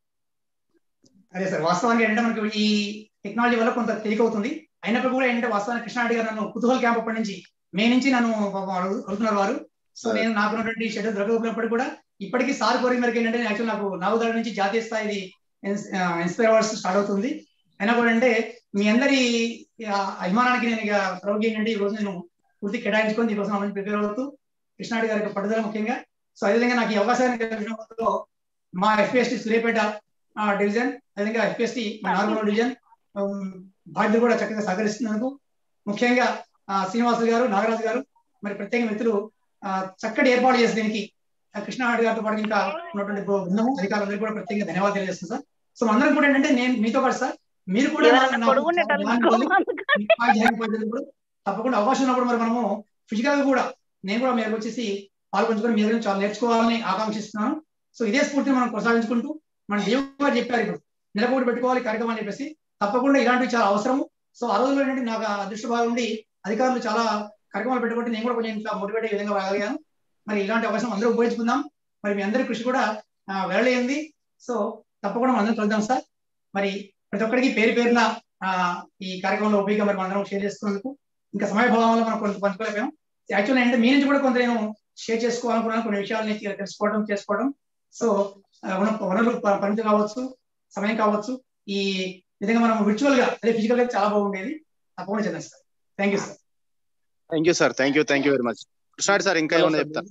అదే సార్ వాస్తవానికి ఏంటంటే మనకి ఈ టెక్నాలజీ వల్ల కొంత తేలిక అవుతుంది అయినప్పుడు కూడా ఏంటంటే వాస్తవానికి కృష్ణారెడ్డి గారు నన్ను కుతూహల్ క్యాంప్ అప్పటి నుంచి మే నుంచి నన్ను పాపం అడుగు- అడుగుతున్నారు వారు సో నేను నాకున్నటువంటి షెడ్యూల్ దొరకకపోయినప్పుడు కూడా ఇప్పటికీ సార్ కోరిక మేరకు ఏంటంటే యాక్చువల్ నాకు నాలుగు నుంచి జాతీయ స్థాయి ఇన్స్పైర్ అవార్డ్స్ స్టార్ట్ అవుతుంది అయినా కూడా అంటే మీ అందరి ఆ, అభిమానానికి నేను ఇక సర్వజ్ఞ ఏంటంటే ఈ రోజు నేను పూర్తి కేటాయించుకొని దీనికోసం అమలు ప్రిపేర్ అవుతూ కృష్ణారెడ్డి గారి యొక్క పట్టుదల ముఖ్యంగా సో అదేవిధంగా నాకు ఈ అవకాశాన్ని కలిగినందులో మా ఎఫ్పిఎస్టి సూర్యాపేట ఆ, డివిజన్ అదేవిధంగా ఎఫ్పిఎస్టి మా నార్మల్ డివిజన్ ఉమ్, బాధ్యతలు కూడా చక్కగా సహకరిస్తున్నందుకు ముఖ్యంగా ఆ, శ్రీనివాసు గారు నాగరాజు గారు మరి ప్రత్యేక మిత్రులు ఆ, చక్కటి ఏర్పాటు చేసి దీనికి ఆ, కృష్ణారెడ్డి గారితో పాటు ఇంకా ఉన్నటువంటి బృ- బృందము అధికారులందరూ కూడా ప్రత్యేకంగా ధన్యవాదాలు తెలియజేస్తాను సార్ సో అందరం కూడా ఏంటంటే నేను మీతో పాటు సార్ మీరు కూడా ఎవరన్నా నాకు పొడుగుండేటోళ్ళు జ్ఞానం ఇవ్వాలి. మీ ఉపాధ్యాయుని పొందినప్పుడు తప్పకుండా అవకాశం ఉన్నప్పుడు మరి మనము ఫిజికల్ గా కూడా నేను కూడా మీరు వచ్చేసి పాల్పంచుకొని మీ దగ్గర నుంచి చాలా నేర్చుకోవాలని ఆకాంక్షిస్తున్నాను సో ఇదే స్ఫూర్తిని మనం కొనసాగించుకుంటూ మన దేవు గారు చెప్పారు ఇప్పుడు నెలకొకటి పెట్టుకోవాలి కార్యక్రమం అని చెప్పేసి తప్పకుండా ఇలాంటివి చాలా అవసరము సో ఆ రోజుల్లో ఏంటంటే నాకు ఆ అదృష్ట భాగం ఉండి అధికారులు చాలా కార్యక్రమాలు పెట్టుకుంటే నేను కూడా కొంచెం ఇంకా మోటివేట్ అయ్యే విధంగా రాగలిగాను మరి ఇలాంటి అవకాశం అందరూ ఉపయోగించుకుందాం మరి మీ అందరి కృషి కూడా ఆ, వెళ్ళలేంది సో తప్పకుండా మనం అందరం కలుద్దాం సార్ మరి ప్రతి ఒక్కరికి పేరు పేరున ఆ, ఈ కార్యక్రమంలో ఉపయోగ మరి మనందరం షేర్ చేసుకున్నందుకు ఇంకా సమయ భావం వల్ల మనం కొంత పంచుకోలేకపోయాం యాక్చువల్ ఏంటంటే మీ నుంచి కూడా కొంత నేను షేర్ చేసుకోవాలనుకున్నాను కొన్ని విషయాలని తెలుసుకోవడం చేసుకోవడం సో ఆ, ఉన్న వనరులు ప- పరిమితి కావచ్చు సమయం కావచ్చు ఈ విధంగా మనం విర్చువల్ గా అదే ఫిజికల్ గా చాలా బాగుండేది తప్పకుండా చేద్దాం sir thank you sir thank you sir thank you thank you very much కృష్ణాడు సార్ ఇంకా ఏమైనా చెప్తారు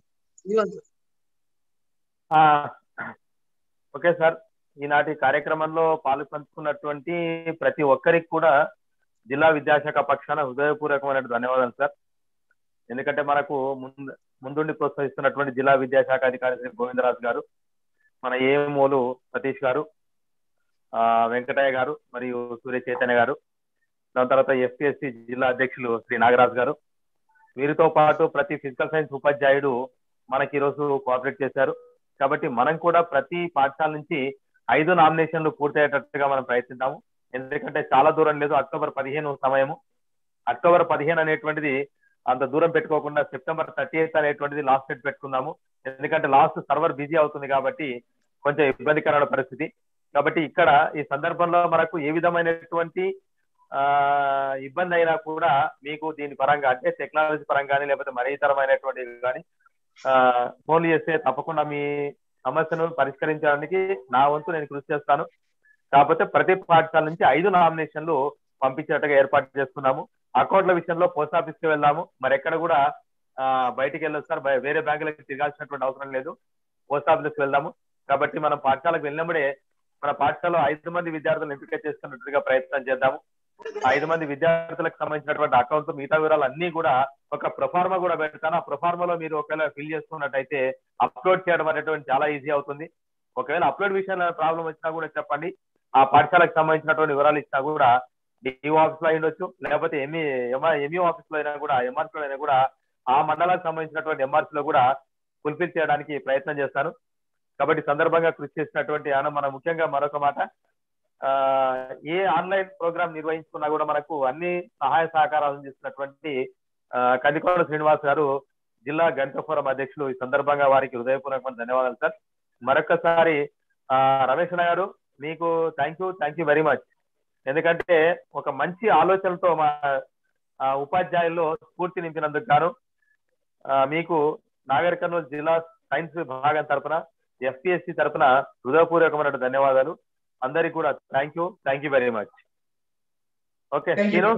ఆ, ఓకే సార్ ఈనాటి కార్యక్రమంలో పాలు పంచుకున్నటువంటి ప్రతి ఒక్కరికి కూడా జిల్లా విద్యాశాఖ పక్షాన హృదయపూర్వకమైన ధన్యవాదాలు సార్ ఎందుకంటే మనకు ముందు ముందుండి ప్రోత్సహిస్తున్నటువంటి జిల్లా విద్యాశాఖ అధికారి శ్రీ గోవిందరాజు గారు మన ఏఎంఓలు సతీష్ గారు ఆ వెంకటయ్య గారు మరియు సూర్య చైతన్య గారు దాని తర్వాత ఎఫ్పిఎస్సి జిల్లా అధ్యక్షులు శ్రీ నాగరాజు గారు వీరితో పాటు ప్రతి ఫిజికల్ సైన్స్ ఉపాధ్యాయుడు మనకి ఈరోజు కోఆపరేట్ చేశారు కాబట్టి మనం కూడా ప్రతి పాఠశాల నుంచి ఐదు నామినేషన్లు పూర్తయ్యేటట్టుగా మనం ప్రయత్నిద్దాము ఎందుకంటే చాలా దూరం లేదు అక్టోబర్ పదిహేను సమయము అక్టోబర్ పదిహేను అనేటువంటిది అంత దూరం పెట్టుకోకుండా సెప్టెంబర్ థర్టీ ఎయిత్ అనేటువంటిది లాస్ట్ డేట్ పెట్టుకుందాము ఎందుకంటే లాస్ట్ సర్వర్ బిజీ అవుతుంది కాబట్టి కొంచెం ఇబ్బందికరమైన పరిస్థితి కాబట్టి ఇక్కడ ఈ సందర్భంలో మనకు ఏ విధమైనటువంటి ఆ ఇబ్బంది అయినా కూడా మీకు దీని పరంగా అంటే టెక్నాలజీ పరంగా కానీ లేకపోతే మరే ఇతరమైనటువంటి కానీ ఆ ఫోన్లు చేస్తే తప్పకుండా మీ సమస్యను పరిష్కరించడానికి నా వంతు నేను కృషి చేస్తాను కాకపోతే ప్రతి పాఠశాల నుంచి ఐదు నామినేషన్లు పంపించేట్టుగా ఏర్పాటు చేస్తున్నాము అకౌంట్ల విషయంలో పోస్ట్ ఆఫీస్ కి వెళ్దాము మరి ఎక్కడ కూడా ఆ బయటికి వెళ్ళొస్తారు బయ- వేరే బ్యాంకులకు తిరగాల్సినటువంటి అవసరం లేదు పోస్ట్ ఆఫీస్కి వెళ్దాము కాబట్టి మనం పాఠశాలకు వెళ్ళినప్పుడే మన పాఠశాలలో ఐదు మంది విద్యార్థులను ఎంపిక చేసుకున్నట్టుగా ప్రయత్నం చేద్దాము ఆ ఐదు మంది విద్యార్థులకు సంబంధించినటువంటి అకౌంట్ మిగతా వివరాలు అన్ని కూడా ఒక ప్రొఫార్మా కూడా పెడతాను ఆ ప్రొఫార్మాలో మీరు ఒకవేళ ఫిల్ చేసుకున్నట్టయితే అప్లోడ్ చేయడం అనేటువంటి చాలా ఈజీ అవుతుంది ఒకవేళ అప్లోడ్ విషయంలో ప్రాబ్లం వచ్చినా కూడా చెప్పండి ఆ పాఠశాలకు సంబంధించినటువంటి వివరాలు ఇచ్చినా కూడా డిఓ ఆఫీస్ లో ఉండొచ్చు లేకపోతే ఎంఈ ఎంఈ ఆఫీస్ లో అయినా కూడా ఎంఆర్సీ లో అయినా కూడా ఆ మండలానికి సంబంధించినటువంటి ఎంఆర్సీ లో కూడా ఫుల్ఫిల్ చేయడానికి ప్రయత్నం చేస్తాను కాబట్టి ఈ సందర్భంగా కృషి చేసినటువంటి ఆయన మన ముఖ్యంగా మరొక మాట ఆ ఏ ఆన్లైన్ ప్రోగ్రామ్ నిర్వహించుకున్నా కూడా మనకు అన్ని సహాయ సహకారాలు అందిస్తున్నటువంటి ఆ, కందికోట శ్రీనివాస్ గారు జిల్లా గణిత ఫోరం అధ్యక్షులు ఈ సందర్భంగా వారికి హృదయపూర్వకమైన ధన్యవాదాలు సార్ మరొకసారి ఆ, రమేష్ అన్న గారు మీకు thank you thank you very much ఎందుకంటే ఒక మంచి ఆలోచనతో మా ఆ, ఉపాధ్యాయుల్లో స్ఫూర్తి నింపినందుకు గాను ఆ, మీకు నాగర్ కర్నూలు జిల్లా సైన్స్ విభాగం తరపున ఎఫ్పిఎస్సి తరపున హృదయపూర్వకమైన ధన్యవాదాలు అందరికి కూడా thank you thank you very much okay thank you నేను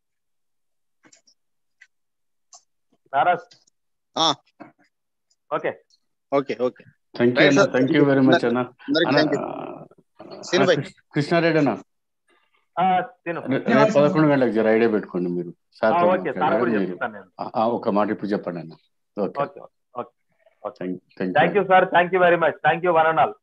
నారాజ్ ఆ. Okay okay okay thank you Right, అన్న sir. Thank you very much అన్న అందరికి అన్న, థ్యాంక్ యూ ఆ, సీను భాయ్. కృష్ణ- కృష్ణారెడ్డి అన్న ఆ, తిను రే- రేపు పదకొండు గంటలకు జర ఐడియా పెట్టుకోండి మీరు సార్ ఆ, తో ఓకే సార్ మాట్లాడారు కూడా మీరు చెప్తాను నేను ఆ, ఆ, ఒక మాట ఇప్పుడు చెప్పండి అన్న okay okay thank thank you sir thank you very much thank you one and all